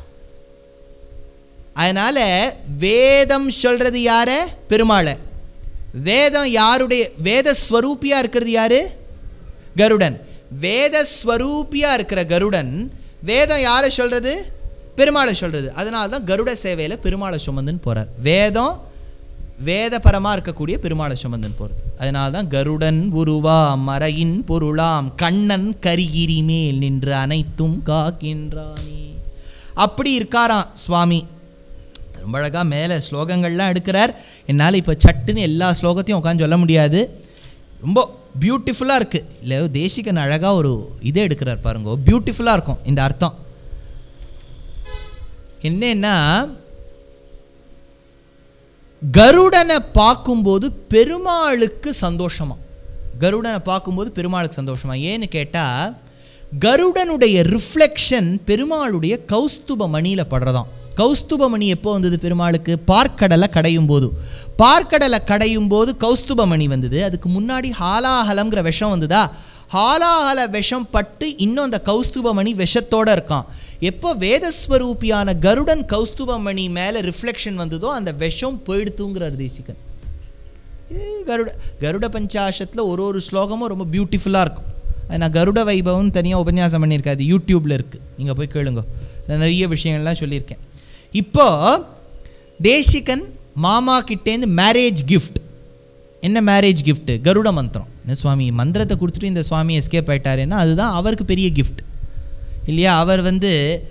அதனால வேதம் சொல்றது யாரு பெருமாளை வேதம் யாருடைய வேத ஸ்வரூபியா இருக்கிறது யாரு கருடன் வேத ஸ்வரூபியா இருக்கிற கருடன் வேதம் யாரை சொல்றது பெருமாளை சொல்றது அதனால தான் கருட சேவையில பெருமாளை சுமந்துன்னு போறார் வேதம் வேதபரமாக இருக்கக்கூடிய பெருமாளை சுமந்தன் போகிறது அதனால தான் கருடன் உருவா மறையின் பொருளாம் கண்ணன் கரிகிரி மேல் நின்று அனைத்தும் காக்கின்றானே அப்படி இருக்காராம் சுவாமி ரொம்ப அழகாக மேலே ஸ்லோகங்கள்லாம் எடுக்கிறார் என்னால் இப்போ சட்டுன்னு எல்லா ஸ்லோகத்தையும் உட்காந்து சொல்ல முடியாது ரொம்ப பியூட்டிஃபுல்லாக இருக்குது இல்லை தேசிகன் அழகாக ஒரு இதை எடுக்கிறார் பாருங்க பியூட்டிஃபுல்லாக இருக்கும் இந்த அர்த்தம் என்னன்னா கருடனை பார்க்கும்போது பெருமாளுக்கு சந்தோஷமா கருடனை பார்க்கும்போது பெருமாளுக்கு சந்தோஷமா ஏன்னு கேட்டால் கருடனுடைய ரிஃப்ளெக்ஷன் பெருமாளுடைய கௌஸ்துப மணியில் படுறதாம் கௌஸ்துப மணி எப்போ வந்தது பெருமாளுக்கு பார்க்கடலை கடையும் போது பார்க்கடலை கடையும் போது கௌஸ்துப மணி வந்தது அதுக்கு முன்னாடி ஹாலாஹலம்ங்கிற விஷம் வந்ததா ஹாலாஹல விஷம் பட்டு இன்னும் அந்த கௌஸ்துப மணி விஷத்தோட இருக்கான் எப்போ வேதஸ்வரூபியான கருடன் கௌஸ்துபமணி மேலே ரிஃப்ளெக்ஷன் வந்ததோ அந்த விஷம் போயிடுத்துங்கிறார் தேசிகன் ஏ, கருட கருட பஞ்சாஷத்தில் ஒரு ஒரு ஸ்லோகமும் ரொம்ப பியூட்டிஃபுல்லாக இருக்கும் அது நான் கருட வைபவம்னு தனியாக உபன்யாசம் பண்ணியிருக்கேன் அது யூடியூப்பில் இருக்குது நீங்கள் போய் கேளுங்க நான் நிறைய விஷயங்கள்லாம் சொல்லியிருக்கேன் இப்போ தேசிகன் மாமா கிட்டேருந்து மேரேஜ் கிஃப்ட் என்ன மேரேஜ் gift கருட மந்திரம் என்ன சுவாமி மந்திரத்தை கொடுத்துட்டு இந்த சுவாமி எஸ்கேப் ஆயிட்டாருன்னா அதுதான் அவருக்கு பெரிய gift இல்லையா அவர் வந்து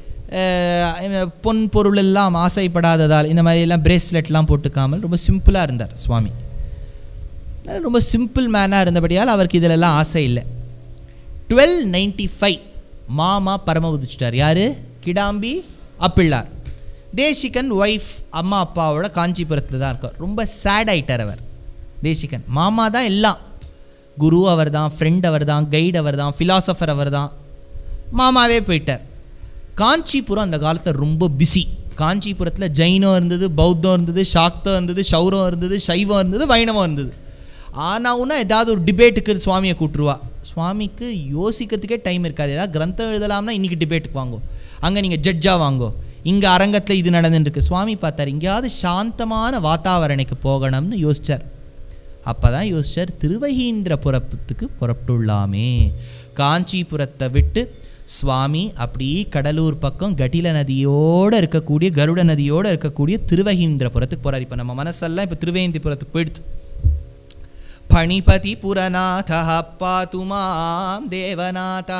அஹ், பொன் பொருள் எல்லாம் ஆசைப்படாததால் இந்த மாதிரி எல்லாம் பிரேஸ்லெட்லாம் போட்டுக்காமல் ரொம்ப சிம்பிளாக இருந்தார் சுவாமி அதனால ரொம்ப சிம்பிள் மேனாக இருந்தபடியால் அவருக்கு இதிலெல்லாம் ஆசை இல்லை டுவெல் நைன்டி ஃபைவ் மாமா பரம உதிச்சிட்டார் யார் கிடாம்பி அப்பிள்ளார் தேசிகன் ஒய்ஃப் அம்மா அப்பாவோட காஞ்சிபுரத்தில் தான் இருக்கார் ரொம்ப சேட் ஆயிட்டார் அவர் தேசிகன் மாமா தான் எல்லாம் குரு அவர் தான் ஃப்ரெண்ட் அவர் தான் கைடு அவர் தான் ஃபிலாசபர் அவர் தான் மாமாவே போயிட்டார் காஞ்சிபுரம் அந்த காலத்தில் ரொம்ப பிஸி காஞ்சிபுரத்தில் ஜெயினம் இருந்தது பௌத்தம் இருந்தது சாக்தம் இருந்தது சௌரம் இருந்தது சைவம் இருந்தது வைணவம் இருந்தது ஆனாவுன்னா ஏதாவது ஒரு டிபேட்டுக்கு சுவாமியை கூட்டுருவா சுவாமிக்கு யோசிக்கிறதுக்கே டைம் இருக்காது ஏதாவது கிரந்தம் எழுதலாம்னா இன்றைக்கி டிபேட்டுக்கு வாங்கோ அங்கே நீங்கள் ஜட்ஜாக வாங்கோ இங்கே அரங்கத்தில் இது நடந்துருக்கு சுவாமி பார்த்தார் எங்கேயாவது சாந்தமான வாத்தாவரணைக்கு போகணும்னு யோசிச்சார் அப்போ தான் யோசிச்சார் திருவகீந்திரபுரத்துக்கு புறப்பட்டுள்ளாமே காஞ்சிபுரத்தை விட்டு சுவாமி அப்படி கடலூர் பக்கம் கட்டில நதியோடு இருக்கக்கூடிய கருட நதியோடு இருக்கக்கூடிய திருவகீந்திரபுரத்துக்கு போகிறார் இப்போ நம்ம மனசெல்லாம் இப்போ திருவேந்திபுரத்துக்கு போயிடுச்சு பணிபதி புரநாத பாத்து மாம் தேவநாதா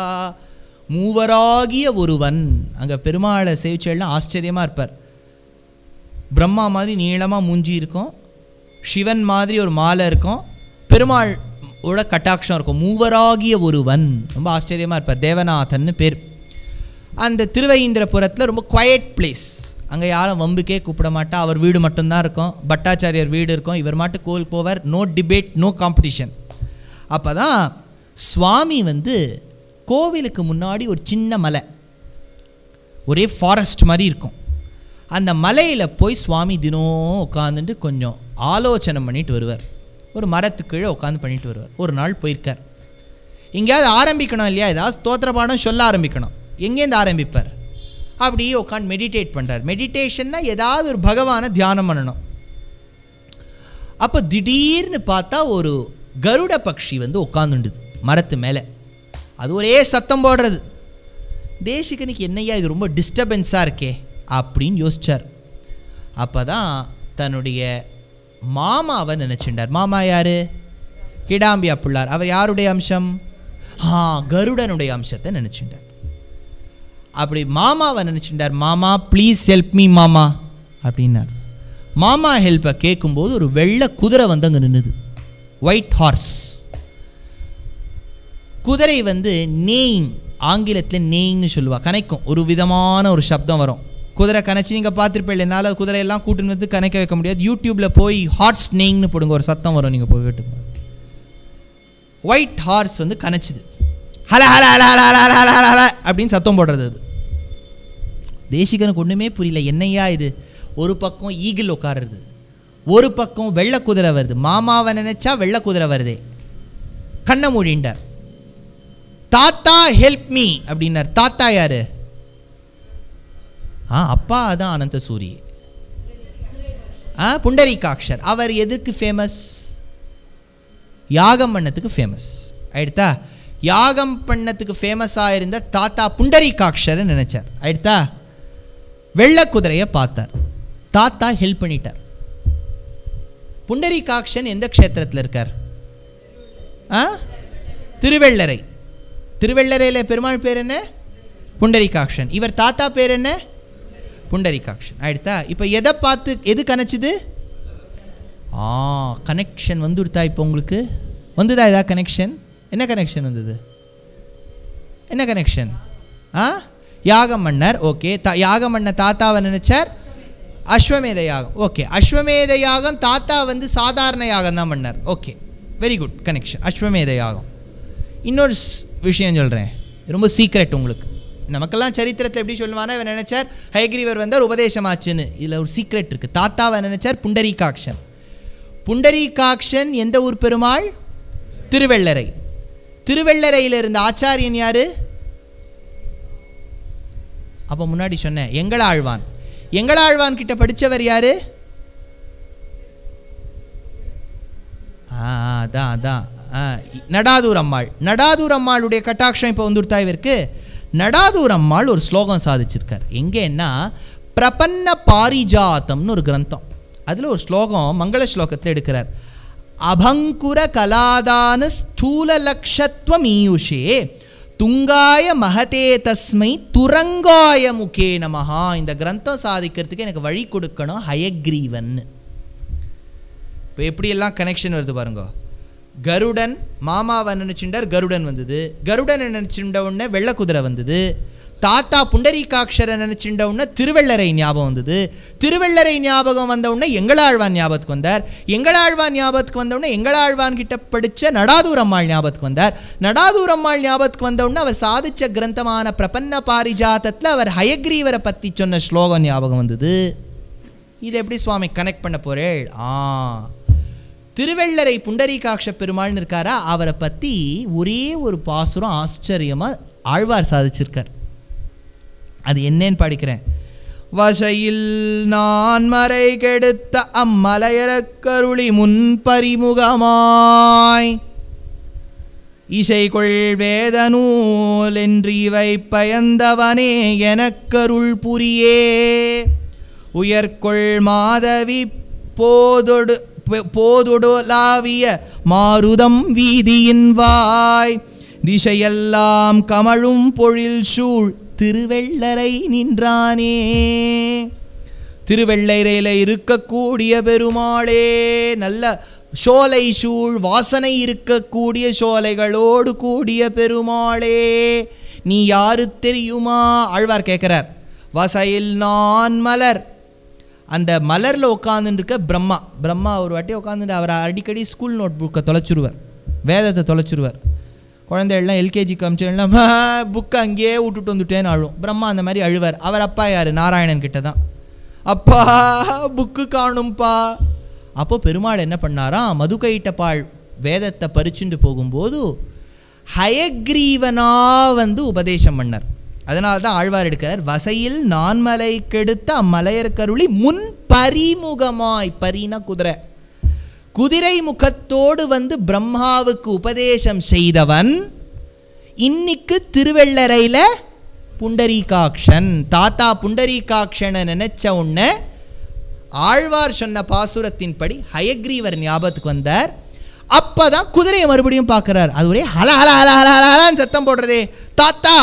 மூவராகிய ஒருவன் அங்கே பெருமாளை சேவிச்செல்லாம் ஆச்சரியமாக இருப்பார் பிரம்மா மாதிரி நீளமாக மூஞ்சி இருக்கும் சிவன் மாதிரி ஒரு மாலை இருக்கும் பெருமாள் ஓட கட்டாட்சம் இருக்கும் மூவராகிய ஒருவன் ரொம்ப ஆச்சரியமாக இருப்பார் தேவநாதன்னு பேர் அந்த திருவையிந்திரபுரத்தில் ரொம்ப குவயட் பிளேஸ் அங்கே யாரும் வம்புக்கே கூப்பிட மாட்டா அவர் வீடு மட்டும்தான் இருக்கும் பட்டாச்சாரியார் வீடு இருக்கும் இவர் மாட்டு கோவில் போவார் நோ டிபேட் நோ காம்படிஷன் அப்போ தான் சுவாமி வந்து கோவிலுக்கு முன்னாடி ஒரு சின்ன மலை ஒரே ஃபாரஸ்ட் மாதிரி இருக்கும் அந்த மலையில் போய் சுவாமி தினம் உட்காந்துட்டு கொஞ்சம் ஆலோசனை பண்ணிட்டு வருவார் ஒரு மரத்துக்கு கீழே உட்காந்து பண்ணிட்டு வருவார் ஒரு நாள் போயிருக்கார் எங்கேயாவது ஆரம்பிக்கணும் இல்லையா ஏதாவது ஸ்தோத்திர பாடம் சொல்ல ஆரம்பிக்கணும் எங்கேருந்து ஆரம்பிப்பார் அப்படியே உட்காந்து மெடிடேட் பண்ணுறார் மெடிடேஷன்னா ஏதாவது ஒரு பகவானை தியானம் பண்ணணும் அப்போ திடீர்னு பார்த்தா ஒரு கருட பக்ஷி வந்து உட்காந்துண்டுது மரத்து மேலே அது ஒரே சத்தம் போடுறது தேசிகனுக்கு என்னையா இது ரொம்ப டிஸ்டர்பன்ஸாக இருக்கே அப்படின்னு யோசிச்சார் அப்போ தான் தன்னுடைய மாமாவை நினச்சிண்டார் மாமா யார் கிடாம்பியா பிள்ளார் அவர் யாருடைய அம்சம் ஆ கருடனுடைய அம்சத்தை நினச்சிண்டார் அப்படி மாமாவை நினச்சிட்டார் மாமா ப்ளீஸ் ஹெல்ப் மீ மாமா அப்படின்னார் மாமா ஹெல்ப்பை கேட்கும்போது ஒரு வெள்ளை குதிரை வந்து அங்கே நின்றுது ஒயிட் ஹார்ஸ் குதிரை வந்து நேயிங் ஆங்கிலத்தில் நேயிங்னு சொல்லுவா கனைக்கும் ஒரு விதமான ஒரு சப்தம் வரும் குதிரை கனைச்சி நீங்கள் பார்த்துருப்பீங்க என்னால் குதிரையெல்லாம் கூட்டின்னு வந்து கனைக்க வைக்க முடியாது யூடியூப்பில் போய் ஹார்ஸ் நேயிங்னு போடுங்க ஒரு சத்தம் வரும் நீங்கள் போய் கேட்டு ஒயிட் ஹார்ஸ் வந்து கனைச்சிது ஹல ஹல ஹல ஹல ஹல ஹல ஹல ஹல அப்படின்னு சத்தம் போடுறது அது தேசிகனுக்கு ஒன்றுமே புரியல என்னையா இது ஒரு பக்கம் ஈகிள் உட்காருறது ஒரு பக்கம் வெள்ளை குதிரை வருது மாமாவை நினைச்சா வெள்ளை குதிரை வருதே கண்ணை மூடிண்டார் தாத்தா ஹெல்ப் மீ அப்படின்னார் தாத்தா யாரு ஆ அப்பா அதான் அனந்த சூரி ஆ புண்டரீகாட்சர் அவர் எதுக்கு ஃபேமஸ் யாகம் பண்ணத்துக்கு ஃபேமஸ் ஆயிடுத்தா யாகம் பண்ணத்துக்கு ஃபேமஸாக இருந்த தாத்தா புண்டரீகாட்சர்னு நினைச்சார் ஆயிடுத்தா வெள்ளை குதிரையை பார்த்தார் தாத்தா ஹெல்ப் பண்ணிட்டார் புண்டரீகாக்ஷன் எந்த க்ஷேத்திரத்தில் இருக்கார் ஆ திருவெள்ளரை திருவெள்ளரையில் பெருமாள் பேர் என்ன புண்டரீகாக்ஷன் இவர் தாத்தா பேர் என்ன புண்டரீகாக்ஷன் ஆயிடுத்தா இப்போ எதை பார்த்து எது கணச்சுது ஆ கனெக்ஷன் வந்துடுத்தா இப்போ உங்களுக்கு வந்துதா ஏதா கனெக்ஷன் என்ன கனெக்ஷன் வந்தது என்ன கனெக்ஷன் ஆ யாகம் மன்னர் ஓகே தா யாகம் பண்ண தாத்தாவை நினைச்சார் அஸ்வமேத யாகம் ஓகே அஸ்வமேத யாகம் தாத்தா வந்து சாதாரண யாகம் தான் பண்ணார் ஓகே வெரி குட் கனெக்ஷன் அஸ்வமேத யாகம் இன்னொரு ஸ்- விஷயம் சொல்கிறேன் ரொம்ப சீக்ரெட் உங்களுக்கு நமக்கெல்லாம் சரித்திரத்தில் எப்படி சொல்லுவானா இவர் நினைச்சார் ஹயக்ரீவர் வந்தார் உபதேசமாச்சுன்னு இதில் ஒரு சீக்ரெட் இருக்குது தாத்தாவை நினைச்சார் புண்டரீகாக்ஷன் புண்டரீகாக்ஷன் எந்த ஊர் பெருமாள் திருவெள்ளரை திருவெள்ளரையில் இருந்த ஆச்சாரியன் யாரு அப்போ முன்னாடி சொன்னேன் எங்களாழ்வான் எங்களாழ்வான் கிட்ட படித்தவர் யாரு ஆ அதான் அதான் ஆ, நடாதூர் அம்மாள் நடாதூர் அம்மாளுடைய கட்டாட்சம் இப்போ வந்துடுத்தா இவருக்கு நடாதூர் அம்மாள் ஒரு ஸ்லோகம் சாதிச்சிருக்கார் எங்கேன்னா பிரபன்ன பாரிஜாத்தம்னு ஒரு கிரந்தம் அதில் ஒரு ஸ்லோகம் மங்கள ஸ்லோகத்தில் எடுக்கிறார் அபங்குர கலாதான ஸ்தூல லக்ஷத்வமீயுஷே துங்காய மகதே தஸ்மை துரங்காய முகே நமஹா இந்த கிரந்தம் சாதிக்கிறதுக்கு எனக்கு வழி கொடுக்கணும் ஹயக்ரீவன் இப்போ எப்படியெல்லாம் கனெக்ஷன் வருது பாருங்க கருடன் மாமாவை நினச்சிண்டார் கருடன் வந்தது கருடன் நினச்சிண்ட உடனே வெள்ளை குதிரை வந்தது தாத்தா புண்டரீகாட்சரை நினச்சிண்ட உடனே திருவள்ளரை ஞாபகம் வந்தது திருவள்ளரை ஞாபகம் வந்த உடனே எங்களாழ்வான் ஞாபகத்துக்கு வந்தார் எங்களாழ்வான் ஞாபகத்துக்கு வந்த உடனே எங்களாழ்வான் கிட்ட படித்த நடாதூர் அம்மாள் ஞாபகத்துக்கு வந்தார் நடாதூர் அம்மாள் ஞாபகத்துக்கு வந்த உடனே அவர் சாதிச்ச கிரந்தமான பிரபன்ன பாரிஜாதத்தில் அவர் ஹயக்ரீவரை பற்றி சொன்ன ஸ்லோகம் ஞாபகம் வந்தது இது எப்படி சுவாமி கனெக்ட் பண்ண போறேள் ஆ திருவெள்ளரை புண்டரீகாட்ச பெருமாள்னு இருக்காரா அவரை பற்றி ஒரே ஒரு பாசுரம் ஆச்சரியமாக ஆழ்வார் சாதிச்சிருக்கார் அது என்னன்னு படிக்கிறேன் வசையில் நான் மறை கெடுத்த அம்மலையரக்கருளி முன்பறிமுகமாய் இசைகொள் வேத நூல் என்றிவை பயந்தவனே எனக்கருள் புரியே உயர்கொள் மாதவி போதொடு பொ- போதொடுலாவிய மாருதம் வீதியின் வாய் திசையெல்லாம் கமழும் பொழில் சூழ் திருவெள்ளரை நின்றானே திருவெள்ளைரையில் இருக்கக்கூடிய பெருமாளே நல்ல சோலை சூழ் வாசனை இருக்கக்கூடிய சோலைகளோடு கூடிய பெருமாளே நீ யாரு தெரியுமா ஆழ்வார் கேட்குறார் வசையில் நான் மலர் அந்த மலரில் உட்காந்துருக்க பிரம்மா பிரம்மா ஒரு வாட்டி உட்காந்துட்டு அவரை அடிக்கடி ஸ்கூல் நோட் புக்கை தொலைச்சிருவார் வேதத்தை தொலைச்சிருவார் குழந்தைகள்லாம் எல்கேஜிக்கு அமிச்செல்லாம் புக்கை அங்கேயே விட்டுட்டு வந்துட்டேன்னு அழும் பிரம்மா அந்த மாதிரி அழுவார் அவர் அப்பா யார் நாராயணன் கிட்ட தான் அப்பா புக்கு காணும்பா அப்போ பெருமாள் என்ன பண்ணாராம் மதுகைட்டப்பாள் வேதத்தை பறிச்சுண்டு போகும்போது ஹயக்ரீவனா வந்து உபதேசம் பண்ணார் அதனால தான் ஆழ்வார் எடுக்கிறார் வசையில் நான்மலை கெடுத்த அம்மலையர் கருளி முன் பரிமுகமாய் பரின குதிரை குதிரை முகத்தோடு வந்து பிரம்மாவுக்கு உபதேசம் செய்தவன் இன்னைக்கு திருவெள்ளரையில் புண்டரீகாக்ஷன் தாத்தா புண்டரீகாக்ஷனை நினைச்ச உடனே ஆழ்வார் சொன்ன பாசுரத்தின்படி ஹயக்ரீவர் ஞாபகத்துக்கு வந்தார் அப்பதான் குதிரையை மறுபடியும் பார்க்கறார் அது ஒரே ஹல ஹல ஹல ஹல ஹல ஹலான்னு சத்தம் போடுறதே தாத்தா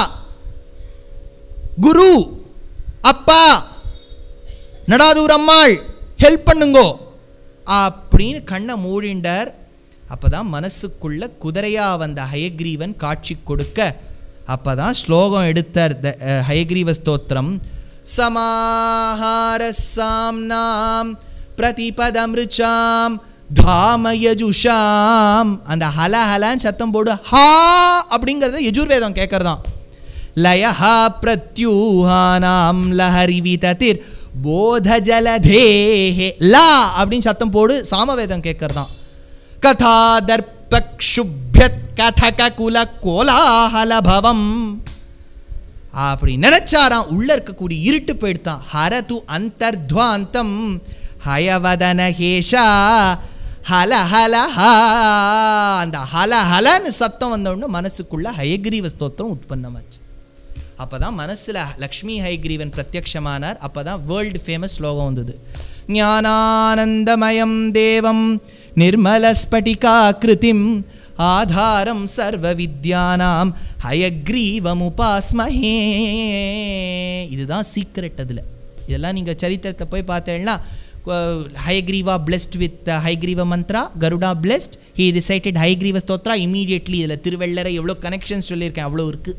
குரு அப்பா நடாதூர் அம்மாள் ஹெல்ப் பண்ணுங்கோ அப்படின்னு கண்ணை மூடிண்டார் அப்பதான் மனசுக்குள்ள குதிரையா வந்த ஹயக்ரீவன் காட்சி கொடுக்க அப்பதான் ஸ்லோகம் எடுத்தார் த- அஹ், ஹயக்ரீவ ஸ்தோத்திரம் சமாஹார சாம்னாம் பிரதிபதமிருச்சாம் தாமயஜுஷாம் அந்த ஹல ஹலான்னு சத்தம் போடு ஹா அப்படிங்கிறத யஜுர்வேதம் கேட்கறதாம் லயஹா பிரத்யூஹானாம் லஹரி விததிர் போத ஜலதேஹே லா அப்படின்னு சத்தம் போடு சாமவேதம் கேட்கறதாம் கதா தர்பக்ஷுப்யத் கதக குல கோலாஹல பவம் அப்படி நினைச்சாராம் உள்ள இருக்கக்கூடிய இருட்டு போயிடுத்தான் ஹரது அந்தர்த்வாந்தம் ஹயவதன ஹேஷா ஹல ஹல ஹா அந்த ஹல ஹலன்னு சத்தம் வந்த உடனே மனசுக்குள்ள ஹயக்ரீவ ஸ்தோத்திரம் உற்பத்தமாச்சு அப்பதான் மனசுல லக்ஷ்மி ஹைகிரீவன் பிரத்யக்ஷமானார் அப்பதான் வேர்ல்டு ஃபேமஸ் ஸ்லோகம் வந்தது ஞானானந்தமயம் தேவம் நிர்மலஸ்பட்டிகாக்கிருதிம் ஆதாரம் சர்வ வித்யானாம் ஹயக்ரீவமுபாஸ்மஹே இதுதான் சீக்ரெட் அதில் இதெல்லாம் நீங்கள் சரித்திரத்தை போய் பார்த்தேன்னா Hayagriva blessed with Hayagriva mantra Garuda blessed he recited Hayagriva stotra immediately இதில் திருவள்ளரை எவ்வளோ கனெக்ஷன்ஸ் சொல்லியிருக்கேன் அவ்வளோ இருக்குது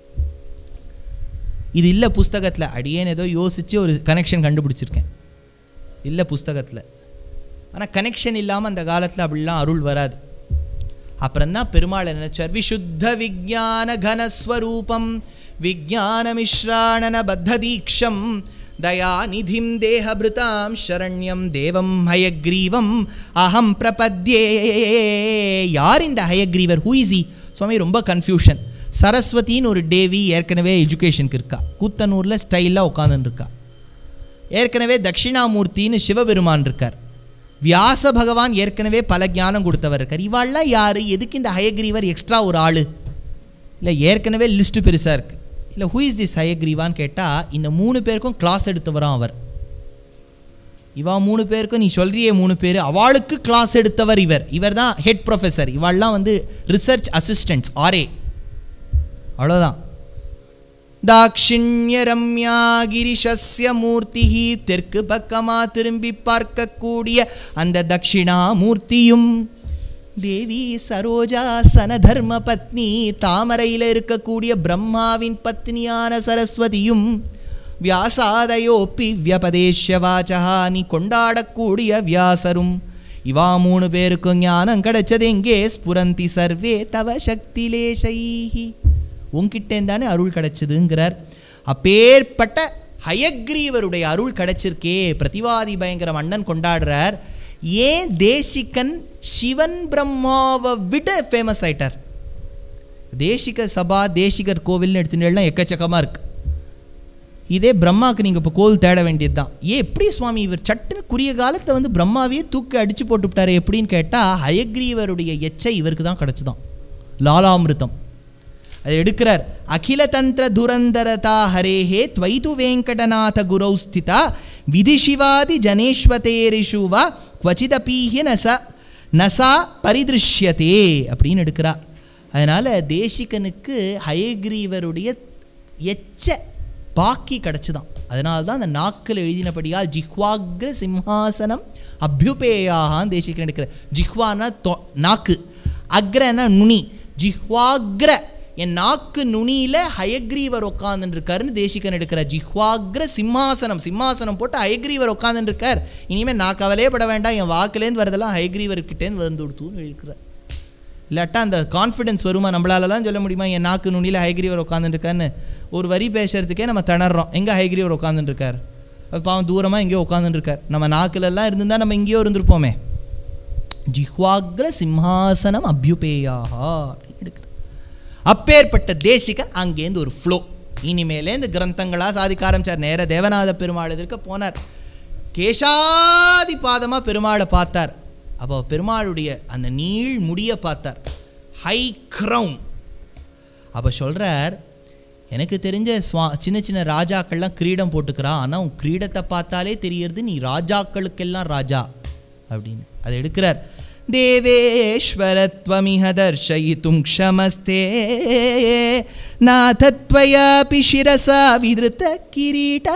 இது இல்லை புஸ்தகத்தில் அடியேன் ஏதோ யோசித்து ஒரு கனெக்ஷன் கண்டுபிடிச்சிருக்கேன் இல்லை புஸ்தகத்தில் ஆனால் கனெக்ஷன் இல்லாமல் அந்த காலத்தில் அப்படிலாம் அருள் வராது அப்புறம்தான் பெருமாள் நினைச்சார் விசுத்த விஜான கனஸ்வரூபம் விஜான மிஸ்ராணன பத்த தீக்ஷம் தயாநிதிம் தேகபிருதாம் சரண்யம் தேவம் ஹயக்ரீவம் அகம் பிரபத்யே யார் இந்த ஹயக்ரீவர் ஹூ இஸ் சுவாமி ரொம்ப கன்ஃபியூஷன் சரஸ்வதின்னு ஒரு தேவி ஏற்கனவே எஜுகேஷனுக்கு இருக்கா கூத்தனூரில் ஸ்டைலாக உட்காந்துன்னு இருக்கா ஏற்கனவே தட்சிணாமூர்த்தின்னு சிவபெருமான் இருக்கார் வியாச பகவான் ஏற்கனவே பல ஞானம் கொடுத்தவர் இருக்கார் இவாள்லாம் யார் எதுக்கு இந்த ஹயக்ரீவர் எக்ஸ்ட்ரா ஒரு ஆள் இல்லை ஏற்கனவே லிஸ்ட்டு பெருசாக இருக்குது இல்லை ஹூ இஸ் திஸ் ஹயக்ரீவான்னு கேட்டால் இந்த மூணு பேருக்கும் கிளாஸ் எடுத்தவராம் அவர் இவா மூணு பேருக்கும் நீ சொல்றியே மூணு பேர் அவளுக்கு கிளாஸ் எடுத்தவர் இவர் இவர் தான் ஹெட் ப்ரொஃபஸர் இவாள்லாம் வந்து ரிசர்ச் அசிஸ்டன்ட்ஸ் ஆர்ஏ அவ்வளோதான் தாக்ஷிண்ய ரம்யா கிரிஷஸ்ய மூர்த்தி தெற்கு பக்கமா திரும்பி பார்க்கக்கூடிய அந்த தட்சிணாமூர்த்தியும் தேவி சரோஜா சனதர்ம பத்னி தாமரையில் இருக்கக்கூடிய பிரம்மாவின் பத்னியான சரஸ்வதியும் வியாசாதயோப்பி வியபதேஷ்ய வாச்சா நீ கொண்டாடக்கூடிய வியாசரும் இவா மூணு பேருக்கும் ஞானம் கிடைச்சது எங்கே ஸ்புரந்தி சர்வே தவ சக்திலேஷைஹி உன்கிட்டேந்தானே அருள் கிடைச்சதுங்கிறார் அப்பேற்பட்ட ஹயக்ரீவருடைய அருள் கிடைச்சிருக்கே பிரதிவாதி பயங்கரம் அண்ணன் கொண்டாடுறார் ஏன் தேசிகன் சிவன் பிரம்மாவை விட ஃபேமஸ் ஆயிட்டார் தேசிக சபா தேசிகர் கோவில்னு எடுத்துட்டேன்னா எக்கச்சக்கமாக இருக்குது இதே பிரம்மாவுக்கு நீங்கள் இப்போ கோவில் தேட வேண்டியது தான் ஏன் எப்படி சுவாமி இவர் சட்டுன்னு குறுகிய காலத்தில் வந்து பிரம்மாவையே தூக்கி அடித்து போட்டு விட்டாரு எப்படின்னு கேட்டால் ஹயக்ரீவருடைய எச்சை இவருக்கு தான் கிடச்சிதான் லாலாமிருதம் அது எடுக்கிறார் அகில தந்திர துரந்தரதா ஹரேஹே துவைது வெங்கடநாத குரௌ ஸ்திதா விதிஷிவாதி ஜனேஸ்வதேரிஷுவா குவச்சிதபீஹி நச நசா பரிதிருஷ்யத்தே அப்படின்னு எடுக்கிறா அதனால் தேசிகனுக்கு ஹயக்ரீவருடைய எச்ச பாக்கி கிடச்சிதான் அதனால தான் அந்த நாக்கில் எழுதினபடியால் ஜிஹ்வாக்ர சிம்ஹாசனம் அபியுபேயாகான்னு தேசிகன் எடுக்கிற ஜிஹ்வானா தொ நாக்கு அக்ரனா நுனி ஜிஹ்வாக்ர என் நாக்கு நுனியில் ஹயக்ரீவர் உட்காந்துன்னு இருக்காருன்னு தேசிகன் எடுக்கிற ஜிஹ்வாக்ர சிம்மாசனம் சிம்மாசனம் போட்டு ஹயக்ரீவர் உட்காந்துன்னு இருக்கார் இனிமேல் நான் கவலையே பட வேண்டாம் என் வாக்குலேருந்து வரதெல்லாம் ஹயக்ரீவர்கிட்டேருந்து வந்து கொடுத்துன்னு இருக்கிறார் இல்லாட்டா அந்த கான்ஃபிடென்ஸ் வருமா நம்மளாலலாம் சொல்ல முடியுமா என் நாக்கு நுனியில் ஹைகிரிவர் உட்காந்துருக்கான்னு ஒரு வரி பேசுறதுக்கே நம்ம திணறோம் எங்கே ஹைகிரிவர் உட்காந்துருக்கார் பாவம் தூரமாக எங்கேயோ உட்காந்துருக்கார் நம்ம நாக்குலெல்லாம் இருந்திருந்தா நம்ம எங்கேயோ இருந்திருப்போமே ஜிஹ்வாக்ர சிம்ஹாசனம் அபியுபேயாஹா அப்படின்னு எடுக்கிறார் அப்பேற்பட்ட தேசிகன் அங்கேருந்து ஒரு ஃப்ளோ இனிமேலேருந்து கிரந்தங்களாக சாதிக்க ஆரம்பிச்சார் நேர தேவநாத பெருமாள் எதிர்க்க போனார் கேசாதி பாதமாக பெருமாளை பார்த்தார் அப்போ பெருமாளுடைய அந்த நீள் முடியை பார்த்தார் ஹை க்ரௌன் அப்போ சொல்கிறார் எனக்கு தெரிஞ்ச ஸ்வா சின்ன சின்ன ராஜாக்கள்லாம் கிரீடம் போட்டுக்கிறான் ஆனால் உன் கிரீடத்தை பார்த்தாலே தெரியறது நீ ராஜாக்களுக்கெல்லாம் ராஜா அப்படின்னு அதை எடுக்கிறார் தேவேஸ்வரத்வமிஹ தர்ஷயித்தும் க்ஷமஸ்தே நாதத்வயாபி சிரசா விதிருத்த கிரீட்டா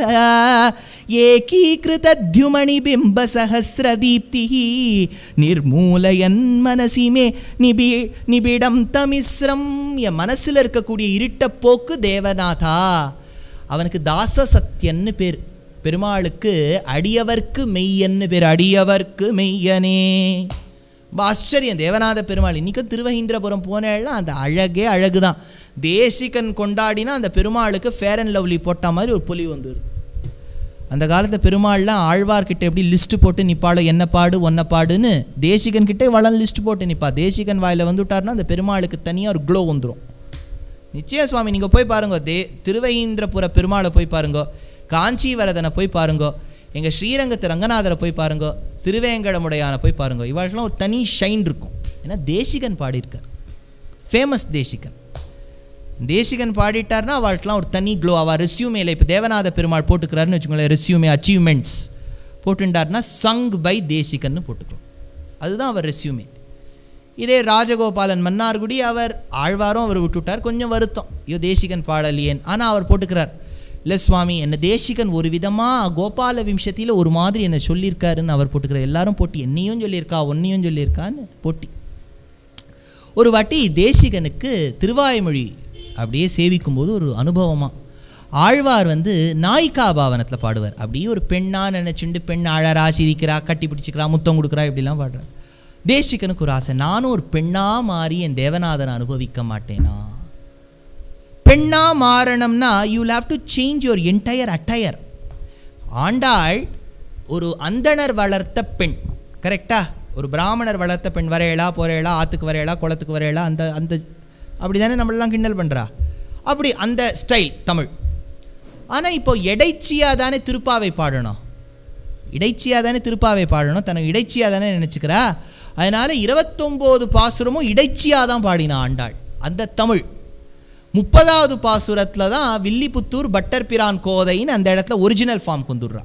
ஏகீகிருதத்யுமணிபிம்பசஹசிரதீப்திः நிர்மூலயன் மனசி மே நிபி நிபிடம் தமிஸ்ரம் என் மனசில் இருக்கக்கூடிய இருட்ட போக்கு தேவநாதா அவனுக்கு தாச சத்யன்னு பேர் பெருமாளுக்கு அடியவர்க்கு மெய்யன்னு பேர் அடியவர்க்கு மெய்யனே ரொம்ப ஆச்சரியம் தேவநாத பெருமாள் இன்றைக்கும் திருவஹீந்திரபுரம் போனேன்னா அந்த அழகே அழகு தான் தேசிகன் கொண்டாடினா அந்த பெருமாளுக்கு ஃபேர் அண்ட் லவ்லி போட்ட மாதிரி ஒரு பொலி வந்துடுது அந்த காலத்தில் பெருமாள்லாம் ஆழ்வார்கிட்ட எப்படி லிஸ்ட்டு போட்டு நிப்பாளோ என்ன பாடு ஒன்ன பாடுன்னு தேசிகன் கிட்டே வளம் லிஸ்ட் போட்டு நிற்பா தேசிகன் வாயில் வந்துவிட்டார்னா அந்த பெருமாளுக்கு தனியாக ஒரு க்ளோ வந்துடும் நிச்சயம் சுவாமி நீங்கள் போய் பாருங்க தே திருவையிந்திரபுர பெருமாளை போய் பாருங்க காஞ்சிவரதனை போய் பாருங்க எங்கள் ஸ்ரீரங்கத்து ரங்கநாதரை போய் பாருங்க திருவேங்கடமுடையான போய் பாருங்க இவாழ்லாம் ஒரு தனி ஷைன் இருக்கும் ஏன்னா தேசிகன் பாடியிருக்கார் ஃபேமஸ் தேசிகன் தேசிகன் பாடிட்டார்னா அவளுக்குலாம் ஒரு தனி க்ளோ அவள் ரெஸ்யூமேல இப்போ தேவநாத பெருமாள் போட்டுக்கிறாருன்னு வச்சுக்கோங்களேன் ரெஸ்யூமே அச்சீவ்மெண்ட்ஸ் போட்டுட்டார்னா சங் பை தேசிகன்னு போட்டுக்கலாம் அதுதான் அவர் ரெஸ்யூமே இதே ராஜகோபாலன் மன்னார்குடி அவர் ஆழ்வாரும் அவர் விட்டுவிட்டார் கொஞ்சம் வருத்தம் ஐயோ தேசிகன் பாடலியேன் ஆனால் அவர் போட்டுக்கிறார் இல்லை சுவாமி என்ன தேசிகன் ஒரு விதமாக கோபால விம்சத்தியில் ஒரு மாதிரி என்னை சொல்லியிருக்காருன்னு அவர் போட்டுக்கிறார் எல்லாரும் போட்டி என்னையும் சொல்லியிருக்கா ஒன்னையும் சொல்லியிருக்கான்னு போட்டி ஒரு வாட்டி தேசிகனுக்கு திருவாய்மொழி அப்படியே சேவிக்கும்போது ஒரு அனுபவமாக ஆழ்வார் வந்து நாயிகா பாவனத்தில் பாடுவார் அப்படியே ஒரு பெண்ணாக நினச்சிண்டு பெண் அழறா சிரிக்கிறா கட்டி பிடிச்சிக்கிறா முத்தம் கொடுக்குறா இப்படிலாம் பாடுறார் தேசிகனுக்கு ஒரு ஆசை நானும் ஒரு பெண்ணாக மாறி என் தேவநாதனை அனுபவிக்க மாட்டேனா பெண்ணாக மாறணும்னா you have to change your entire attire Andal ஒரு அந்தணர் வளர்த்த பெண் கரெக்டா ஒரு பிராமணர் வளர்த்த பெண் வரையலா போறையலா ஆற்றுக்கு வரையலா குளத்துக்கு வரையலா அந்த அந்த அப்படி தானே நம்மளெல்லாம் கிண்டல் பண்ணுறா அப்படி அந்த ஸ்டைல் தமிழ் ஆனால் இப்போ எடைச்சியாக தானே திருப்பாவை பாடணும் இடைச்சியாக தானே திருப்பாவை பாடணும் தனக்கு இடைச்சியாக தானே நினச்சிக்கிறா அதனால் இருபத்தொம்போது பாசுரமும் இடைச்சியாக தான் பாடினா ஆண்டாள் அந்த தமிழ் முப்பதாவது பாசுரத்தில் தான் வில்லிபுத்தூர் பட்டர் பிரான் கோதைன்னு அந்த இடத்துல ஒரிஜினல் ஃபார்ம் கொண்டுடுறா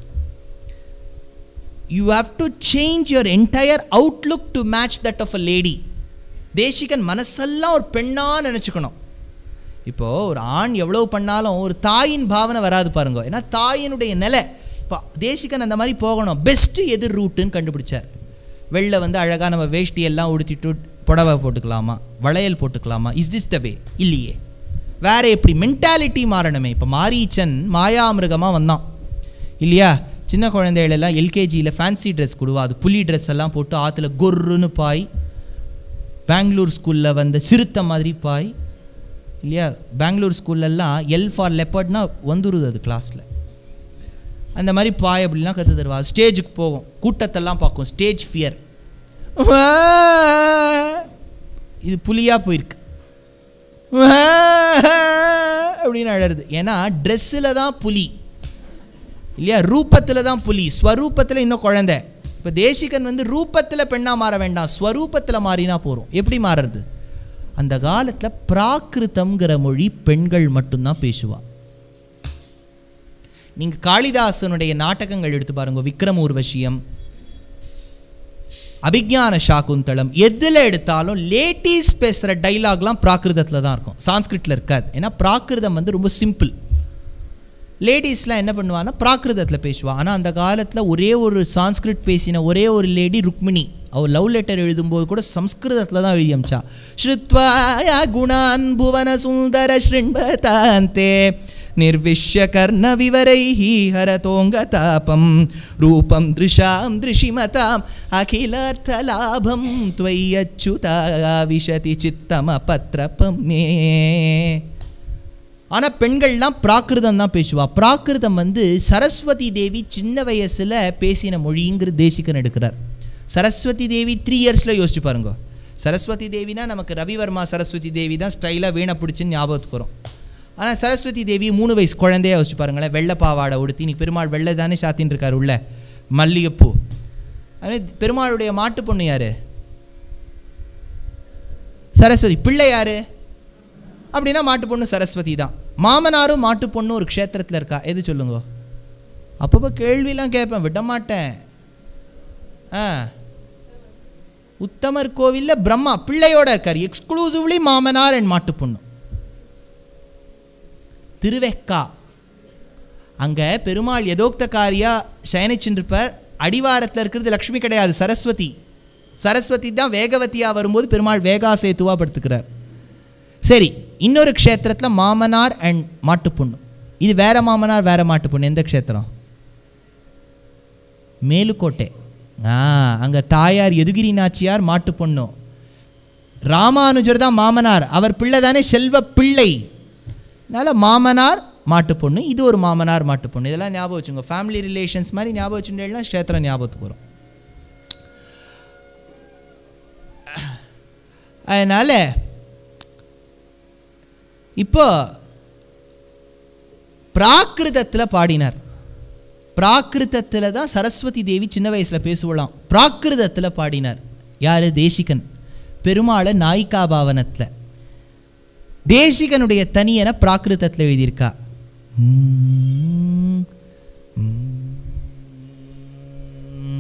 you have to change your entire outlook to match that of a lady Desikan மனசெல்லாம் ஒரு பெண்ணாக நினச்சிக்கணும் இப்போது ஒரு ஆண் எவ்வளோ பண்ணாலும் ஒரு தாயின் பாவனை வராது பாருங்க ஏன்னா தாயினுடைய நிலை இப்போ தேசிகன் அந்த மாதிரி போகணும் பெஸ்ட்டு எது ரூட்டுன்னு கண்டுபிடிச்சார் வெளில வந்து அழகாக நம்ம வேஷ்டி எல்லாம் உடுத்திட்டு புடவை போட்டுக்கலாமா வளையல் போட்டுக்கலாமா இஸ் திஸ் த வே இல்லையே வேற எப்படி மென்டாலிட்டி மாறணுமே இப்போ மாரீச்சன் மாயாமிருகமாக வந்தான் இல்லையா சின்ன குழந்தைகளெல்லாம் எல்கேஜியில் ஃபேன்சி ட்ரெஸ் கொடுவா அது புலி ட்ரெஸ் எல்லாம் போட்டு ஆற்றுல கொர்ருன்னு பாய் பெங்களூர் ஸ்கூலில் வந்த சிறுத்தை மாதிரி பாய் இல்லையா பெங்களூர் ஸ்கூல்லலாம் எல் ஃபார் லெப்பர்ட்னா வந்துருது அது கிளாஸில் அந்த மாதிரி பாய் அப்படிலாம் கற்று தருவா ஸ்டேஜுக்கு போகும் கூட்டத்தெல்லாம் பார்க்கும் ஸ்டேஜ் ஃபியர் இது புலியாக போயிருக்கு அப்படின்னு அழறது ஏன்னா ட்ரெஸ்ஸில் தான் புலி இல்லையா ரூபத்தில் தான் புலி ஸ்வரூபத்தில் இன்னும் குழந்தை இப்போ தேசிகன் வந்து ரூபத்தில் பெண்ணாக மாற வேண்டாம் ஸ்வரூபத்தில் மாறினா போகிறோம் எப்படி மாறுறது அந்த காலத்தில் பிராகிருதம்ங்கிற மொழி பெண்கள் மட்டும்தான் பேசுவா நீங்கள் காளிதாசனுடைய நாடகங்கள் எடுத்து பாருங்க விக்ரம் ஊர்வசியம் அபிஜான சாகுந்தளம் எதில் எடுத்தாலும் லேட்டீஸ் பேசுகிற டைலாக்லாம் பிராகிருதத்தில் தான் இருக்கும் சான்ஸ்கிரிட்டில் இருக்காது ஏன்னா பிராகிருதம் வந்து ரொம்ப சிம்பிள் லேடிஸ்லாம் என்ன பண்ணுவான்னா பிராகிருதத்தில் பேசுவா ஆனால் அந்த காலத்தில் ஒரே ஒரு சான்ஸ்கிரிட் பேசின ஒரே ஒரு லேடி ருக்மிணி அவர் லவ் லெட்டர் எழுதும்போது கூட சம்ஸ்கிருதத்தில் தான் எழுதி அமிச்சா ஸ்ருத்வாயா குணான் புவன சுந்தர ஸ்ருண்பதாந்தே निर्विश्य कर्णविवरैः हरतोऽङ्गतापं रूपं दृशां दृशिमताम् अखिलार्थलाभं त्वय्यच्युता विशति चित्तमपत्रपं मे ஆனால் பெண்கள்லாம் பிராகிருதம் தான் பேசுவா பிராகிருதம் வந்து சரஸ்வதி தேவி சின்ன வயசில் பேசின மொழிங்கிற தேசிகன் எடுக்கிறார் சரஸ்வதி தேவி த்ரீ இயர்ஸில் யோசிச்சு பாருங்க சரஸ்வதி தேவினா நமக்கு ரவிவர்மா சரஸ்வதி தேவி தான் ஸ்டைலாக வீணை பிடிச்சின்னு ஞாபகத்துக்கு வரும் ஆனால் சரஸ்வதி தேவி மூணு வயசு குழந்தைய யோசிச்சு பாருங்களேன் வெள்ளை பாவாடை உடுத்தி இன்னைக்கு பெருமாள் வெள்ளை தானே சாத்தின்னு இருக்கார் உள்ள மல்லிகைப்பூ அதே பெருமாளுடைய மாட்டு பொண்ணு யாரு சரஸ்வதி பிள்ளை யாரு அப்படின்னா மாட்டு பொண்ணு சரஸ்வதி தான் மாமனாரும் மாட்டு பொண்ணும் ஒரு க்ஷேத்திரத்தில் இருக்கா எது சொல்லுங்க அப்பப்போ கேள்விலாம் கேட்பேன் விட மாட்டேன் ஆ உத்தமர் கோவிலில் பிரம்மா பிள்ளையோட இருக்கார் எக்ஸ்க்ளூசிவ்லி மாமனார் அண்ட் மாட்டு பொண்ணு திருவெக்கா அங்கே பெருமாள் யதோக்தகாரியா சயனிச்சுருப்பார் அடிவாரத்தில் இருக்கிறது லக்ஷ்மி கிடையாது சரஸ்வதி சரஸ்வதி தான் வேகவதியாக வரும்போது பெருமாள் வேகா சேத்துவா படுத்துக்கிறார் சரி இன்னொரு க்ஷேத்திரத்தில் மாமனார் அண்ட் மாட்டுப்பொண்ணு இது வேற மாமனார் வேற மாட்டுப்பொண்ணு எந்த க்ஷேத்திரம் மேலுக்கோட்டை ஆ அங்கே தாயார் எதுகிரி நாச்சியார் மாட்டுப்பொண்ணு ராமானுஜர் தான் மாமனார் அவர் பிள்ளை தானே செல்வ பிள்ளை அதனால் மாமனார் மாட்டுப் பொண்ணு இது ஒரு மாமனார் மாட்டுப் பொண்ணு இதெல்லாம் ஞாபகம் வச்சுங்க ஃபேமிலி ரிலேஷன்ஸ் மாதிரி ஞாபகம் வச்சுட்டேன்னா க்ஷேத்திரம் ஞாபகத்துக்கு வரும் அதனால் இப்போ பிராகிருதத்தில் பாடினார் பிராகிருதத்தில் தான் சரஸ்வதி தேவி சின்ன வயசில் பேசுவலாம் பிராகிருதத்தில் பாடினார் யார் தேசிகன் பெருமாளை நாயிகா பாவனத்தில் தேசிகனுடைய தனியன பிராகிருதத்தில் எழுதியிருக்கா உம், உம்.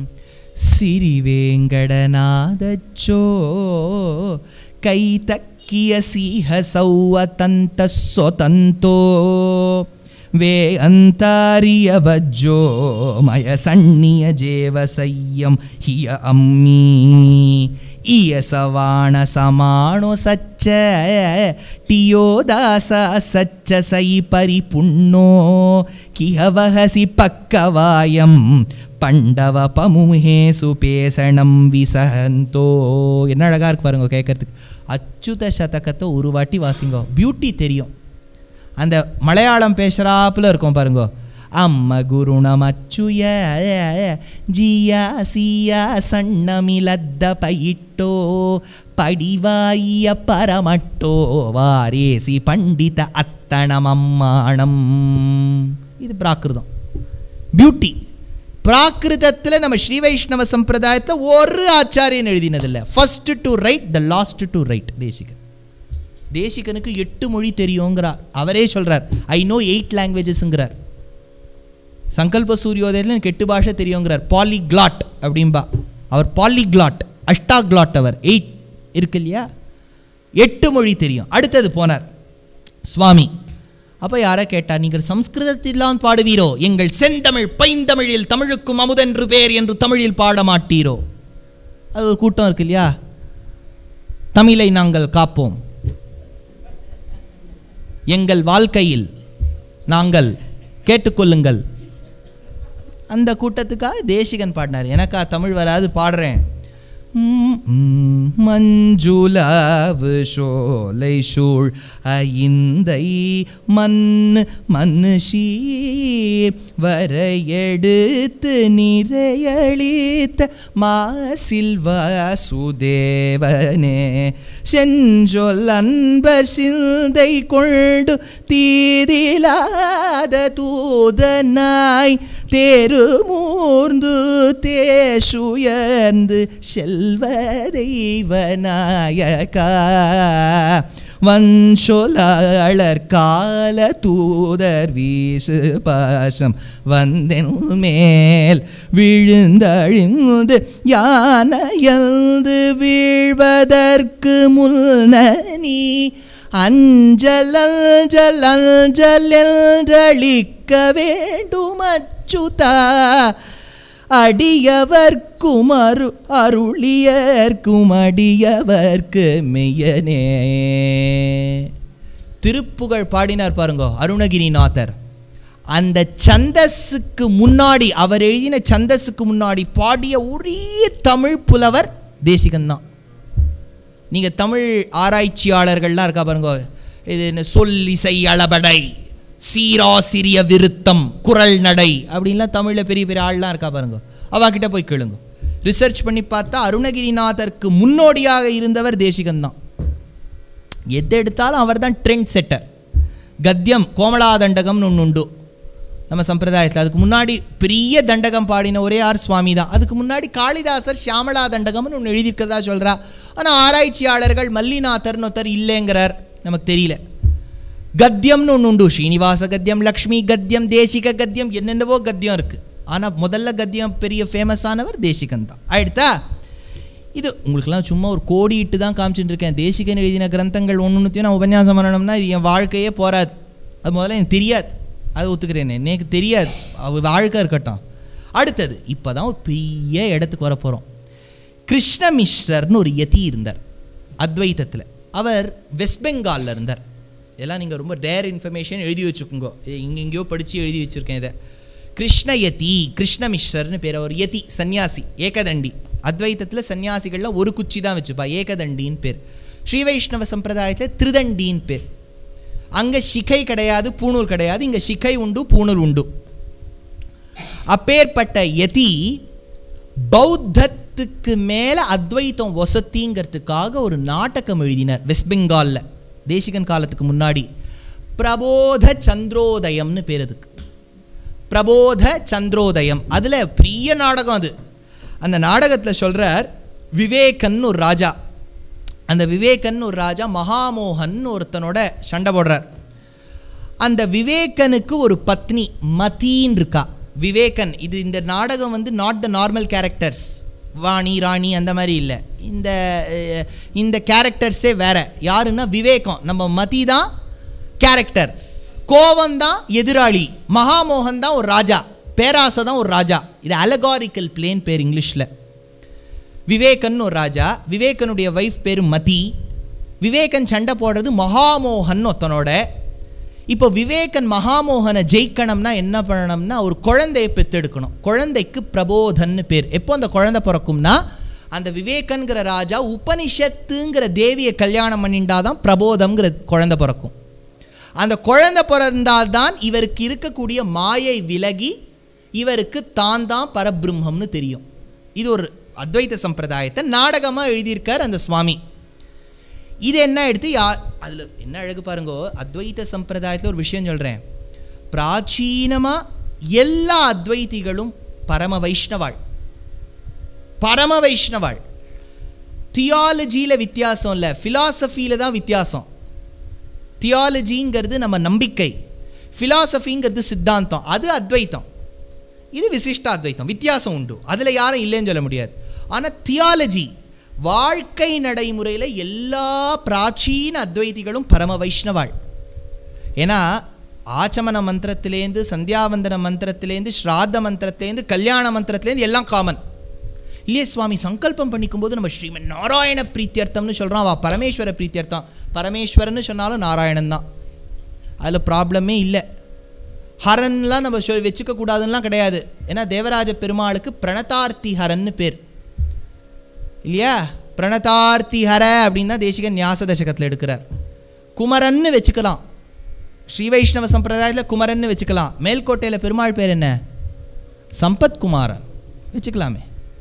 ಸಿರಿವೇಂಗಡನಾದಚ್ಚೋ ಕೈ ತಕ್ಕಿಯ ಸಿಂಹ ಸೌವತಂತ ಸೊತಂತೋ ವೇ ಅಂತಾರಿಯ ಬಜ್ಜೋ ಮಯ ಸಣ್ಣಿಯ ಜೇವ ಸಯ್ಯಂ ಹಿಯ ಅಮ್ಮಿ ಇಯ ಸವಾಣ ಸಮಾಣೋ ಸಚ್ಚ ಟಿಯೋ ದಾಸ ಸಚ್ಚ ಸೈ ಪರಿಪುಣ್ಣೋ ಕಿಹವಹಸಿ ಪಕ್ಕವಾಯಂ பண்டவ பமுஹே சுபேசணம் விசஹந்தோ என்ன அழகாக இருக்கு பாருங்க கேட்கறதுக்கு அச்சுத சதகத்தை ஒரு வாட்டி வாசிங்கோ பியூட்டி தெரியும் அந்த மலையாளம் பேசுகிறாப்புல இருக்கும் பாருங்க ಅಮ್ಮ ಗುರುಣಮಚ್ಚುಯ ಜಿಯ ಸಿಯ ಸಣ್ಣಮಿಲದ್ದ ಪೈಟ್ಟೋ ಪಡಿವಾಯಿಯ ಪರಮಟ್ಟೋ ವಾರೇಸಿ ಪಂಡಿತ அத்தணமம்மாணம் இது பிராகிருதம் பியூட்டி பிராகிருதத்தில் நம்ம ஸ்ரீ வைஷ்ணவ சம்பிரதாயத்தில் ஒரு ஆச்சாரியன் எழுதினதில்லை first to write the last to write Desikan தேசிகனுக்கு எட்டு மொழி தெரியுங்கிறார் அவரே சொல்றார் ஐ நோ எயிட் லாங்குவேஜஸ்ங்கிறார் சங்கல்ப சூரியோதயத்தில் எனக்கு எட்டு பாஷை தெரியுங்கிறார் பாலிக்ளாட் அப்படிம்பா அவர் பாலிக்ளாட் அஷ்டாக்ளாட் அவர் எயிட் இருக்கு இல்லையா எட்டு மொழி தெரியும் அடுத்தது போனார் சுவாமி அப்போ யாரை கேட்டார் நீங்கள் சம்ஸ்கிருதத்தில்தான் பாடுவீரோ எங்கள் செந்தமிழ் பைந்தமிழில் தமிழுக்கும் அமுதென்று பேர் என்று தமிழில் பாட மாட்டீரோ அது ஒரு கூட்டம் இருக்கு இல்லையா தமிழை நாங்கள் காப்போம் எங்கள் வாழ்க்கையில் நாங்கள் கேட்டுக்கொள்ளுங்கள் அந்த கூட்டத்துக்காக தேசிகன் பாடினார் எனக்கா தமிழ் வராது பாடுறேன் மஞ்சுளாவு சோலை சூழ் ஐந்தை மண் மனுஷீர் வரையெடுத்து நிறையளித்த மாசில் வாசுதேவனே செஞ்சொல் அன்பர் சிந்தை கொண்டு தீதிலாத தூதனாய் தேருமூர்ந்து தேசுயர்ந்து செல்வ தெய்வநாயகா வன்சொலாளர் கால தூதர் வீசு பாசம் வந்தென் மேல் விழுந்தழிந்து யானையந்து வீழ்வதற்கு முன்னனி அஞ்சல் அஞ்சல் அஞ்சல் என்றளிக்க வேண்டும் அச்சுதா அடியவர்க்கும் அரு அருளியர்க்கும் அடியவர்க்கு மெய்யனே திருப்புகழ் பாடினார் பாருங்க அருணகிரிநாதர் அந்த சந்தஸுக்கு முன்னாடி அவர் எழுதின சந்தஸுக்கு முன்னாடி பாடிய ஒரே தமிழ் புலவர் தேசிகன்தான் நீங்கள் தமிழ் ஆராய்ச்சியாளர்கள்லாம் இருக்கா பாருங்க இது என்ன சொல்லிசை அளபடை சீராசிரிய விருத்தம் குரல் நடை அப்படின்லாம் தமிழில் பெரிய பெரிய ஆள்லாம் இருக்கா பாருங்க அவகிட்ட போய் கேளுங்க ரிசர்ச் பண்ணி பார்த்தா அருணகிரிநாதருக்கு முன்னோடியாக இருந்தவர் தேசிகன் தான் எது எடுத்தாலும் அவர் தான் ட்ரெண்ட் செட்டர் கத்தியம் கோமலா தண்டகம்னு ஒன்று உண்டு நம்ம சம்பிரதாயத்தில் அதுக்கு முன்னாடி பெரிய தண்டகம் பாடின ஒரே ஆர் சுவாமி தான் அதுக்கு முன்னாடி காளிதாசர் ஷியாமலா தண்டகம்னு ஒன்று எழுதியிருக்கிறதா சொல்கிறா ஆனால் ஆராய்ச்சியாளர்கள் மல்லிநாதர்னு ஒருத்தர் இல்லைங்கிறார் நமக்கு தெரியல கத்தியம்னு ஒன்று உண்டு ஸ்ரீனிவாச கத்தியம் லக்ஷ்மி கத்தியம் தேசிக கத்தியம் என்னென்னவோ கத்தியம் இருக்குது ஆனால் முதல்ல கத்தியம் பெரிய ஃபேமஸானவர் தேசிகன் தான் ஆயிடுத்தா இது உங்களுக்கெல்லாம் சும்மா ஒரு கோடி இட்டு தான் காமிச்சுட்டு இருக்கேன் தேசிகன் எழுதின கிரந்தங்கள் ஒன்று ஒன்றுத்தையும் நான் உபன்யாசம் பண்ணணும்னா இது என் வாழ்க்கையே போகாது அது முதல்ல எனக்கு தெரியாது அதை ஒத்துக்கிறேன் எனக்கு தெரியாது அவர் வாழ்க்கை இருக்கட்டும் அடுத்தது இப்போ தான் ஒரு பெரிய இடத்துக்கு வர போகிறோம் கிருஷ்ணமிஸ்ரர்னு ஒரு யதி இருந்தார் அத்வைத்தத்தில் அவர் வெஸ்ட் பெங்காலில் இருந்தார் இதெல்லாம் நீங்கள் ரொம்ப டேர் இன்ஃபர்மேஷன் எழுதி வச்சுக்கோங்க இங்கே எங்கேயோ படித்து எழுதி வச்சுருக்கேன் இதை கிருஷ்ணயதி கிருஷ்ணமிஸ்ரர்னு பேர் அவர் யதி சன்னியாசி ஏகதண்டி அத்வைத்தத்தில் சன்னியாசிகளில் ஒரு குச்சி தான் வச்சுப்பா ஏகதண்டின்னு பேர் ஸ்ரீ வைஷ்ணவ சம்பிரதாயத்தில் திருதண்டின்னு பேர் அங்கே சிகை கிடையாது பூணூல் கிடையாது இங்கே சிகை உண்டு பூணூல் உண்டு அப்பேற்பட்ட யதி பௌத்தத்துக்கு மேலே அத்வைத்தம் வசத்திங்கிறதுக்காக ஒரு நாடகம் எழுதினார் வெஸ்ட் பெங்காலில் தேசிகன் காலத்துக்கு முன்னாடி பிரபோத சந்திரோதயம்னு பேர் அதுக்கு பிரபோத சந்திரோதயம் அதில் பெரிய நாடகம் அது அந்த நாடகத்தில் சொல்கிறார் விவேகன் ஒரு ராஜா அந்த விவேகன் ஒரு ராஜா மகாமோகன் ஒருத்தனோட சண்டை போடுறார் அந்த விவேகனுக்கு ஒரு பத்னி மதீன் இருக்கா விவேகன் இது இந்த நாடகம் வந்து not the normal characters Vani Rani அந்த மாதிரி இல்லை இந்த அஹ், இந்த கேரக்டர்ஸே வேற யாருன்னா விவேகம் நம்ம மதி தான் கேரக்டர் கோவம் தான் எதிராளி மகாமோகன் தான் ஒரு ராஜா பேராசை தான் ஒரு ராஜா இது அலகாரிக்கல் பிளேன் பேர் இங்கிலீஷில் விவேகன் ஒரு ராஜா விவேகனுடைய வைஃப் பேர் மதி விவேகன் சண்டை போடுறது மகாமோகன் ஒருத்தனோட இப்போ விவேகன் மகாமோகனை ஜெயிக்கணும்னா என்ன பண்ணணும்னா ஒரு குழந்தையை பெற்றெடுக்கணும் குழந்தைக்கு பிரபோதன்னு பேர் எப்போ அந்த குழந்தை பிறக்கும்னா அந்த விவேகன்கிற ராஜா உபனிஷத்துங்கிற தேவியை கல்யாணம் பண்ணிட்டாதான் பிரபோதம்ங்கிற குழந்தை பிறக்கும் அந்த குழந்தை பிறந்தால்தான் இவருக்கு இருக்கக்கூடிய மாயை விலகி இவருக்கு தான் தான் பரபிரம்மம்னு தெரியும் இது ஒரு அத்வைத சம்பிரதாயத்தை நாடகமாக எழுதியிருக்கார் அந்த சுவாமி இது என்ன எடுத்து யா அதில் என்ன அழகு பாருங்கோ அத்வைத சம்பிரதாயத்தில் ஒரு விஷயம் சொல்கிறேன் பிராச்சீனமாக எல்லா அத்வைதிகளும் பரம வைஷ்ணவாள் பரம வைஷ்ணவாள் தியாலஜியில் வித்தியாசம் இல்லை ஃபிலாசபியில் தான் வித்தியாசம் தியாலஜிங்கிறது நம்ம நம்பிக்கை ஃபிலாசபிங்கிறது சித்தாந்தம் அது அத்வைத்தம் இது விசிஷ்ட அத்வைத்தம் வித்தியாசம் உண்டு அதில் யாரும் இல்லைன்னு சொல்ல முடியாது ஆனால் தியாலஜி வாழ்க்கை நடைமுறையில் எல்லா பிராச்சீன அத்வைதிகளும் பரம வைஷ்ணவாள் ஏன்னா ஆச்சமன மந்திரத்திலேருந்து சந்தியாவந்தன மந்திரத்திலேருந்து ஸ்ராத்த மந்திரத்திலேருந்து கல்யாண மந்திரத்திலேருந்து எல்லாம் காமன் இல்லையே சுவாமி சங்கல்பம் பண்ணிக்கும் போது நம்ம ஸ்ரீமன் நாராயண பிரீத்தியர்த்தம்னு சொல்கிறோம் அவள் பரமேஸ்வர பிரீத்தியர்த்தம் பரமேஸ்வரன்னு சொன்னாலும் நாராயணன் தான் அதில் ப்ராப்ளமே இல்லை ஹரன்லாம் நம்ம சொல் வச்சுக்க கூடாதுன்னெலாம் கிடையாது ஏன்னா தேவராஜ பெருமாளுக்கு பிரணதார்த்தி ஹரன்னு பேர் இல்லையா பிரணதார்த்தி ஹர அப்படின்னு தான் தேசிகன் ஞாச தசகத்தில் எடுக்கிறார் குமரன்னு வச்சுக்கலாம் ஸ்ரீ வைஷ்ணவ சம்பிரதாயத்தில் குமரன்னு வச்சுக்கலாம் மேல்கோட்டையில் பெருமாள் பேர் என்ன சம்பத் குமாரன் வச்சுக்கலாமே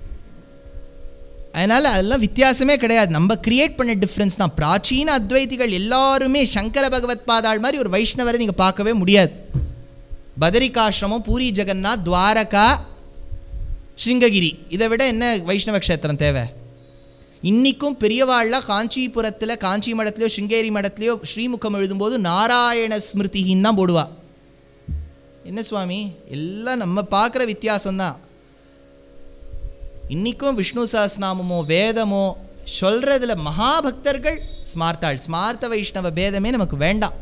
அதனால் அதெல்லாம் வித்தியாசமே கிடையாது நம்ம கிரியேட் பண்ண டிஃப்ரென்ஸ் தான் பிராச்சீன அத்வைதிகள் எல்லாருமே சங்கர பகவத் பாதாள் மாதிரி ஒரு வைஷ்ணவரை நீங்கள் பார்க்கவே முடியாது பதரிகாசிரமம் பூரி ஜெகநாத் துவாரகா ஸ்ருங்ககிரி இதை விட என்ன வைஷ்ணவ க்ஷேத்திரம் தேவை இன்றைக்கும் பெரியவாள்லாம் காஞ்சிபுரத்தில் காஞ்சி மடத்துலையோ ஸ்ருங்கேரி மடத்துலையோ ஸ்ரீமுகம் எழுதும்போது நாராயண ஸ்மிருதின்னு தான் போடுவா என்ன சுவாமி எல்லாம் நம்ம பார்க்குற வித்தியாசம்தான் இன்றைக்கும் விஷ்ணு சஹஸ்நாமமோ வேதமோ சொல்கிறதுல மகாபக்தர்கள் ஸ்மார்த்தாள் ஸ்மார்த்த வைஷ்ணவ பேதமே நமக்கு வேண்டாம்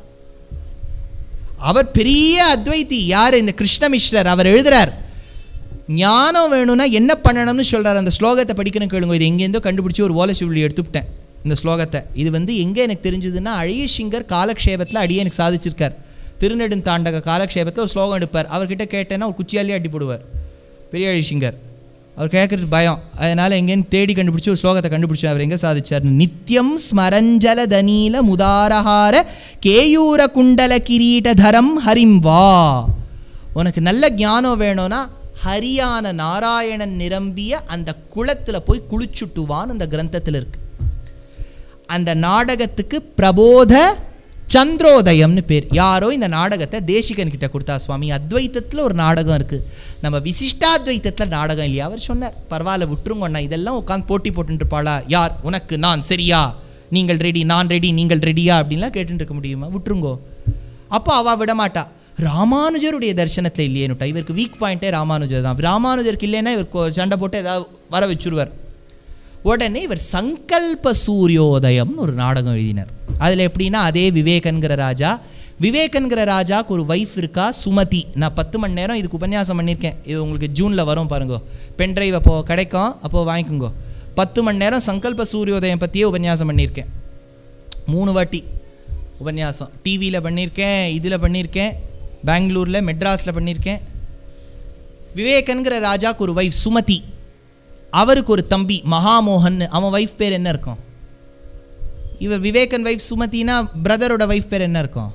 அவர் பெரிய அத்வைத்தி யார் இந்த கிருஷ்ணமிஸ்ரர் அவர் எழுதுறார் ஞானம் வேணும்னா என்ன பண்ணணும்னு சொல்கிறார் அந்த ஸ்லோகத்தை படிக்கணும் கேளுங்க இது எங்கேருந்தோ கண்டுபிடிச்சி ஒரு ஓலை சுருளி எடுத்துவிட்டேன் இந்த ஸ்லோகத்தை இது வந்து எங்கே எனக்கு தெரிஞ்சதுன்னா அழியசிங்கர் காலக்ஷேபத்தில் அடியே எனக்கு சாதிச்சிருக்கார் திருநெடுந்தாண்டக காலக்ஷேபத்தில் ஒரு ஸ்லோகம் எடுப்பார் அவர்கிட்ட கேட்டேன்னா ஒரு குச்சியாலே அடி போடுவார் பெரிய அழிசிங்கர் அவர் கேட்குறது பயம் அதனால் எங்கேன்னு தேடி கண்டுபிடிச்சி ஒரு ஸ்லோகத்தை கண்டுபிடிச்சி அவர் எங்கே சாதிச்சார் நித்யம் ஸ்மரஞ்சல தனீல முதாரஹார கேயூர குண்டல கிரீடதரம் ஹரிம் வா உனக்கு நல்ல ஞானம் வேணும்னா ஹரியான நாராயணன் நிரம்பிய அந்த குளத்தில் போய் குளிச்சுட்டுவான்னு அந்த கிரந்தத்தில் இருக்கு அந்த நாடகத்துக்கு பிரபோத சந்திரோதயம்னு பேர் யாரோ இந்த நாடகத்தை தேசிகன் கிட்ட கொடுத்தா சுவாமி அத்வைத்தத்தில் ஒரு நாடகம் இருக்குது நம்ம விசிஷ்டாத்வைத்தத்தில் நாடகம் இல்லையா அவர் சொன்னார் பரவாயில்ல விட்டுருங்க அண்ணா இதெல்லாம் உட்காந்து போட்டி போட்டுட்டு இருப்பாளா யார் உனக்கு நான் சரியா நீங்கள் ரெடி நான் ரெடி நீங்கள் ரெடியா அப்படின்லாம் கேட்டுட்டு இருக்க முடியுமா விட்டுருங்கோ அப்போ அவள் விட மாட்டா ராமானுஜருடைய தரிசனத்தில் இல்லையேனுட்டா இவருக்கு வீக் பாயிண்ட்டே ராமானுஜர் தான் ராமானுஜருக்கு இல்லைன்னா இவர் சண்டை போட்டு ஏதாவது வர வச்சுருவார் உடனே இவர் சங்கல்ப சூரியோதயம்னு ஒரு நாடகம் எழுதினார் அதில் எப்படின்னா அதே விவேகன்கிற ராஜா விவேகன்கிற ராஜாக்கு ஒரு ஒய்ஃப் இருக்கா சுமதி நான் பத்து மணி நேரம் இதுக்கு உபன்யாசம் பண்ணியிருக்கேன் இது உங்களுக்கு ஜூனில் வரும் பாருங்கோ பென்ட்ரைவ் அப்போது கிடைக்கும் அப்போது வாங்கிக்கோங்க பத்து மணி நேரம் சங்கல்ப சூரியோதயம் பற்றியே உபன்யாசம் பண்ணியிருக்கேன் மூணு வாட்டி உபன்யாசம் டிவியில் பண்ணியிருக்கேன் இதில் பண்ணியிருக்கேன் பெங்களூரில் மெட்ராஸில் பண்ணியிருக்கேன் விவேகன்கிற ராஜாக்கு ஒரு ஒய்ஃப் சுமதி அவருக்கு ஒரு தம்பி மகாமோகன் அவன் ஒய்ஃப் பேர் என்ன இருக்கும் இவர் விவேகன் ஒய்ஃப் சுமதினா பிரதரோட ஒய்ஃப் பேர் என்ன இருக்கும்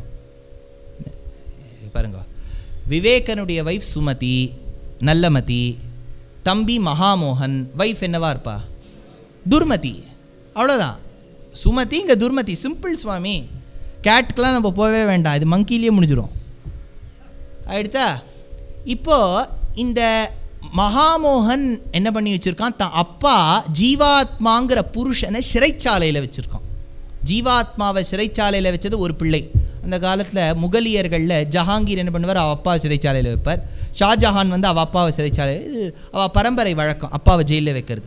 பாருங்க விவேகனுடைய ஒய்ஃப் சுமதி நல்லமதி தம்பி மகாமோகன் ஒய்ஃப் என்னவா இருப்பா துர்மதி அவ்வளோதான் சுமதி இங்கே துர்மதி சிம்பிள் சுவாமி கேட்டுக்கெலாம் நம்ம போகவே வேண்டாம் இது மங்கிலேயே முடிஞ்சிடும் ஆயிடுத்தா இப்போது இந்த மகாமோகன் என்ன பண்ணி வச்சுருக்கான் தான் அப்பா ஜீவாத்மாங்கிற புருஷனை சிறைச்சாலையில் வச்சுருக்கான் ஜீவாத்மாவை சிறைச்சாலையில் வச்சது ஒரு பிள்ளை அந்த காலத்தில் முகலியர்களில் ஜஹாங்கீர் என்ன பண்ணுவார் அவள் அப்பா சிறைச்சாலையில் வைப்பார் ஷாஜஹான் வந்து அவள் அப்பாவை சிறைச்சாலை இது அவள் பரம்பரை வழக்கம் அப்பாவை ஜெயிலில் வைக்கிறது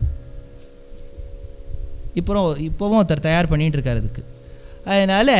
இப்போ இப்போவும் ஒருத்தர் தயார் பண்ணிகிட்டு இருக்கார் அதுக்கு அதனால்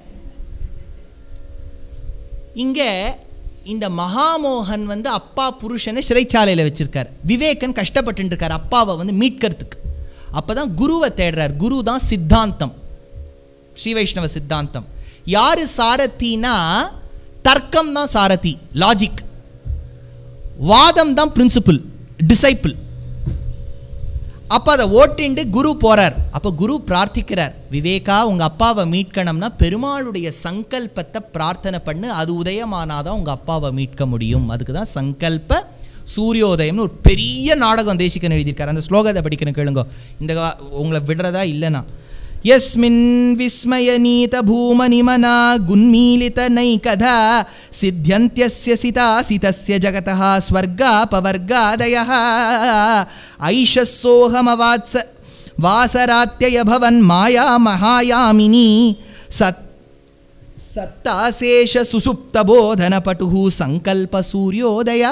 இங்கே இந்த மகாமோகன் வந்து அப்பா புருஷனை சிறைச்சாலையில் வச்சுருக்கார் விவேகன் கஷ்டப்பட்டு இருக்கார் அப்பாவை வந்து மீட்கிறதுக்கு அப்போ தான் குருவை தேடுறார் குரு தான் சித்தாந்தம் ஸ்ரீ வைஷ்ணவ சித்தாந்தம் யார் சாரத்தினா தர்க்கம் தான் சாரதி லாஜிக் வாதம் தான் பிரின்சிபிள் டிசைப்பிள் அப்போ அதை ஓட்டிண்டு குரு போறார் அப்போ குரு பிரார்த்திக்கிறார் விவேகா உங்கள் அப்பாவை மீட்கணும்னா பெருமாளுடைய சங்கல்பத்தை பிரார்த்தனை பண்ணு அது உதயமானாதான் உங்கள் அப்பாவை மீட்க முடியும் அதுக்கு தான் சங்கல்ப சூரியோதயம்னு ஒரு பெரிய நாடகம் தேசிகன் எழுதியிருக்காரு அந்த ஸ்லோகத்தை படிக்கணும் கேளுங்க இந்த வா- உங்களை விடுறதா இல்லைனா यस्मिन् विस्मयनीतभूमनिमना गुन्मीलितनैकधा सिद्ध्यन्त्यस्य सितासितस्य जगतः स्वर्गापवर्गादयः ऐषः सोऽहमवात्स वासरात्ययभवन् माया महायामिनी सत् சத்தாசேஷ சுசுப்தபோதனபட்டுஹு சங்கல்ப சூரியோதய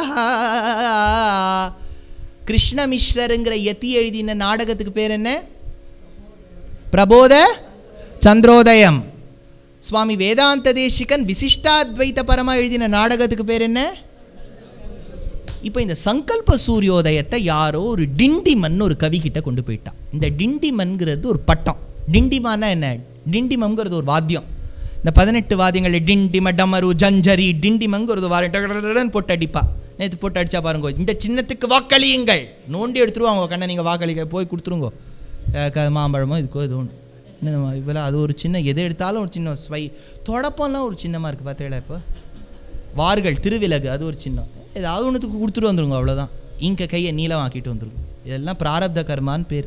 கிருஷ்ணமிஸ்ரருங்கிற யதி எழுதின நாடகத்துக்கு பேர் என்ன பிரபோத சந்திரோதயம் சுவாமி வேதாந்த தேசிகன் விசிஷ்டாத்வைத பரமா எழுதின நாடகத்துக்கு பேர் என்ன இப்போ இந்த சங்கல்ப சூரியோதயத்தை யாரோ ஒரு டிண்டிமன் ஒரு கவி கிட்ட கொண்டு போயிட்டான் இந்த டிண்டிமன்கிறது ஒரு பட்டம் டிண்டிமான்னா என்ன டிண்டிமம்ங்கிறது ஒரு வாத்தியம் இந்த பதினெட்டு வாத்தியங்களில் டிண்டிம டமரு ஜஞ்சரி டிண்டிமங்கிறது வாரம் போட்டு அடிப்பா நேற்று போட்டு அடிச்சா பாருங்க இந்த சின்னத்துக்கு வாக்களியுங்கள் நோண்டி எடுத்துருவாங்க கண்ணை நீங்கள் வாக்களிக்க போய் கொடுத்துருங்கோ அஹ் க- மாம்பழமோ இதுக்கோ இது ஒன்று என்ன இப்போலாம் அது ஒரு சின்ன எது எடுத்தாலும் ஒரு சின்ன ஸ்வை தொடப்பம்லாம் ஒரு சின்னமாக இருக்குது பார்த்தீங்களா இப்போ வார்கள் திருவிலகு அது ஒரு சின்னம் ஏதாவது ஒன்றுத்துக்கு கொடுத்துட்டு வந்துருங்க அவ்வளோதான் இங்க கையை நீளமாக்கிட்டு வந்துருங்க இதெல்லாம் பிராரப்த கர்மான்னு பேர்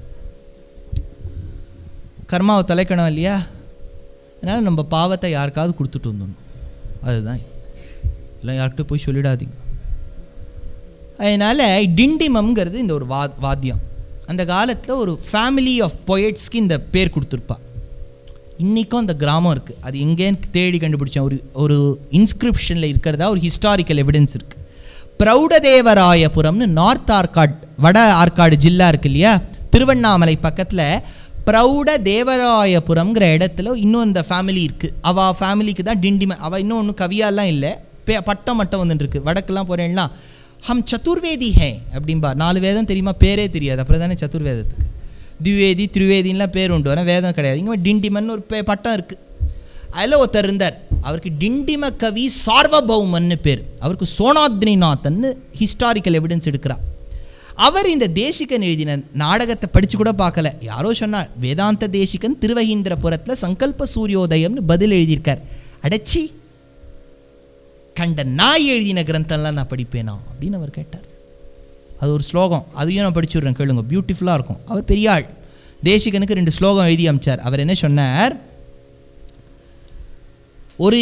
கர்மாவை தலைக்கணும் இல்லையா அதனால் நம்ம பாவத்தை யாருக்காவது கொடுத்துட்டு வந்துடணும் அதுதான் எல்லாம் யார்கிட்ட போய் சொல்லிடாதீங்க அதனால் டிண்டிமம்ங்கிறது இந்த ஒரு வா வாத்தியம் அந்த காலத்தில் ஒரு ஃபேமிலி ஆஃப் பொயட்ஸ்க்கு இந்த பேர் கொடுத்துருப்பா இன்றைக்கும் அந்த கிராமம் இருக்குது அது எங்கேன்னு தேடி கண்டுபிடிச்சேன் ஒரு ஒரு இன்ஸ்கிரிப்ஷனில் இருக்கிறதா ஒரு ஹிஸ்டாரிக்கல் எவிடன்ஸ் இருக்குது பிரௌடதேவராயபுரம்னு நார்த் ஆர்காட் வட ஆற்காடு ஜில்லா இருக்கு இல்லையா திருவண்ணாமலை பக்கத்தில் பிரௌட தேவராயபுரம்ங்கிற இடத்துல இன்னும் இந்த ஃபேமிலி இருக்குது அவள் ஃபேமிலிக்கு தான் டிண்டிம அவள் இன்னும் ஒன்றும் கவியாலாம் இல்லை பே பட்டம் மட்டும் வந்துட்டு இருக்கு வடக்கெல்லாம் போகிறேன்னா ஹம் சதுர்வேதி ஹே அப்படின்பா நாலு வேதம் தெரியுமா பேரே தெரியாது அப்புறம் தானே சதுர்வேதத்துக்கு திவேதி திரிவேதின்லாம் பேர் உண்டு ஆனால் வேதம் கிடையாது இங்கே டிண்டிமன் ஒரு பே பட்டம் இருக்குது அதில் ஒருத்தர் இருந்தார் அவருக்கு டிண்டிம கவி சார்வபௌமன்னு பேர் அவருக்கு சோனாத்ரிநாதன்னு ஹிஸ்டாரிக்கல் எவிடன்ஸ் எடுக்கிறா அவர் இந்த தேசிகன் எழுதின நாடகத்தை படித்து கூட பார்க்கல யாரோ சொன்னார் வேதாந்த தேசிகன் திருவகீந்திரபுரத்தில் சங்கல்ப சூரியோதயம்னு பதில் எழுதியிருக்கார் அடச்சி கண்ட நாய் எழுதின கிரந்தம்லாம் நான் படிப்பேனா அப்படின்னு அவர் கேட்டார் அது ஒரு ஸ்லோகம் அதையும் நான் படிச்சு விட்றேன் கேளுங்க பியூட்டிஃபுல்லாக இருக்கும் அவர் பெரிய ஆள் தேசிகனுக்கு ரெண்டு ஸ்லோகம் எழுதி அமிச்சார் அவர் என்ன சொன்னார் ஒரு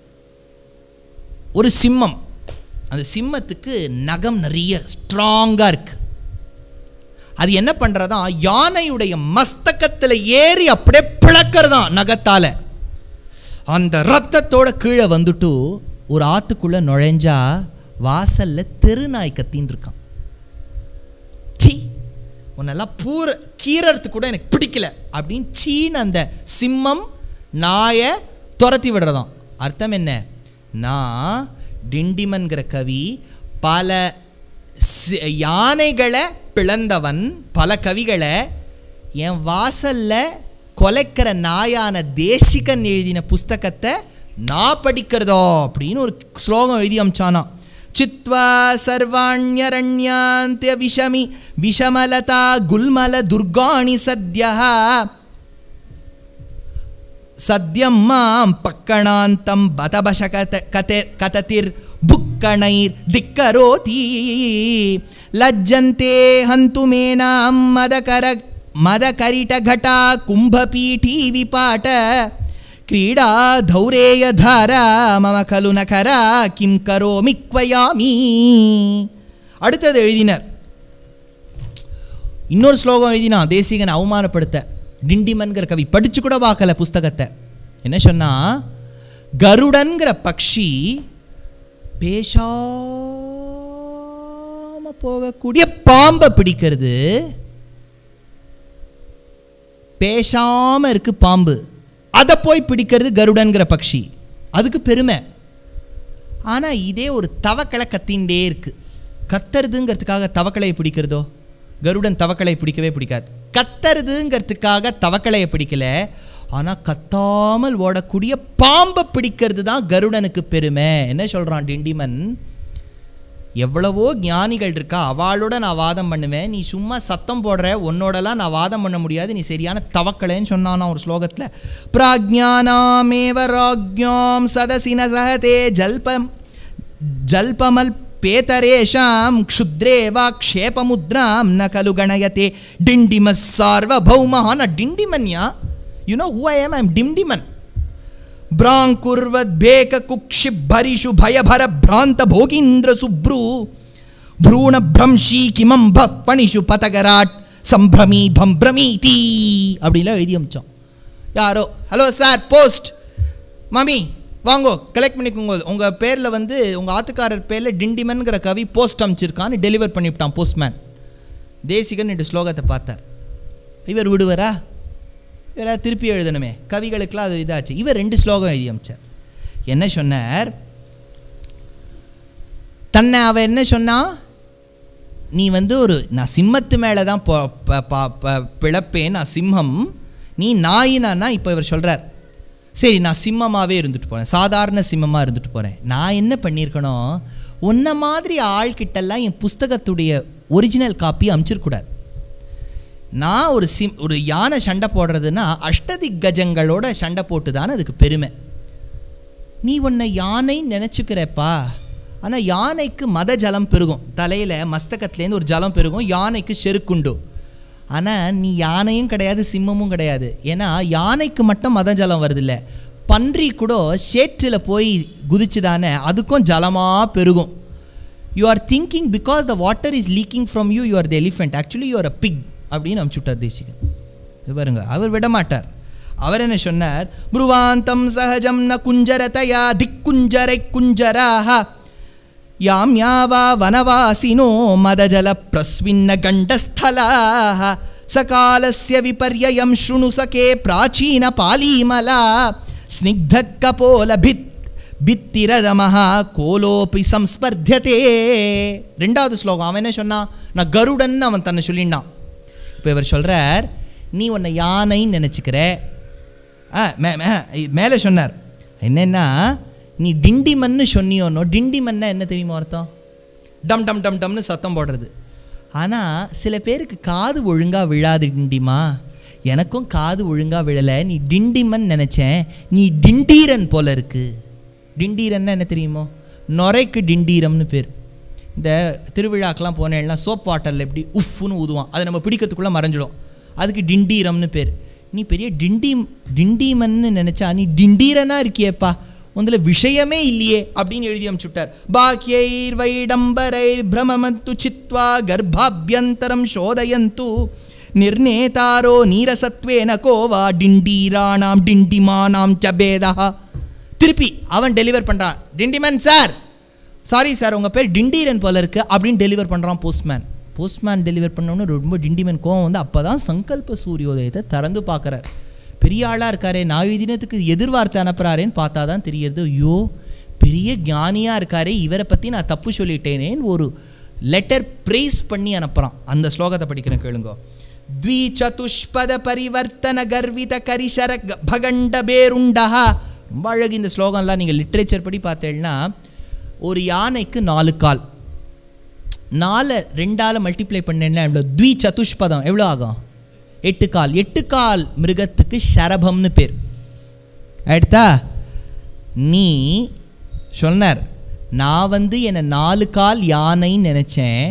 ஒரு சிம்மம் அந்த சிம்மத்துக்கு நகம் நிறைய ஸ்ட்ராங்காக இருக்கு அது என்ன பண்ணுறதா யானையுடைய மஸ்தகத்தில் ஏறி அப்படியே பிளக்கிறதாம் நகத்தால் அந்த ரத்தத்தோட கீழே வந்துட்டு ஒரு ஆத்துக்குள்ளே நுழைஞ்சா வாசல்ல தெருநாய் கத்தின்னு இருக்கான் சீ உன்னெல்லாம் பூர கீறறதுக்கு கூட எனக்கு பிடிக்கல அப்படின்னு சீன்னு அந்த சிம்மம் நாயை துரத்தி விடுறதாம் அர்த்தம் என்ன நான் டிண்டிமன்கிற கவி பல சி- யானைகளை பிளந்தவன் பல கவிகளை என் வாசல்ல கொலைக்கிற நாயான தேசிகன் எழுதின புஸ்தகத்தை நான் படிக்கிறதோ அப்படின்னு ஒரு ஸ்லோகம் எழுதி அமிச்சானா சித்வா சர்வாண்யரண்யாந்திய விஷமி விஷமலதா குல்மல துர்காணி சத்யா சத்யம் மாம் பக்கணாந்தம் பதபசகத கதே கததிர் புக்கணைர் திக்கரோதி லஜ்ஜந்தே ஹந்து மேனாம் மதகர மதகரிடಘಟಾ ಕುಂಭಪೀಠೀ ವಿಪಾಟ ಕ್ರೀಡಾ ಧೌರೇಯ ಧಾರಾ ಮಮ ಖಲು ನಖರ ಕಿಂ ಕರೋಮಿ ಕ್ವಯಾಮಿ அடுத்தது எழுதினார் இன்னொரு ஸ்லோகம் எழுதினான் தேசிகன் அவமானப்படுத்த டிண்டிமன்கிற கவி படிச்சு கூட பார்க்கல புஸ்தகத்தை என்ன சொன்னா கருடன்கிற பக்ஷி பேசாம போகக்கூடிய பாம்பை பிடிக்கிறது பேசாம இருக்கு பாம்பு அதை போய் பிடிக்கிறது கருடன்கிற பக்ஷி அதுக்கு பெருமை ஆனா இதே ஒரு தவக்களை கத்தின்டே இருக்கு கத்துறதுங்கிறதுக்காக தவக்கலையை பிடிக்கிறதோ கருடன் தவக்கலை பிடிக்கவே பிடிக்காது கத்துறதுங்கிறதுக்காக தவக்கலையை பிடிக்கல ஆனா கத்தாமல் ஓடக்கூடிய பாம்பை பிடிக்கிறது தான் கருடனுக்கு பெருமை என்ன சொல்றான் டிண்டிமன் எவ்வளவோ ஞானிகள் இருக்கா அவளோட நான் வாதம் பண்ணுவேன் நீ சும்மா சத்தம் போடுற உன்னோடலாம் நான் வாதம் பண்ண முடியாது நீ சரியான தவக்கலைன்னு சொன்னானா ஒரு ஸ்லோகத்தில் பிராஜ்ஞானாமேவ ராஜ்ஞாம் சதசின சகதே ஜல்பம் ஜல்பமல் பேதரேஷாம் க்ஷுத்ரே வா க்ஷேபமுத்ராம் ந கலு கணயத்தே டிண்டிம சார்வபௌமஹ ந டிண்டிமன்யா you know who I am I am Dindiman ಭ್ರಾಂಕುರ್ವದ್ಬೇಕುಕ್ಷಿಬ್ಬರಿಷು ಭಯಭರ ಭ್ರಾಂತ ಭೋಗೀಂದ್ರ ಸುಬ್ರು ಭ್ರೂಣ ಭ್ರಂಶಿ கிமம் பஃப் பணிஷு பதகராட் சம்பிரமி பம்பிரமீதி அப்படிலாம் எழுதி அமிச்சோம் யாரோ ஹலோ சார் போஸ்ட் மாமி வாங்கோ கலெக்ட் பண்ணிக்கோங்க உங்கள் பேரில் வந்து உங்கள் ஆத்துக்காரர் பேரில் டிண்டிமன்கிற கவி போஸ்ட் அமிச்சிருக்கான்னு டெலிவர் பண்ணிவிட்டான் போஸ்ட்மேன் தேசிகன் என்று ஸ்லோகத்தை பார்த்தார் இவர் விடுவரா இவரா திருப்பி எழுதணுமே கவிகளுக்கெல்லாம் அது இதாச்சு இவர் ரெண்டு ஸ்லோகம் எழுதி அமிச்சார் என்ன சொன்னார் தன்னை அவ என்ன சொன்னா நீ வந்து ஒரு நான் சிம்மத்து மேலே தான் பொ- ப- ப- ப- பிளப்பேன் நான் சிம்மம் நீ நாயினான்னா இப்போ இவர் சொல்கிறார் சரி நான் சிம்மமாகவே இருந்துட்டு போகிறேன் சாதாரண சிம்மமாக இருந்துட்டு போகிறேன் நான் என்ன பண்ணியிருக்கணும் உன்ன மாதிரி ஆள்கிட்டெல்லாம் என் புஸ்தகத்துடைய ஒரிஜினல் காப்பி அமுச்சிருக்கூடாது நான் ஒரு சிம் ஒரு யானை சண்டை போடுறதுன்னா அஷ்டதிக்கஜங்களோட சண்டை போட்டு தானே அதுக்கு பெருமை நீ உன்னை யானை நினச்சிக்கிறப்பா ஆனால் யானைக்கு மத ஜலம் பெருகும் தலையில் மஸ்தகத்துலேருந்து ஒரு ஜலம் பெருகும் யானைக்கு செருக்குண்டு ஆனால் நீ யானையும் கிடையாது சிம்மமும் கிடையாது ஏன்னா யானைக்கு மட்டும் மத ஜலம் வருதில்ல பன்றி கூட சேற்றில் போய் குதிச்சு தானே அதுக்கும் ஜலமாக பெருகும் you are thinking because the water is leaking from you you are the elephant actually you are a big அப்படின்னு அனுப்பிச்சுட்டார் தேசிகன் இது பாருங்க அவர் விட மாட்டார் அவர் என்ன சொன்னார் புருவாந்தம் சகஜம் ந குஞ்சரதயா திக்குஞ்சரை குஞ்சராக யாம் யாவா வனவாசினோ மதஜல பிரஸ்வின்ன கண்டஸ்தலாக சகாலஸ்ய விபர்யயம் ஸ்ருணு சகே பிராச்சீன பாலீமலா ஸ்னிக்த கபோல பித் பித்திரதமஹ கோலோபி சம்ஸ்பர்த்தியதே ரெண்டாவது ஸ்லோகம் அவன் என்ன சொன்னான் நான் கருடன் அவன் தன்னை சொல்லிண்டான் இப்போ இவர் சொல்கிறார் நீ உன்னை யானைன்னு நினச்சிக்கிற ஆ மே மே- மேலே சொன்னார் என்னென்னா நீ டிண்டிமன்னு சொன்னியோனோ டிண்டிமன்னா என்ன தெரியுமா அர்த்தம் டம் டம் டம் டம்னு சத்தம் போடுறது ஆனால் சில பேருக்கு காது ஒழுங்காக விழாது டிண்டிமா எனக்கும் காது ஒழுங்காக விழலை நீ டிண்டிமன் நினச்சேன் நீ டிண்டீரன் போல இருக்கு டிண்டீரன்னா என்ன தெரியுமோ நொரைக்கு டிண்டீரம்னு பேர் இந்த திருவிழாக்கெலாம் போனேன்னா சோப் வாட்டரில் எப்படி உஃப்னு ஊதுவான் அதை நம்ம பிடிக்கிறதுக்குள்ளே மறைஞ்சிடும் அதுக்கு டிண்டீரம்னு பேர் நீ பெரிய டிண்டி டிண்டீமன்னு நினச்சா நீ டிண்டீரனா இருக்கியேப்பா உந்தில் விஷயமே இல்லையே அப்படின்னு எழுதி அனுப்பிச்சுட்டார் பாக்கியைர் வைடம்பரைர் பிரமமத்து சித்வா கர்ப்பாபியந்தரம் சோதயந்து நிர்ணேதாரோ நீரசத்வேன கோவா டிண்டீராணாம் டிண்டிமானாம் ச பேதா திருப்பி அவன் டெலிவர் பண்ணுறான் டிண்டிமன் சார் சாரி சார் உங்கள் பேர் டிண்டீரன் போல இருக்கு அப்படின்னு டெலிவர் பண்ணுறான் போஸ்ட்மேன் போஸ்ட்மேன் டெலிவர் பண்ணோன்னு ரொம்ப டிண்டிமன் கோவம் வந்து அப்போ தான் சங்கல்ப சூரியோதயத்தை திறந்து பார்க்குறார் பெரிய ஆளாக இருக்காரே நாலு தினத்துக்கு எதிர்வார்த்தை அனுப்புகிறாரேன்னு பார்த்தா தான் தெரியறது ஐயோ பெரிய ஞானியாக இருக்காரே இவரை பற்றி நான் தப்பு சொல்லிட்டேனேன்னு ஒரு லெட்டர் ப்ரைஸ் பண்ணி அனுப்புகிறான் அந்த ஸ்லோகத்தை படிக்கிறேன் கேளுங்க த்விசதுஷ்பத பரிவர்த்தன கர்வித கரிசர க- பகண்ட பேருண்டா ரொம்ப அழகு இந்த ஸ்லோகம்லாம் நீங்கள் லிட்ரேச்சர் படி பார்த்தேன்னா ஒரு யானைக்கு நாலு கால் நாலை ரெண்டால் மல்டிப்ளை பண்ணேன்னா எவ்வளோ த்வி சதுஷ்பதம் எவ்வளோ ஆகும் எட்டு கால் எட்டு கால் மிருகத்துக்கு ஷரபம்னு பேர் ஆயிடுதா நீ சொன்னார் நான் வந்து என்னை நாலு கால் யானைன்னு நினச்சேன்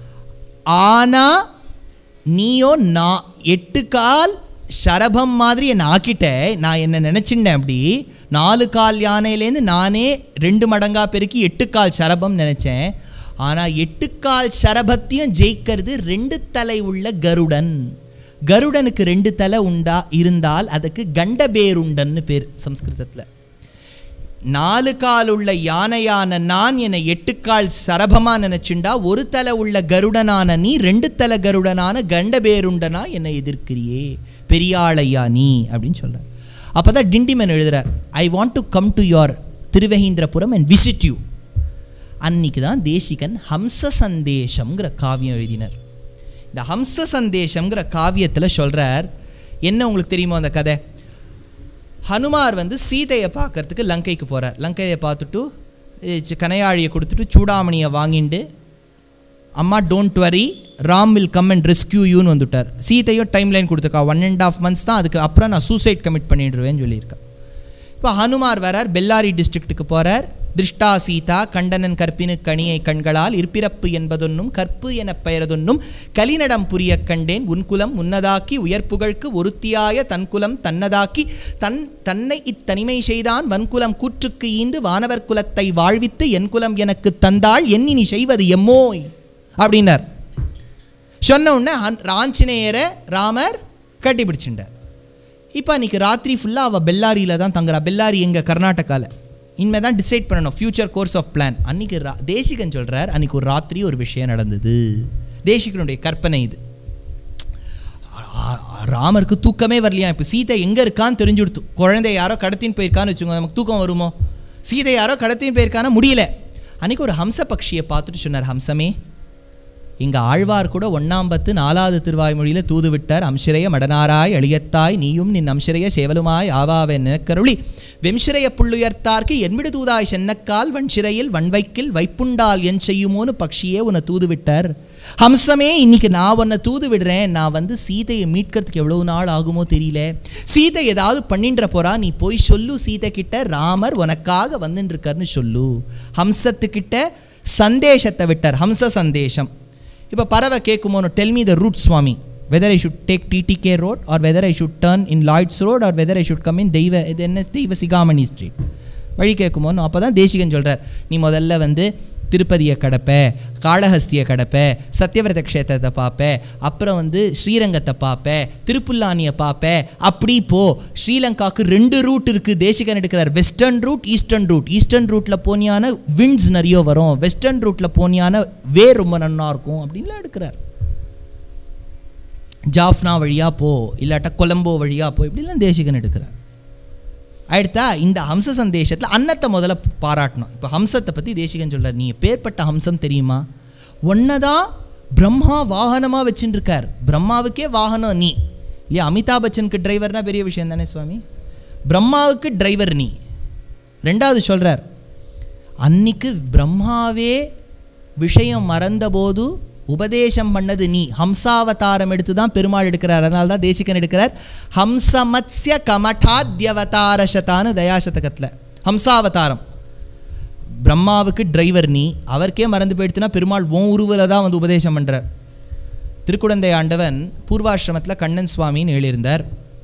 ஆனால் நீயோ நான் எட்டு கால் ஷரபம் மாதிரி என்னை ஆக்கிட்ட நான் என்ன நினச்சிட்டேன் அப்படி நாலு கால் யானையிலேருந்து நானே ரெண்டு மடங்காக பெருக்கி எட்டு கால் ஷரபம் நினச்சேன் ஆனால் எட்டு கால் ஷரபத்தையும் ஜெயிக்கிறது ரெண்டு தலை உள்ள கருடன் கருடனுக்கு ரெண்டு தலை உண்டா இருந்தால் அதுக்கு கண்டபேருண்டன்னு பேர் சம்ஸ்கிருதத்தில் நாலு கால் உள்ள யானையான நான் என்னை எட்டு கால் சரபமாக நினச்சிண்டா ஒரு தலை உள்ள கருடனான நீ ரெண்டு தலை கருடனான கண்டபேருண்டனா என்னை எதிர்க்கிறியே பெரியாளையா நீ அப்படின்னு சொல்கிறார் அப்போ தான் டிண்டிமன் எழுதுறார் I want to come to your Thiruvahindrapuram and visit you அன்னைக்கு தான் தேசிகன் ஹம்ச சந்தேஷம்ங்கிற காவியம் எழுதினார் இந்த ஹம்ச சந்தேஷம்ங்கிற காவியத்தில் சொல்கிறார் என்ன உங்களுக்கு தெரியுமோ அந்த கதை ஹனுமார் வந்து சீதையை பார்க்கறதுக்கு லங்கைக்கு போகிறார் லங்கையை பார்த்துட்டு சி- கனையாழியை கொடுத்துட்டு சூடாமணியை வாங்கிண்டு அம்மா don't worry Ram will come and rescue யூன்னு வந்துட்டார் சீதையும் டைம் லைன் கொடுத்துருக்கா ஒன் அண்ட் ஆஃப் மந்த்ஸ் தான் அதுக்கு அப்புறம் நான் சூசைட் கமிட் பண்ணிடுவேன்னு சொல்லியிருக்கா இப்போ ஹனுமார் வரார் பெல்லாரி டிஸ்ட்ரிக்ட்டுக்கு போகிறார் திருஷ்டா சீதா கண்டனன் கற்பினு கணியை கண்களால் இருப்பிறப்பு என்பதொன்னும் கற்பு எனப் பெயரதொன்னும் கலிநடம் புரிய கண்டேன் உன்குலம் உன்னதாக்கி உயர்ப்புகழ்க்கு ஒருத்தியாய தன்குலம் தன்னதாக்கி தன் தன்னை இத்தனிமை செய்தான் வன்குலம் கூற்றுக்கு ஈந்து வானவர் குலத்தை வாழ்வித்து என் குலம் எனக்கு தந்தாள் எண்ணினி செய்வது எம்மோய் அப்படின்னார் சொன்ன உடனே ஹன்- ஆஞ்சநேயரை ராமர் கட்டி பிடிச்சிட்டார் இப்போ அன்றைக்கி ராத்திரி ஃபுல்லாக அவள் பெல்லாரியில் தான் தங்குறா பெல்லாரி எங்கே கர்நாடகாவில் இனிமே தான் டிசைட் பண்ணணும் ஃப்யூச்சர் கோர்ஸ் ஆஃப் பிளான் அன்றைக்கி ரா தேசிகன் சொல்கிறார் அன்றைக்கி ஒரு ராத்திரி ஒரு விஷயம் நடந்தது தேசிகனுடைய கற்பனை இது ஆ- ஆ- ராமருக்கு தூக்கமே வரலையா இப்போ சீதை எங்கே இருக்கான்னு தெரிஞ்சு கொடுத்து குழந்தை யாரோ கடத்தின்னு போயிருக்கான்னு வச்சுக்கோங்க நமக்கு தூக்கம் வருமோ சீதை யாரோ கடத்தின்னு போயிருக்கானா முடியல அன்றைக்கி ஒரு ஹம்ச பக்ஷியை பார்த்துட்டு சொன்னார் ஹம்சமே இங்க ஆழ்வார் கூட ஒண்ணாம்பத்து நாலாவது திருவாய்மொழியில தூது விட்டார் அம்சிரைய மடனாராய் அழியத்தாய் நீயும் நின் அம்சிரைய சேவலுமாய் ஆவாவென் நினக்கருளி வெம்சிரைய புள்ளுயர்த்தார்க்கு என்விடு தூதாய் சென்னக்கால் வன்சிறையில் வன்வைக்கில் வைப்புண்டால் என் செய்யுமோன்னு பக்ஷியே உன்னை தூது விட்டார் ஹம்சமே இன்னைக்கு நான் உன்னை தூது விடுறேன் நான் வந்து சீதையை மீட்கிறதுக்கு எவ்வளவு நாள் ஆகுமோ தெரியல சீதை ஏதாவது பண்ணின்ற போறா நீ போய் சொல்லு சீதை கிட்ட ராமர் உனக்காக வந்துட்டு இருக்காருன்னு சொல்லு ஹம்சத்துக்கிட்ட சந்தேஷத்தை விட்டார் ஹம்ச சந்தேஷம் இப்போ பறவை கேட்குமோன்னு tell me the route swami whether I should take TTK road or whether I should turn in Lloyd's road or whether I should come in தெய்வ இது என்ன தெய்வ சிகாமணி ஸ்ட்ரீட் வழி கேட்குமோன்னு அப்போ தான் தேசிகன் சொல்கிறார் நீ முதல்ல வந்து திருப்பதியை கடப்ப காளஹஸ்தியை கடப்ப சத்யவிரத க்ஷேத்திரத்தை பார்ப்ப அப்புறம் வந்து ஸ்ரீரங்கத்தை பார்ப்ப திருப்புல்லானியை பார்ப்ப அப்படி போ ஸ்ரீலங்காவுக்கு ரெண்டு ரூட் இருக்குது தேசிகன் எடுக்கிறார் western route eastern route eastern ரூட்டில் போனியான விண்ட்ஸ் நிறைய வரும் வெஸ்டர்ன் ரூட்டில் போனியான வே ரொம்ப நன்னா இருக்கும் அப்படின்லாம் எடுக்கிறார் ஜாஃப்னா வழியாக போ இல்லாட்டா கொலம்போ வழியாக போ இப்படிலாம் தேசிகன் எடுக்கிறார் அடுத்தா இந்த ஹம்ச சந்தேஷத்தில் அன்னத்தை முதல்ல பாராட்டணும் இப்போ ஹம்சத்தை பற்றி தேசிகன் சொல்றார் நீ பேர்பட்ட ஹம்சம் தெரியுமா ஒன்னதான் பிரம்மா வாகனமாக வச்சுட்டு இருக்கார் பிரம்மாவுக்கே வாகனம் நீ இல்லையா அமிதாப் பச்சனுக்கு டிரைவர்னா பெரிய விஷயம் தானே சுவாமி பிரம்மாவுக்கு டிரைவர் நீ ரெண்டாவது சொல்றார் அன்னைக்கு பிரம்மாவே விஷயம் மறந்தபோது உபதேசம் பண்ணது நீ ஹம்சாவதாரம் எடுத்து தான் பெருமாள் எடுக்கிறார் அதனால தான் தேசிகன் எடுக்கிறார் ஹம்சமத்ஸ்ய கமட்டாத்யவதார சதான்னு தயாசதகத்தில் ஹம்சாவதாரம் பிரம்மாவுக்கு டிரைவர் நீ அவருக்கே மறந்து போயிடுத்துனா பெருமாள் உன் உருவில் தான் வந்து உபதேசம் பண்ணுறார் திருக்குடந்தை ஆண்டவன் பூர்வாசிரமத்தில் கண்ணன் சுவாமின்னு எழுதியிருந்தார்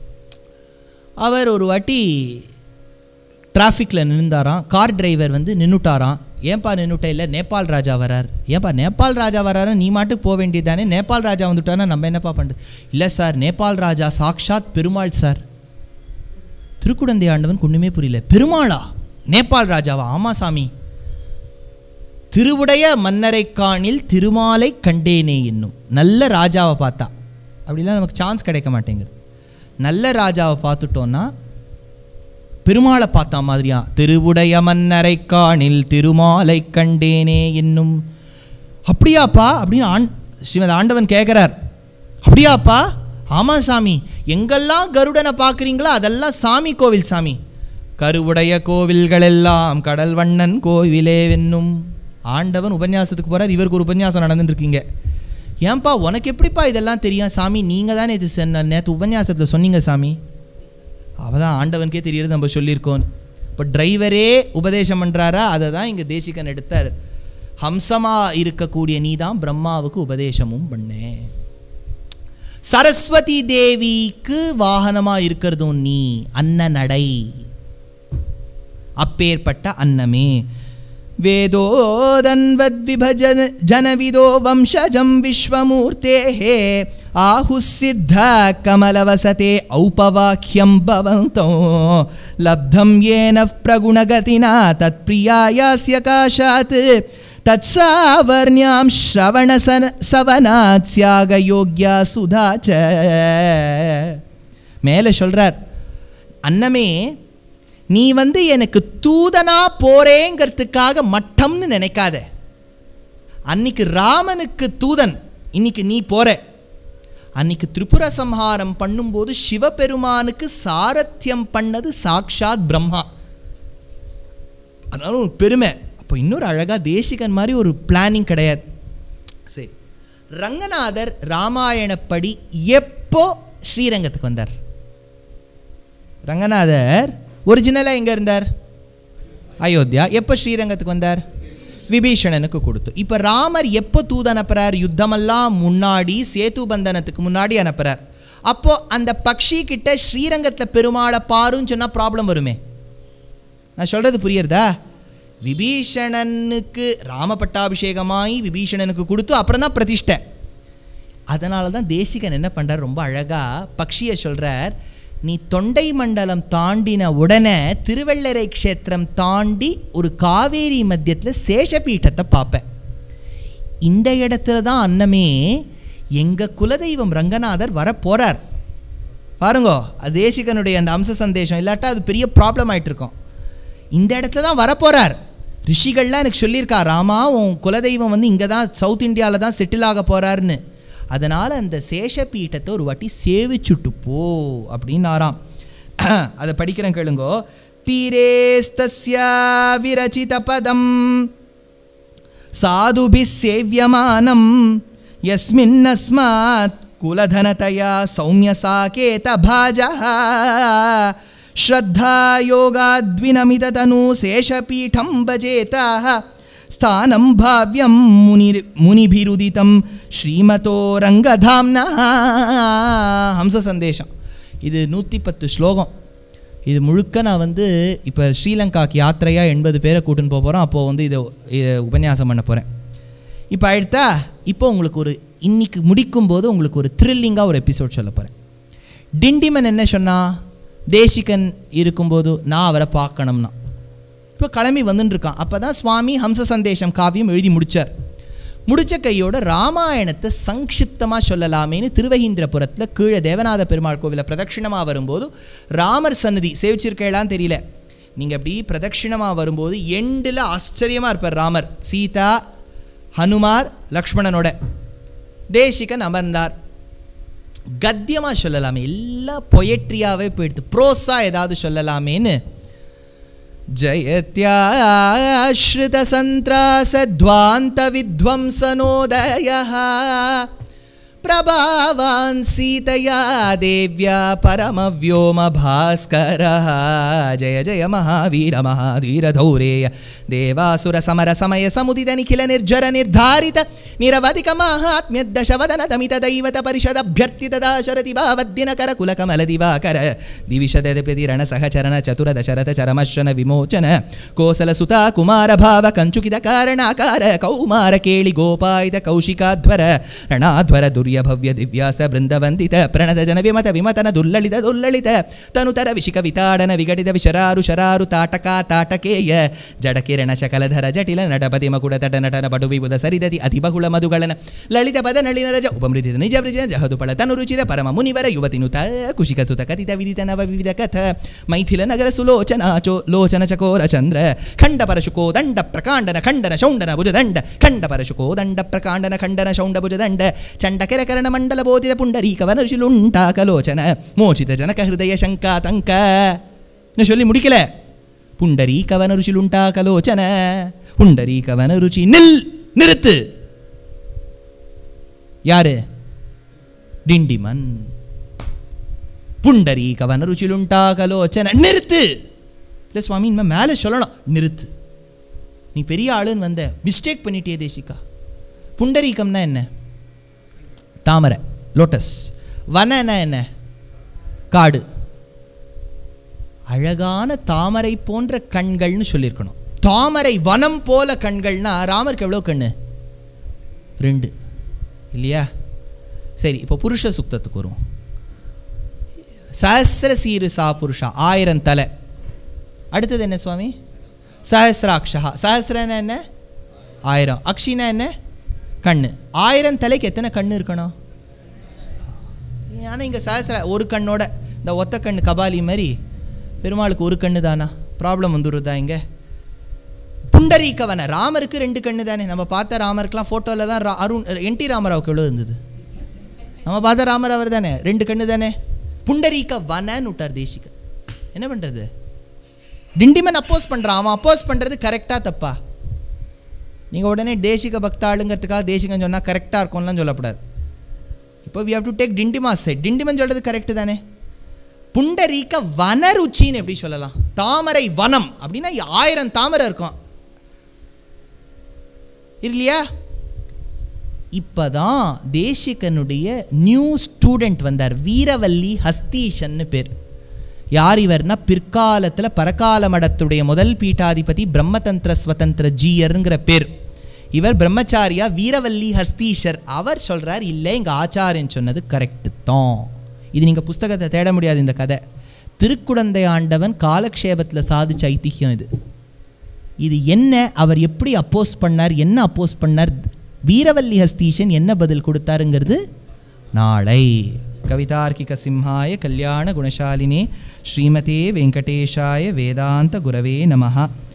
அவர் ஒரு வாட்டி டிராஃபிக்கில் நின்றுந்தாராம் கார் டிரைவர் வந்து நின்றுட்டாராம் ஏன்பா நின்றுட்ட இல்லை நேபாள் ராஜா வரார் ஏன்பா நேபாள் ராஜா வராரு நீ மாட்டுக்கு போக வேண்டியது தானே நேபாள் ராஜா வந்துட்டானா நம்ம என்னப்பா பண்ணுறது இல்லை சார் நேபாள் ராஜா சாக்ஷாத் பெருமாள் சார் திருக்குடந்தை ஆண்டவன் ஒன்றுமே புரியல பெருமாளா நேபாள் ராஜாவா ஆமா சாமி திருவுடைய மன்னரை காணில் திருமாலை கண்டேனே என்னும் நல்ல ராஜாவை பார்த்தா அப்படிலாம் நமக்கு சான்ஸ் கிடைக்க மாட்டேங்குது நல்ல ராஜாவை பார்த்துட்டோன்னா பெருமாளை பார்த்தா மாதிரியா திருவுடைய மன்னரை காணில் திருமாலை கண்டேனே என்னும் அப்படியாப்பா அப்படின்னு ஆண் ஸ்ரீமத் ஆண்டவன் கேட்குறார் அப்படியாப்பா ஆமாம் சாமி எங்கெல்லாம் கருடனை பார்க்குறீங்களோ அதெல்லாம் சாமி கோவில் சாமி கருவுடைய கோவில்கள் எல்லாம் கடல் வண்ணன் கோவிலே வென்னும் ஆண்டவன் உபன்யாசத்துக்கு போகிறார் இவருக்கு ஒரு உபன்யாசம் நடந்துட்டு இருக்கீங்க ஏன்பா உனக்கு எப்படிப்பா இதெல்லாம் தெரியும் சாமி நீங்கள் தானே இது சொன்ன நேற்று உபன்யாசத்தில் சொன்னீங்க சாமி அவதான் ஆண்டவனுக்கே தெரியுது நம்ம சொல்லியிருக்கோன்னு இப்போ டிரைவரே உபதேசம் பண்ணுறாரா அதை தான் இங்கே தேசிகன் எடுத்தார் ஹம்சமாக இருக்கக்கூடிய நீ தான் பிரம்மாவுக்கு உபதேசமும் பண்ணேன் சரஸ்வதி தேவிக்கு வாகனமாக இருக்கிறதும் நீ அன்ன நடை அப்பேற்பட்ட அன்னமே வேதோதன்வத்விபஜன ஜனவிதோ வம்சஜம் விஸ்வமூர்த்தேः ஆहुसिद्ध कमलवसते औपवाक्यं भवन्तो लब्धं येन प्रगुणगतिना तत्प्रियायास्य काशात् तत्सावर्ण्यां श्रवणसन सवनात् स्यागयोग्या सुधा च மேலே சொல்கிறார் அன்னமே நீ வந்து எனக்கு தூதனா போறேங்கிறதுக்காக மட்டம்னு நினைக்காத அன்னைக்கு ராமனுக்கு தூதன் இன்னைக்கு நீ போற அன்னைக்கு திரிபுர சம்ஹாரம் பண்ணும்போது சிவபெருமானுக்கு சாரத்தியம் பண்ணது சாக்ஷாத் பிரம்மா அதனால உனக்கு பெருமை இப்போ இன்னொரு அழகாக தேசிகன் மாதிரி ஒரு பிளானிங் கிடையாது சரி ரங்கநாதர் ராமாயணப்படி எப்போ ஸ்ரீரங்கத்துக்கு வந்தார் ரங்கநாதர் ஒரிஜினலாக எங்கே இருந்தார் அயோத்தியா எப்போ ஸ்ரீரங்கத்துக்கு வந்தார் விபீஷணனுக்கு கொடுத்து இப்போ ராமர் எப்போ தூது அனுப்புறார் யுத்தமெல்லாம் முன்னாடி சேது பந்தனத்துக்கு முன்னாடி அனுப்புறார் அப்போ அந்த பக்ஷி கிட்ட ஸ்ரீரங்கத்தில் பெருமாளை பாருன்னு சொன்னால் ப்ராப்ளம் வருமே நான் சொல்கிறது புரியுறதா விபீஷணனுக்கு ராம பட்டாபிஷேகமாகி விபீஷணனுக்கு கொடுத்து அப்புறம் தான் பிரதிஷ்டை அதனால தான் தேசிகன் என்ன பண்ணுறார் ரொம்ப அழகாக பக்ஷியை சொல்கிறார் நீ தொண்டை மண்டலம் தாண்டின உடனே திருவள்ளரை க்ஷேத்திரம் தாண்டி ஒரு காவேரி மத்தியத்தில் சேஷபீட்டத்தை பார்ப்பேன் இந்த இடத்துல தான் அன்னமே எங்கள் குலதெய்வம் ரங்கநாதர் வர போகிறார் பாருங்கோ அது தேசிகனுடைய அந்த அம்ச சந்தேஷம் இல்லாட்டா அது பெரிய ப்ராப்ளம் ஆயிட்டு இருக்கும் இந்த இடத்துல தான் வரப்போகிறார் ரிஷிகள்லாம் எனக்கு சொல்லியிருக்கா ராமா உன் குலதெய்வம் வந்து இங்கே தான் சவுத் இந்தியாவில் தான் செட்டில் ஆக போகிறாருன்னு அதனால் அந்த சேஷபீட்டத்தை ஒரு வாட்டி சேவிச்சுட்டு போ அப்படின்னாராம் அதை படிக்கிறேன் கேளுங்கோ தீரேஸ்தஸ்யா விரச்சித பதம் சாதுபிஸ் சேவியமானம் यस्मिन्नस्मात् कुलधनतया सौम्यसाकेतभाजः श्रद्धायोगाद्विनमिततनु शेषपीठं भजेतः स्थानं भाव्यं मुनिर् मुनिभिरुदितं श्रीमतो रङ्गधाम्ना ஹம்சசந்தேஷம் இது நூற்றி பத்து ஸ்லோகம் இது முழுக்க நான் வந்து இப்போ ஸ்ரீலங்காக்கு யாத்திரையாக எண்பது பேரை கூட்டின்னு போக போகிறோம் அப்போது வந்து இதை இதை உபன்யாசம் பண்ண போகிறேன் இப்போ ஆயிடுத்தா இப்போ உங்களுக்கு ஒரு இன்னைக்கு முடிக்கும்போது உங்களுக்கு ஒரு த்ரில்லிங்காக ஒரு எபிசோட் சொல்ல போகிறேன் டிண்டிமன் என்ன சொன்னா தேசிகன் இருக்கும்போது நான் அவரை பார்க்கணும்னா இப்போ கிளம்பி வந்துட்டு இருக்கான் அப்போ தான் சுவாமி ஹம்ச சந்தேஷம் காவியம் எழுதி முடித்தார் முடித்த கையோட ராமாயணத்தை சங்கிப்தமாக சொல்லலாமேன்னு திருவஹீந்திரபுரத்தில் கீழே தேவநாத பெருமாள் கோவிலில் பிரதட்சிணமாக வரும்போது ராமர் சன்னதி சேவிச்சிருக்கேளான்னு தெரியல நீங்கள் அப்படி பிரதட்சிணமாக வரும்போது எண்டில் ஆச்சரியமாக இருப்பார் ராமர் சீதா ஹனுமார் லக்ஷ்மணனோட தேசிகன் அமர்ந்தார் கத்தியமாக சொல்லலாமே எல்லாம் பொயட்ரியாவே போயிடுது ப்ரோஸா ஏதாவது சொல்லலாமேன்னு जयत्याश्रितसन्त्रासध्वान्तविध्वंसनोदयः प्रभावान् सीतया देव्या परमव्योमभास्करः जय जय महावीर महाधीरधौरेय देवासुरसमरसमयसमुदितनिखिलनिर्झरनिर्धारित निरवधिकमाहात्म्यद्दशवदनतमितदैवतपरिषदभ्यर्थितदाशरति भावद्दिनकरकुलकमलदिवाकर दिविशदपितिरणसहचरणचतुरदशरथचरमश्वन विमोचन कोसलसुता कुमारभाव कञ्चुकितकारणाकार कौमार केळि गोपायित कौशिकाध्वर ರಣಾಧ್ವರ ದುರ್ಯಭವ್ಯ ದಿವ್ಯಾಸ ಬೃಂದವಂದಿತ ಪ್ರಣದ ಜನ ವಿಮತ ವಿಮತನ ದುಲ್ಲಳಿತ ದುಲ್ಲಳಿತ ತನುತರ ವಿಶಿಕ ವಿತಾಡನ ವಿಘಟಿತ ವಿಶರಾರು ಶರಾರು ತಾಟಕ ತಾಟಕೇಯ ಜಡಕಿರಣ ಶಕಲಧರ ಜಟಿಲ ನಟಪತಿ ಮಕುಡ ತಟ ನಟನ ಪಡು ವಿಬುಧ ಸರಿದತಿ ಅತಿ ಬಹುಳ ಮಧುಗಳನ ಲಲಿತ ಪದ ನಳಿನ ರಜ ಉಪಮೃದಿತ ನಿಜ ವೃಜ ಜಹದು ಪಳ ತನು ರುಚಿರ ಪರಮ ಮುನಿವರ ಯುವತಿನುತ ಕುಶಿಕ ಸುತ ಕಥಿತ ವಿದಿತ ನವ ವಿವಿಧ ಕಥ ಮೈಥಿಲ ನಗರ ಸುಲೋಚನ ಚೋ ಲೋಚನ ಚಕೋರ ಚಂದ್ರ ಖಂಡ ಪರಶುಕೋ ದಂಡ ಪ್ರಕಾಂಡನ ಖಂಡನ ಶೌಂಡನ ಭುಜದಂಡ ಖಂಡ ಪರಶುಕೋ ದಂಡ ಪ್ರಕಾಂಡನ ಖಂಡನ ಶೌಂಡ ಭುಜದಂಡ ಚಂಡಕೆರ ಕರಣ ಮಂಡಲ ಬೋಧಿತ ಪುಂಡರೀಕವನ ಋಷಿಲುಂಟಾಕಲೋಚನ ಮೋಚಿತ ಜನಕ ಹೃದಯ ಶಂಕಾತಂಕ நான் சொல்லி முடிக்கல புண்டரீகவன ருச்சிலுண்டாகலோச்சன புண்டரீகவன ருச்சி நில் நிறுத்து யாரு டிண்டிமன் புண்டரீகவன ருச்சிலுண்டாகலோச்சன நிறுத்து இல்லை சுவாமி இனிமே மேலே சொல்லலாம் நிறுத்து நீ பெரிய ஆளுன்னு வந்த மிஸ்டேக் பண்ணிட்டே தேசிகா புண்டரீகம்னா என்ன தாமரை லோட்டஸ் வனனா என்ன காடு அழகான தாமரை போன்ற கண்கள்னு சொல்லியிருக்கணும் தாமரை வனம் போல கண்கள்னா ராமருக்கு எவ்வளோ கண்ணு ரெண்டு இல்லையா சரி இப்போ புருஷ சுக்தத்துக்கு வருவோம் சஹசிர சீரு சா புருஷா ஆயிரம் தலை அடுத்தது என்ன சுவாமி சஹசிராட்சா சஹசிரனா என்ன ஆயிரம் அக்ஷினா என்ன கண்ணு ஆயிரம் தலைக்கு எத்தனை கண்ணு இருக்கணும் ஆனால் இங்கே சஹசிர ஒரு கண்ணோட இந்த ஒத்த கண்ணு கபாலி மாதிரி பெருமாளுக்கு ஒரு கண்ணு தானா ப்ராப்ளம் வந்துடுறதா இங்கே புண்டரீகவன ராமருக்கு ரெண்டு கண்ணு தானே நம்ம பார்த்த ராமருக்குலாம் ஃபோட்டோலலாம் ரா அருண் என் டி ராமராவுக்கு எவ்வளோ இருந்தது நம்ம பார்த்த ராமர் அவர் தானே ரெண்டு கண்ணு தானே புண்டரீக வனன்னு விட்டார் தேசிக என்ன பண்ணுறது டிண்டிமன் அப்போஸ் பண்ணுறான் அவன் அப்போஸ் பண்ணுறது கரெக்டாக தப்பா நீங்கள் உடனே தேசிக பக்தாளுங்கிறதுக்காக தேசிகம் சொன்னால் கரெக்டாக இருக்கும்லாம் சொல்லக்கூடாது இப்போ we have to take Dindima side Dindiman சொல்கிறது கரெக்டு தானே புண்டரீக வனருச்சின்னு எப்படி சொல்லலாம் தாமரை வனம் அப்படின்னா ஆயிரம் தாமரை இருக்கும் இல்லையா இப்போதான் தேசிகனுடைய நியூ ஸ்டூடெண்ட் வந்தார் வீரவல்லி ஹஸ்தீஷன்னு பேர் யார் இவர்னா பிற்காலத்தில் பரகால மடத்துடைய முதல் பீட்டாதிபதி பிரம்மதந்திர ஸ்வதந்திர ஜீயருங்கிற பேர் இவர் பிரம்மச்சாரியா வீரவல்லி ஹஸ்தீஷர் அவர் சொல்கிறார் இல்லை எங்கள் ஆச்சாரியன் சொன்னது கரெக்டு தான் இது நீங்கள் புஸ்தகத்தை தேட முடியாது இந்த கதை திருக்குடந்தை ஆண்டவன் காலக்ஷேபத்தில் சாதிச்ச ஐதிஹ்யம் இது இது என்ன அவர் எப்படி அப்போஸ் பண்ணார் என்ன அப்போஸ் பண்ணார் வீரவல்லி ஹஸ்தீஷன் என்ன பதில் கொடுத்தாருங்கிறது நாளை கவிதார்க்கிக சிம்ஹாய கல்யாண குணசாலினே ஸ்ரீமதே வெங்கடேஷாய வேதாந்த குரவே நமஹ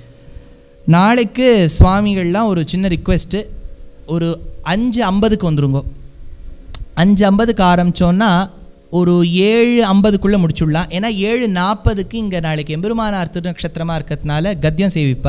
நாளைக்கு சுவாமிகள்லாம் ஒரு சின்ன ரிக்வெஸ்ட்டு ஒரு அஞ்சு ஐம்பதுக்கு வந்துருங்கோ அஞ்சு ஐம்பதுக்கு ஆரம்பித்தோன்னா ஒரு ஏழு ஐம்பதுக்குள்ளே முடிச்சுடலாம் ஏன்னா ஏழு நாற்பதுக்கு இங்கே நாளைக்கு எம்பெருமானார் திருநக்ஷத்திரமாக இருக்கிறதுனால கத்தியம் சேவிப்பா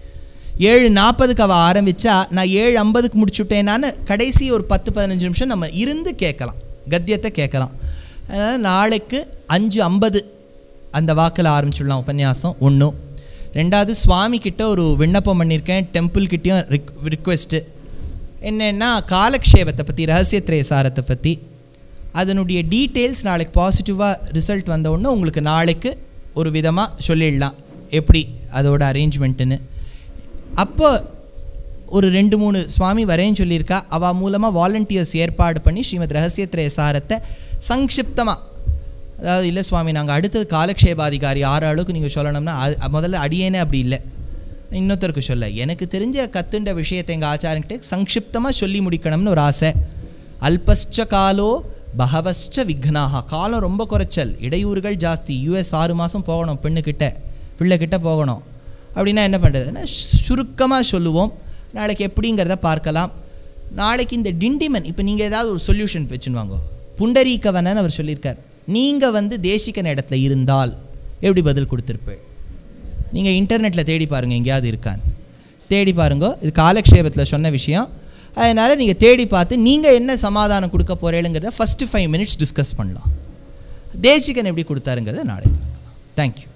ஏழு நாற்பதுக்கு அவள் ஆரம்பித்தா நான் ஏழு ஐம்பதுக்கு முடிச்சுட்டேனான்னு கடைசி ஒரு பத்து பதினஞ்சு நிமிஷம் நம்ம இருந்து கேட்கலாம் கத்தியத்தை கேட்கலாம் அதனால் நாளைக்கு அஞ்சு ஐம்பது அந்த வாக்கில் ஆரம்பிச்சுடலாம் உபன்யாசம் ஒன்றும் ரெண்டாவது சுவாமி கிட்ட ஒரு விண்ணப்பம் பண்ணியிருக்கேன் டெம்பிள் கிட்டேயும் ரிக் ரிக்வெஸ்ட்டு என்னென்னா காலக்ஷேபத்தை பற்றி ரகசியத்திரய சாரத்தை பற்றி அதனுடைய டீட்டெயில்ஸ் நாளைக்கு பாசிட்டிவாக ரிசல்ட் வந்த உடனே உங்களுக்கு நாளைக்கு ஒரு விதமாக சொல்லிடலாம் எப்படி அதோட அரேஞ்ச்மெண்ட்டுன்னு அப்போ ஒரு ரெண்டு மூணு சுவாமி வரேன்னு சொல்லியிருக்கா அவள் மூலமாக வாலண்டியர்ஸ் ஏற்பாடு பண்ணி ஸ்ரீமத் ரகசியத்திரய சாரத்தை சங்கிப்தமாக அதாவது இல்லை சுவாமி நாங்கள் அடுத்தது காலக்ஷேபாதிகாரி ஆறு அளவுக்கு நீங்கள் சொல்லணும்னா அது முதல்ல அடியேனே அப்படி இல்லை இன்னொருத்தருக்கு சொல்ல எனக்கு தெரிஞ்ச கத்துண்ட விஷயத்தை எங்கள் ஆச்சாரங்கிட்ட சங்கிப்தமாக சொல்லி முடிக்கணும்னு ஒரு ஆசை அல்பஸ்ச காலோ பகவஸ்ச விக்னாகா காலம் ரொம்ப குறைச்சல் இடையூறுகள் ஜாஸ்தி யூஎஸ் ஆறு மாதம் போகணும் பெண்ணுக்கிட்ட பிள்ளைக்கிட்ட போகணும் அப்படின்னா என்ன பண்ணுறதுன்னா சுருக்கமாக சொல்லுவோம் நாளைக்கு எப்படிங்கிறத பார்க்கலாம் நாளைக்கு இந்த டிண்டிமன் இப்போ நீங்கள் ஏதாவது ஒரு சொல்யூஷன் வச்சுன்னு புண்டரீகவனன் அவர் சொல்லியிருக்கார் நீங்கள் வந்து தேசிகன் இடத்துல இருந்தால் எப்படி பதில் கொடுத்துருப்பேன் நீங்கள் இன்டர்நெட்டில் தேடி பாருங்கள் எங்கேயாவது இருக்கான்னு தேடி பாருங்க இது காலக்ஷேபத்தில் சொன்ன விஷயம் அதனால் நீங்கள் தேடி பார்த்து நீங்கள் என்ன சமாதானம் கொடுக்க போகிறேங்கிறத ஃபஸ்ட்டு ஃபைவ் மினிட்ஸ் டிஸ்கஸ் பண்ணலாம் தேசிகன் எப்படி கொடுத்தாருங்கிறத நாளைக்கு பார்க்கலாம் தேங்க்யூ